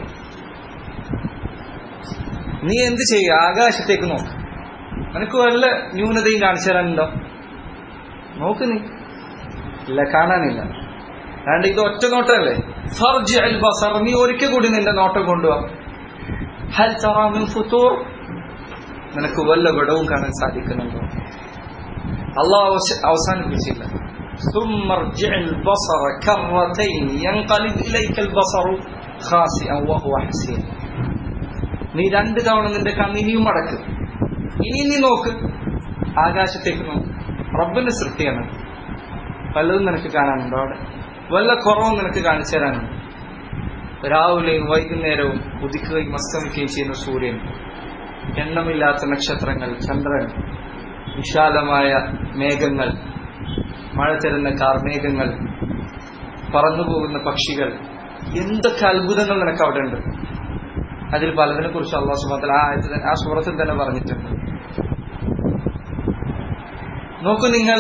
നീ എന്ത് ചെയ്യുക ആകാശത്തേക്ക് നോക്ക് നിനക്ക് വല്ല ന്യൂനതയും കാണിച്ചു തരാനുണ്ടോ നോക്ക് നീ ഇല്ല കാണാനില്ല അതാണ്ട് ഇത് ഒറ്റ നോട്ടമല്ലേ ഫർജി അൽ ബസർ നീ ഒരിക്കൽ കൂടി നിന്റെ നോട്ടം കൊണ്ടുപോവാ ഹൽ തറാമിൻ ഫുത്തൂർ നിനക്ക് വല്ല വിടവും കാണാൻ സാധിക്കുന്നുണ്ടോ അള്ളാഹ് അവസാനിപ്പിച്ചില്ല ثم ارجع البصر كرتين ينقلب إليك البصر خاسئا وهو حسين നീ രണ്ട് തവണ നിന്റെ കണ്ണിനിയും മടക്ക് ഇനി നീ നോക്ക് ആകാശത്തേക്ക് നോക്ക് റബ്ബിന്റെ സൃഷ്ടിയാണ് പലതും നിനക്ക് കാണാനുണ്ടോ അവിടെ വല്ല കുറവും നിനക്ക് കാണിച്ചു തരാനുണ്ട് രാവിലെയും വൈകുന്നേരവും ഉദിക്കുകയും അസ്തമിക്കുകയും ചെയ്യുന്ന സൂര്യൻ എണ്ണമില്ലാത്ത നക്ഷത്രങ്ങൾ ചന്ദ്രൻ വിശാലമായ മേഘങ്ങൾ മഴ തരുന്ന കാർമേഘങ്ങൾ പറന്നു പോകുന്ന പക്ഷികൾ എന്തൊക്കെ അത്ഭുതങ്ങൾ നിനക്ക് അവിടെ ഉണ്ട് അതിൽ പലതിനെ കുറിച്ച് അള്ളാഹു സുബാത്തിൽ ആ ആയത്തിൽ ആ സൂറത്തിൽ തന്നെ പറഞ്ഞിട്ടുണ്ട് നോക്കൂ നിങ്ങൾ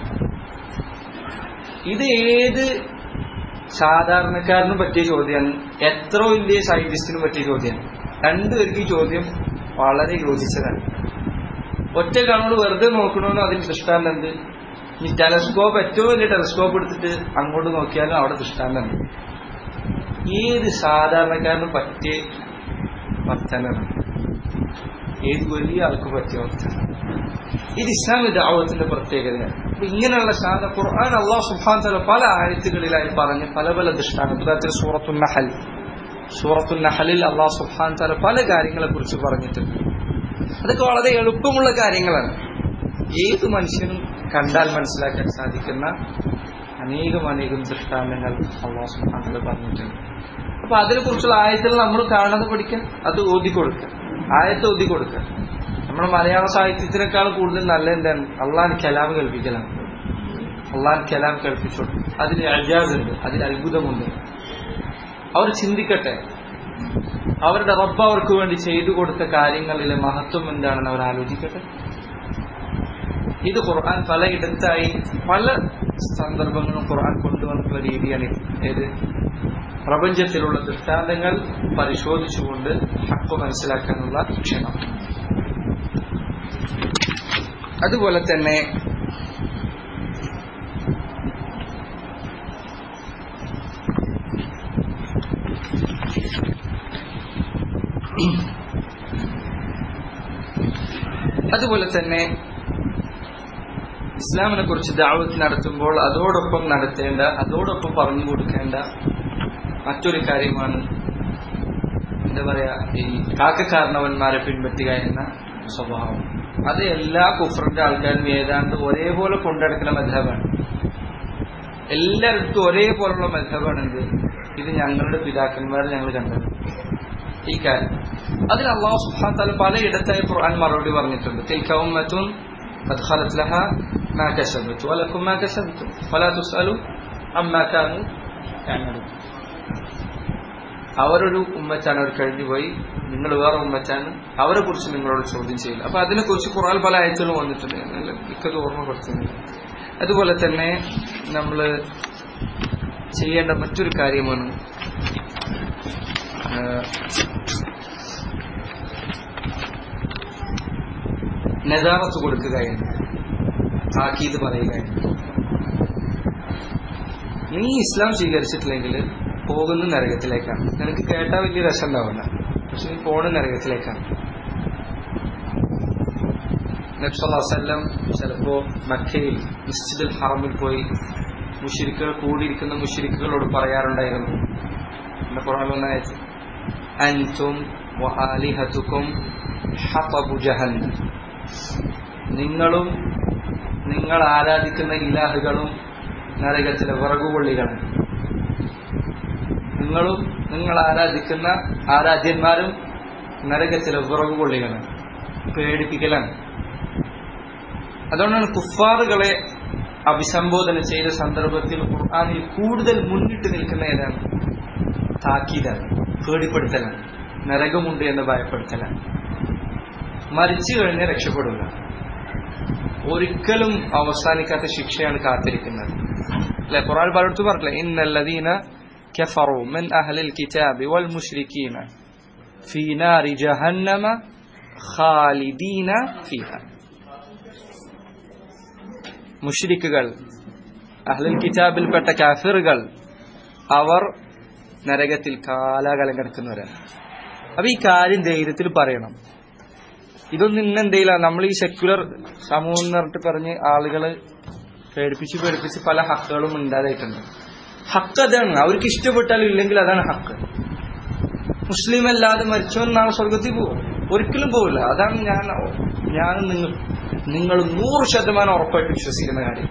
ഇത് ഏത് സാധാരണക്കാരനും പറ്റിയ ചോദ്യമാണ് എത്ര വലിയ സയന്റിസ്റ്റിനും പറ്റിയ ചോദ്യമാണ് രണ്ടുപേർക്ക് ഈ ചോദ്യം വളരെ യോജിച്ചതാണ് ഒറ്റ കണ്ണോട് വെറുതെ നോക്കണമെന്ന് അതിന് ദൃഷ്ടാന്തം എന്ത് ഈ ടെലസ്കോപ്പ് ഏറ്റവും വലിയ ടെലസ്കോപ്പ് എടുത്തിട്ട് അങ്ങോട്ട് നോക്കിയാലും അവിടെ ദൃഷ്ടാന്തം ഉണ്ട് ഏത് സാധാരണക്കാരനും പറ്റിയ വർത്തനാണ് ഏത് വലിയ ആൾക്ക് പറ്റിയ വർത്തനാണ് ഇത് ഇസ്ലാമി ദാവത്തിന്റെ പ്രത്യേകതയാണ് അപ്പൊ ഇങ്ങനെയുള്ള സാധന ഖുർആൻ അള്ളാഹു സുഹാൻ തല പല ആയത്തുകളിലായി പറഞ്ഞ് പല പല ദൃഷ്ടാന്തം ഉദാഹരണത്തിന് സൂറത്തു നഹൽ സൂറത്തു നഹലിൽ അള്ളാഹു സുഹാൻ തല പല കാര്യങ്ങളെ കുറിച്ച് പറഞ്ഞിട്ടുണ്ട് അതൊക്കെ വളരെ എളുപ്പമുള്ള കാര്യങ്ങളാണ് ഏത് മനുഷ്യനും കണ്ടാൽ മനസ്സിലാക്കാൻ സാധിക്കുന്ന അനേകം അനേകം ദൃഷ്ടാന്തങ്ങൾ അള്ളാഹു സുഹാൻ തല പറഞ്ഞിട്ടുണ്ട് അപ്പൊ അതിനെ കുറിച്ചുള്ള ആയത്തിൽ നമ്മൾ കാണുന്നത് പഠിക്കാൻ അത് ഓതി കൊടുക്കുക ആയത്ത് ഓതി കൊടുക്കുക നമ്മുടെ മലയാള സാഹിത്യത്തിനേക്കാൾ കൂടുതൽ നല്ല എന്താണ് അള്ളാൻ കലാം കൽപ്പിക്കലാണ് അള്ളാൻ കലാം കൽപ്പിച്ചു അതിൽ അജാസ് ഉണ്ട് അതിൽ അത്ഭുതമുണ്ട് അവർ ചിന്തിക്കട്ടെ അവരുടെ റബ്ബ് അവർക്ക് വേണ്ടി ചെയ്തു കൊടുത്ത കാര്യങ്ങളിലെ മഹത്വം എന്താണെന്ന് അവർ ആലോചിക്കട്ടെ ഇത് ഖുർആൻ പലയിടത്തായി പല സന്ദർഭങ്ങളും ഖുർആൻ കൊണ്ടുവന്നിട്ടുള്ള രീതിയാണ് ഏത് പ്രപഞ്ചത്തിലുള്ള ദൃഷ്ടാന്തങ്ങൾ പരിശോധിച്ചുകൊണ്ട് ഹക്ക് മനസ്സിലാക്കാനുള്ള ക്ഷണം അതുപോലെ തന്നെ അതുപോലെ തന്നെ ഇസ്ലാമിനെ കുറിച്ച് ദാവത്ത് നടത്തുമ്പോൾ അതോടൊപ്പം നടത്തേണ്ട അതോടൊപ്പം പറഞ്ഞു കൊടുക്കേണ്ട മറ്റൊരു കാര്യമാണ് എന്താ പറയാ ഈ കാക്കക്കാരണവന്മാരെ പിൻപറ്റുക എന്ന സ്വഭാവം അത് എല്ലാ കുഫറിന്റെ ആൾക്കാരും ഏതാണ്ട് ഒരേപോലെ കൊണ്ടെടുക്കുന്ന മധബാണ് എല്ലായിടത്തും ഒരേപോലുള്ള മധബാണ് എന്ത് ഇത് ഞങ്ങളുടെ പിതാക്കന്മാർ ഞങ്ങൾ കണ്ടത് ഈ കാര്യം അതിൽ അള്ളാഹു സുബ്ഹാനഹു വതആല പലയിടത്തായി ഖുർആൻ മറുപടി പറഞ്ഞിട്ടുണ്ട് തിൽക ഉമ്മത്തുൻ قد خلت لها ما كسبت ولكم ما كسبتم ولا تسألوا عما كانوا يعملون അവരൊരു ഉമ്മത്താണ് അവർ കഴിഞ്ഞുപോയി നിങ്ങൾ വേറെ ഉമ്മച്ചാണ് അവരെ കുറിച്ച് നിങ്ങളോട് ചോദ്യം ചെയ്യില്ല അപ്പൊ അതിനെക്കുറിച്ച് ഖുറാൻ പല ആയത്തുകളും വന്നിട്ടുണ്ട് എന്നാൽ ഇക്കത് ഓർമ്മപ്പെടുത്തുന്നില്ല അതുപോലെ തന്നെ നമ്മൾ ചെയ്യേണ്ട മറ്റൊരു കാര്യമാണ് നദാറത്ത് കൊടുക്കുക എന്ന് താക്കീത് പറയുക എന്ന് നീ ഇസ്ലാം സ്വീകരിച്ചിട്ടില്ലെങ്കിൽ പോകുന്ന നരകത്തിലേക്കാണ് നിനക്ക് കേട്ടാൽ വലിയ രസം ഉണ്ടാവില്ല പക്ഷെ നീ പോണ നരകത്തിലേക്കാണ് നബ്സല്ലാസ്ല്ലാം ചിലപ്പോ മക്കയിൽ മസ്ജിദുൽ ഹറമിൽ പോയി മുഷിരിക്കുകൾ കൂടിയിരിക്കുന്ന മുഷിരിക്കുകളോട് പറയാറുണ്ടായിരുന്നു എന്റെ പുറമെ അൻതും വആലിഹതുക്കും ഹതബു ജഹന്നം നിങ്ങളും നിങ്ങൾ ആരാധിക്കുന്ന ഇലാഹുകളും നരകത്തിലെ വിറകുകൊള്ളികളാണ് നിങ്ങളും നിങ്ങൾ ആരാധിക്കുന്ന ആരാധ്യന്മാരും നരകത്തിലെ വിറകുകൊള്ളികളാണ് പേടിപ്പിക്കലാണ് അതുകൊണ്ടാണ് കുഫാറുകളെ അഭിസംബോധന ചെയ്ത സന്ദർഭത്തിൽ ഖുർആാനിൽ കൂടുതൽ മുന്നിട്ട് നിൽക്കുന്ന ഏതാണ് താക്കീതാണ് പേടിപ്പെടുത്തലാണ് നരകമുണ്ട് എന്ന് ഭയപ്പെടുത്തലാണ് മരിച്ചു കഴിഞ്ഞാൽ രക്ഷപ്പെടില്ല ഒരിക്കലും അവസാനിക്കാത്ത ശിക്ഷയാണ് കാത്തിരിക്കുന്നത് അല്ലെ ഖുർആൻ പലയിടത്തും പറഞ്ഞില്ലേ ഇന്നല്ലദീന كفروا من أهل الكتاب والمشركين في نار جهنم خالدين فيها മുഷ്രിക്കുകൾ അഹ്ലുൽ കിതാബിൽപ്പെട്ട കാഫിറുകൾ അവർ നരകത്തിൽ കാലാകാലം കിടക്കുന്നവരാണ് അപ്പൊ ഈ കാര്യം ധൈര്യത്തിൽ പറയണം ഇതൊന്നും ഇന്നെന്തെയില്ല നമ്മൾ ഈ സെക്യുലർ സമൂഹം എന്ന് പറഞ്ഞിട്ട് പറഞ്ഞ് ആളുകള് പേടിപ്പിച്ച് പേടിപ്പിച്ച് പല ഹക്കുകളും ഉണ്ടാതായിട്ടുണ്ട് ഹക്ക് അതാണ് അവർക്ക് ഇഷ്ടപ്പെട്ടാലും ഇല്ലെങ്കിൽ അതാണ് ഹക്ക് മുസ്ലിം അല്ലാതെ മരിച്ചവൻ നാളെ സ്വർഗത്തിൽ പോകും ഒരിക്കലും പോവില്ല അതാണ് ഞാൻ ഞാൻ നിങ്ങൾ നിങ്ങൾ നൂറ് ശതമാനം ഉറപ്പായിട്ട് വിശ്വസിക്കുന്ന കാര്യം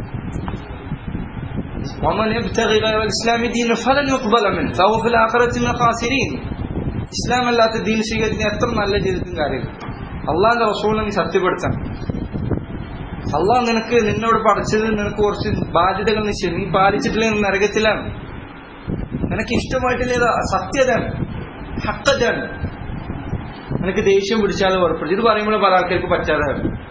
ومن يبتغي غير الاسلام دينا فلن يقبل منه فهو في الاخره من الخاسرين ഇസ്ലാം അല്ലാത്ത ദീൻ സ്വീകരിക്കുന്ന എത്ര നല്ല ജീവിതത്തിനും കാര്യമില്ല അള്ളാന്റെ റസൂളിനെ നീ സത്യപ്പെടുത്തണം അള്ളാഹ് നിനക്ക് നിന്നോട് പഠിച്ചത് നിനക്ക് കുറച്ച് ബാധ്യതകൾ നിശ്ചയം നീ പാലിച്ചിട്ടില്ലെങ്കിൽ നരകത്തിലാണ് നിനക്ക് ഇഷ്ടമായിട്ടില്ല സത്യതാണ് ഹക്കതാണ് നിനക്ക് ദേഷ്യം പിടിച്ചാൽ ഉറപ്പിച്ചു ഇത് പറയുമ്പോൾ പല ആൾക്കാർക്ക് പറ്റാതെ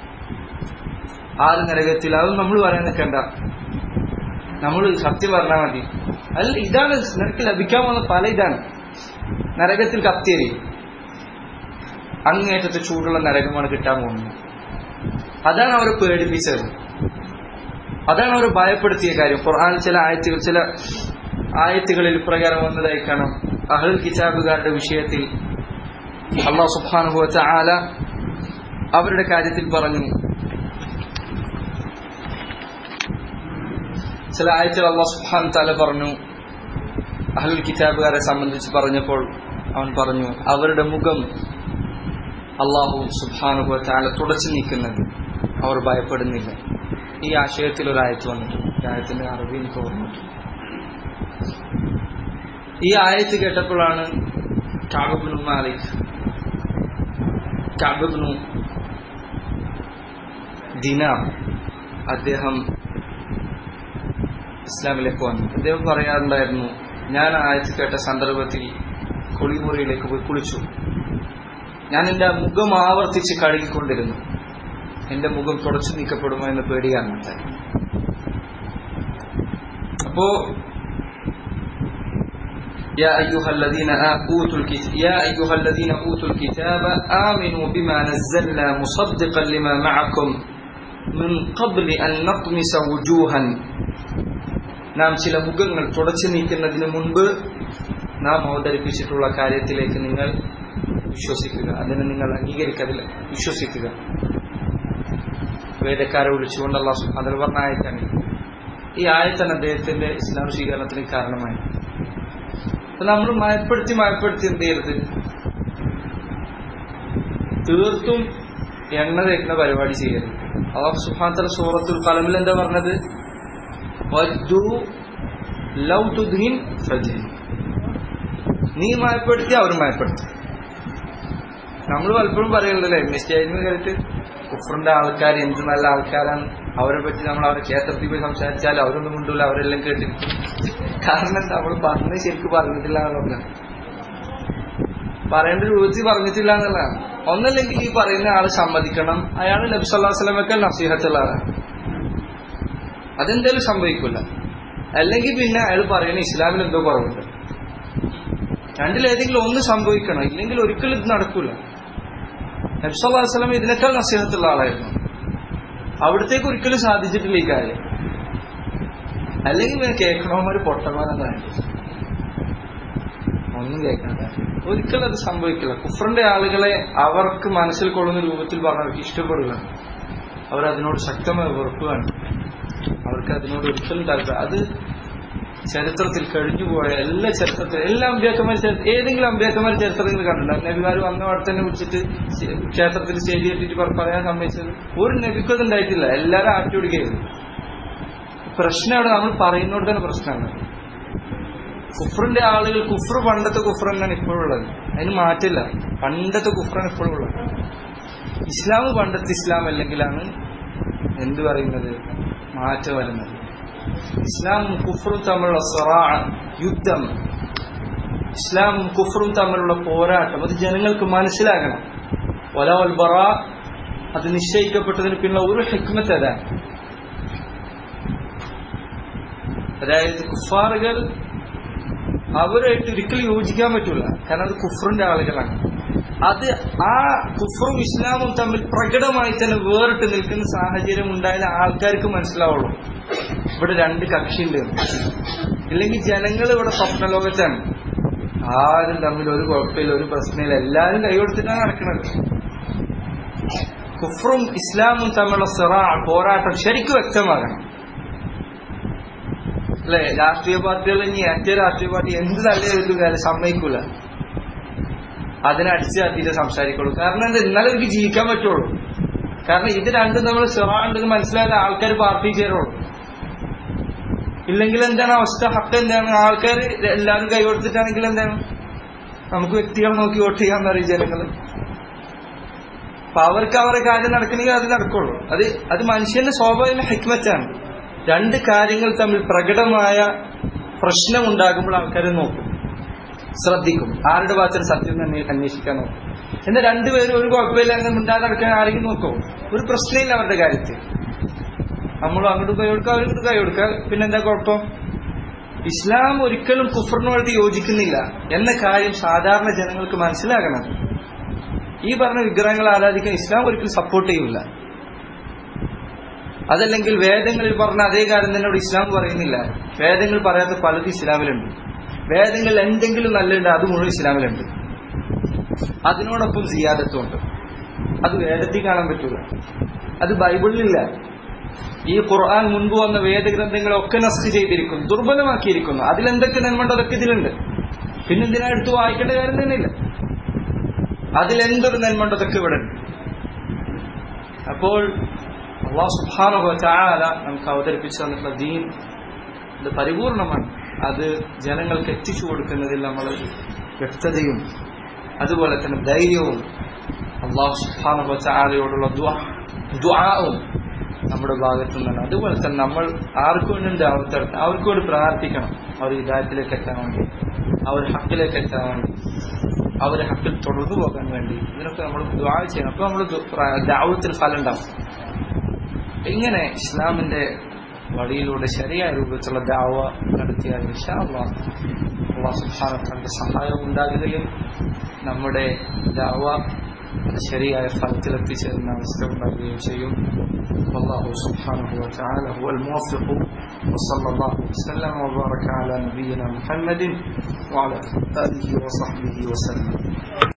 ആര് നരകത്തിൽ അതൊന്നും നമ്മൾ പറയാൻ നിൽക്കണ്ട നമ്മൾ സത്യം പറഞ്ഞാൽ മതി അല്ല ഇതാണ് നിനക്ക് ലഭിക്കാൻ പോകുന്ന പല ഇതാണ് നരകത്തിൽ കത്തിയരി അങ്ങേറ്റത്തെ ചൂടുള്ള നരകമാണ് കിട്ടാൻ പോകുന്നത് അതാണ് അവരെ പേടിപ്പിച്ചത് അതാണ് അവർ ഭയപ്പെടുത്തിയ കാര്യം ഖുർആൻ ചില ആയത്തുകൾ ചില ആയത്തുകളിൽ പ്രകാരം വന്നതായി കാണാം അഹൽ കിതാബുകാരുടെ വിഷയത്തിൽ അള്ളാഹു സുബാനുഭവത്തെ ആല അവരുടെ കാര്യത്തിൽ പറഞ്ഞു ചില ആയത്തുകൾ അള്ളാഹു സുബാൻ താല പറഞ്ഞു അഹലുൽ കിതാബുകാരെ സംബന്ധിച്ച് പറഞ്ഞപ്പോൾ അവൻ പറഞ്ഞു അവരുടെ മുഖം അള്ളാഹു സുബാനുഭവത്തെ ആല തുടച്ചു നീക്കുന്നത് അവർ ഭയപ്പെടുന്നില്ല ഈ ആശയത്തിൽ ഒരു ആയത്ത് വന്നിട്ടുണ്ട് ഈ ആയത്തിന്റെ അറിവ് എനിക്ക് ഓർമ്മ ഈ ആയത്ത് കേട്ടപ്പോഴാണ് കാബിബിനു മാലിക് കാബിബിനു ദിന അദ്ദേഹം ഇസ്ലാമിലേക്ക് വന്നു അദ്ദേഹം പറയാറുണ്ടായിരുന്നു ഞാൻ ആയത്ത് കേട്ട സന്ദർഭത്തിൽ കുളിമുറിയിലേക്ക് പോയി കുളിച്ചു ഞാൻ എന്റെ മുഖം ആവർത്തിച്ച് കഴുകിക്കൊണ്ടിരുന്നു എന്റെ മുഖം തുടച്ചു നീക്കപ്പെടുമോ എന്ന് പേടിയാണ് അപ്പോ يا أيها الذين أوتوا الكتاب يا أيها الذين أوتوا الكتاب آمنوا بما نزلنا مصدقا لما معكم من قبل أن نطمس وجوها നാം ചില മുഖങ്ങൾ തുടച്ചു നീക്കുന്നതിന് മുൻപ് നാം അവതരിപ്പിച്ചിട്ടുള്ള കാര്യത്തിലേക്ക് നിങ്ങൾ വിശ്വസിക്കുക അതിനെ നിങ്ങൾ അംഗീകരിക്കുക അതിൽ വിശ്വസിക്കുക വേദക്കാരെ വിളിച്ചുകൊണ്ട് അള്ളാഹു അതിൽ പറഞ്ഞ ആയത്താണ് ഈ ആയത്താണ് അദ്ദേഹത്തിന്റെ ഇസ്ലാം സ്വീകരണത്തിന് കാരണമായി അപ്പൊ നമ്മൾ മയപ്പെടുത്തി മയപ്പെടുത്തി എന്ത് ചെയ്യരുത് തീർത്തും എണ്ണ തേക്കുന്ന പരിപാടി ചെയ്യരുത് അള്ളാഹു സുഹാന്തര സൂറത്തുൽ കലമിൽ എന്താ പറഞ്ഞത് ലൗ തുദ്ഹീൻ നീ മയപ്പെടുത്തി അവർ മയപ്പെടുത്തി നമ്മൾ പലപ്പോഴും പറയുന്നുണ്ടല്ലേ സ്റ്റേജിന് കയറിട്ട് കുഫറിന്റെ ആൾക്കാർ എന്ത് നല്ല ആൾക്കാരാണ് അവരെ പറ്റി നമ്മൾ അവരെ ക്ഷേത്രത്തിൽ പോയി സംസാരിച്ചാൽ അവരൊന്നും കൊണ്ടില്ല അവരെല്ലാം കേട്ടിരിക്കും കാരണം എന്താ നമ്മൾ പറഞ്ഞത് ശരിക്കും പറഞ്ഞിട്ടില്ല എന്നുള്ളത് പറയേണ്ട രൂപത്തിൽ പറഞ്ഞിട്ടില്ല എന്നുള്ളതാണ് ഒന്നല്ലെങ്കിൽ ഈ പറയുന്ന ആള് സമ്മതിക്കണം അയാൾ നബി സല്ലല്ലാഹു അലൈഹി വസല്ലമക്ക് നസീഹത്തുള്ള ആളാണ് അതെന്തായാലും സംഭവിക്കില്ല അല്ലെങ്കിൽ പിന്നെ അയാൾ പറയുന്ന ഇസ്ലാമിൽ എന്തോ കുറവുണ്ട് രണ്ടിലേതെങ്കിലും ഒന്ന് സംഭവിക്കണം ഇല്ലെങ്കിൽ ഒരിക്കലും ഇത് നടക്കൂല നബി സല്ലല്ലാഹു അലൈഹി വസല്ലം ഇതിനേക്കാൾ നസീഹത്തുള്ള ആളായിരുന്നു അവിടത്തേക്ക് ഒരിക്കലും സാധിച്ചിട്ടില്ല ഈ കാര്യം അല്ലെങ്കിൽ പിന്നെ കേൾക്കണവന്മാര് പൊട്ടന്മാരെന്നാണ് ഒന്നും കേൾക്കണ്ട ഒരിക്കലും അത് സംഭവിക്കില്ല കുഫറിന്റെ ആളുകളെ അവർക്ക് മനസ്സിൽ കൊള്ളുന്ന രൂപത്തിൽ പറഞ്ഞാൽ അവർക്ക് ഇഷ്ടപ്പെടില്ല അവരതിനോട് ശക്തമായ വെറുക്കുകയാണ് അവർക്ക് അതിനോട് ഒരിക്കലും താല്പര്യം അത് ചരിത്രത്തിൽ കഴിഞ്ഞുപോയ എല്ലാ ചരിത്രത്തിൽ എല്ലാ അമ്പ്യാക്കന്മാർ ചരിത്രം ഏതെങ്കിലും അമ്പ്യാക്കന്മാർ ചരിത്രത്തിൽ കണ്ടിട്ടുണ്ട് നബിമാർ വന്ന അവിടെ തന്നെ വിളിച്ചിട്ട് ക്ഷേത്രത്തിൽ സ്റ്റേജ് കെട്ടിട്ട് പറയാൻ സമ്മതിച്ചത് ഒരു നബിക്കും അത് ഉണ്ടായിട്ടില്ല എല്ലാവരും ആട്ടി ഓടിക്കുകയായിരുന്നു പ്രശ്നം അവിടെ നമ്മൾ പറയുന്നോട് തന്നെ പ്രശ്നമാണ് കുഫറിന്റെ ആളുകൾ കുഫർ പണ്ടത്തെ കുഫർ തന്നെയാണ് ഇപ്പോഴുള്ളത് അതിന് മാറ്റില്ല പണ്ടത്തെ കുഫറാണ് ഇപ്പോഴുള്ളത് ഇസ്ലാം പണ്ടത്തെ ഇസ്ലാം അല്ലെങ്കിലാണ് എന്ത് പറയുന്നത് മാറ്റം വരുന്നത് ഇസ്ലാമും കുഫറും തമ്മിലുള്ള സറാ യുദ്ധം ഇസ്ലാമും കുഫറും തമ്മിലുള്ള പോരാട്ടം അത് ജനങ്ങൾക്ക് മനസ്സിലാകണം ഒലവൽ ബറ അത് നിശ്ചയിക്കപ്പെട്ടതിന് പിന്നെ ഒരു ഹിക്മത്ത് അതാണ് അതായത് കുഫാറുകൾ അവരായിട്ട് ഒരിക്കലും യോജിക്കാൻ പറ്റൂല കാരണം അത് കുഫറിന്റെ ആളുകളാണ് അത് ആ കുഫറും ഇസ്ലാമും തമ്മിൽ പ്രകടമായി തന്നെ വേറിട്ട് നിൽക്കുന്ന സാഹചര്യം ഉണ്ടായാലും ആൾക്കാർക്ക് മനസ്സിലാവുള്ളൂ ഇവിടെ രണ്ട് കക്ഷിയുണ്ട് ഇല്ലെങ്കിൽ ജനങ്ങൾ ഇവിടെ സ്വപ്നലോകത്താണ് ആരും തമ്മിൽ ഒരു കുഴപ്പമില്ല ഒരു പ്രശ്നമില്ല എല്ലാവരും കൈകൊടുത്തിട്ടാണ് നടക്കുന്നത് കുഫറും ഇസ്ലാമും തമ്മിലുള്ള സിറ പോരാട്ടം ശരിക്കും വ്യക്തമാകണം അല്ലെ രാഷ്ട്രീയ പാർട്ടികൾ ഇനി ഏറ്റവും രാഷ്ട്രീയ പാർട്ടി എന്ത് നല്ല എഴുതും കാര്യം സമ്മതിക്കൂല അതിനെ അടിച്ചു കാട്ടിയിട്ട് സംസാരിക്കുള്ളൂ കാരണം എന്താ ഇന്നലെ എനിക്ക് ജീവിക്കാൻ പറ്റുള്ളൂ കാരണം ഇത് രണ്ടും നമ്മൾ സിറാണ്ടെന്ന് മനസ്സിലായാലും ആൾക്കാർ പാർട്ടി ചേരുള്ളൂ ഇല്ലെങ്കിൽ എന്താണ് അവസ്ഥ ഹക്ക് എന്താണ് ആൾക്കാർ എല്ലാവരും കൈകൊടുത്തിട്ടാണെങ്കിൽ എന്താണ് നമുക്ക് വ്യക്തികളെ നോക്കി വോട്ട് ചെയ്യാന്ന് പറയും ജനങ്ങൾ അപ്പൊ അവർക്ക് അവരുടെ കാര്യം നടക്കണമെങ്കിൽ അത് നടക്കുള്ളൂ അത് അത് മനുഷ്യന്റെ സ്വാഭാവിക ഹിക്മറ്റാണ് രണ്ട് കാര്യങ്ങൾ തമ്മിൽ പ്രകടമായ പ്രശ്നമുണ്ടാകുമ്പോൾ ആൾക്കാർ നോക്കും ശ്രദ്ധിക്കും ആരുടെ ഭാഗത്തിൽ സത്യം തന്നെ അന്വേഷിക്കാൻ നോക്കും എന്നാൽ രണ്ടുപേരും ഒരു കുഴപ്പമില്ല അങ്ങനെ മിണ്ടാതെ നടക്കാൻ ആരെങ്കിലും നോക്കും ഒരു പ്രശ്നമില്ല അവരുടെ കാര്യത്തിൽ നമ്മൾ അങ്ങോട്ട് കൈ കൊടുക്കുക അവരിങ്ങോട്ട് കൈ കൊടുക്കുക പിന്നെന്താ കുഴപ്പം ഇസ്ലാം ഒരിക്കലും കുഫറിനോട് യോജിക്കുന്നില്ല എന്ന കാര്യം സാധാരണ ജനങ്ങൾക്ക് മനസ്സിലാകണം ഈ പറഞ്ഞ വിഗ്രഹങ്ങൾ ആരാധിക്കാൻ ഇസ്ലാം ഒരിക്കലും സപ്പോർട്ട് ചെയ്യില്ല അതല്ലെങ്കിൽ വേദങ്ങളിൽ പറഞ്ഞ അതേ കാര്യം തന്നെയോട് ഇസ്ലാം പറയുന്നില്ല വേദങ്ങൾ പറയാത്ത പലതും ഇസ്ലാമിലുണ്ട് വേദങ്ങളിൽ എന്തെങ്കിലും നല്ലുണ്ട് അത് മുഴുവൻ ഇസ്ലാമിലുണ്ട് അതിനോടൊപ്പം സിയാദത്തുണ്ട് അത് വേദത്തിൽ കാണാൻ പറ്റൂല അത് ബൈബിളിലില്ല ഈ ഖുർആൻ മുൻപ് വന്ന വേദഗ്രന്ഥങ്ങളൊക്കെ നസ്ക് ചെയ്തിരിക്കുന്നു ദുർബലമാക്കിയിരിക്കുന്നു അതിലെന്തൊക്കെ നന്മണ്ട് അതൊക്കെ ഇതിലുണ്ട് പിന്നെന്തിനാ എടുത്ത് വായിക്കേണ്ട കാര്യം തന്നെയില്ല അതിലെന്തൊരു നന്മണ്ട് അതൊക്കെ ഇവിടെ ഉണ്ട് അപ്പോൾ അള്ളാഹു സുബ്ഹാനഹു വതആല നമുക്ക് അവതരിപ്പിച്ചു തന്നിട്ടുള്ള ദീൻ ഇത് പരിപൂർണമാണ് അത് ജനങ്ങൾക്ക് എത്തിച്ചു കൊടുക്കുന്നതിൽ നമ്മൾ വ്യക്തതയും അതുപോലെ തന്നെ ധൈര്യവും അള്ളാഹു സുബ്ഹാനഹു വതആലയോടുള്ള ദുആവും നമ്മുടെ ഭാഗത്തു നിന്നാണ് അതുപോലെ തന്നെ നമ്മൾ ആർക്കു വേണ്ടി അവർക്ക് അവർക്ക് വേണ്ടി പ്രാർത്ഥിക്കണം അവർ ഹിദായത്തിലേക്ക് എത്താൻ വേണ്ടി അവർ ഹക്കിലേക്ക് എത്താൻ വേണ്ടി അവർ ഹക്കിൽ തുടർന്നു പോകാൻ വേണ്ടി ഇതിനൊക്കെ നമ്മൾ ദ്വാ ചെയ്യണം അപ്പൊ നമ്മൾ ദാവത്തിൽ ഫലം ഉണ്ടാവും ഇങ്ങനെ ഇസ്ലാമിന്റെ വഴിയിലൂടെ ശരിയായ രൂപത്തിലുള്ള ദാവ നടത്തിയാൽ അള്ളാഹുന്റെ സഹായം ഉണ്ടാകുകയും നമ്മുടെ ദാവ ശരിയായ ഫലത്തിൽ എത്തിച്ചേരുന്ന അവസ്ഥ ഉണ്ടാകുകയും ചെയ്യും والله سبحانه وتعالى هو الموفق وصلى الله وسلم وبارك على نبينا محمد وعلى اله وصحبه وسلم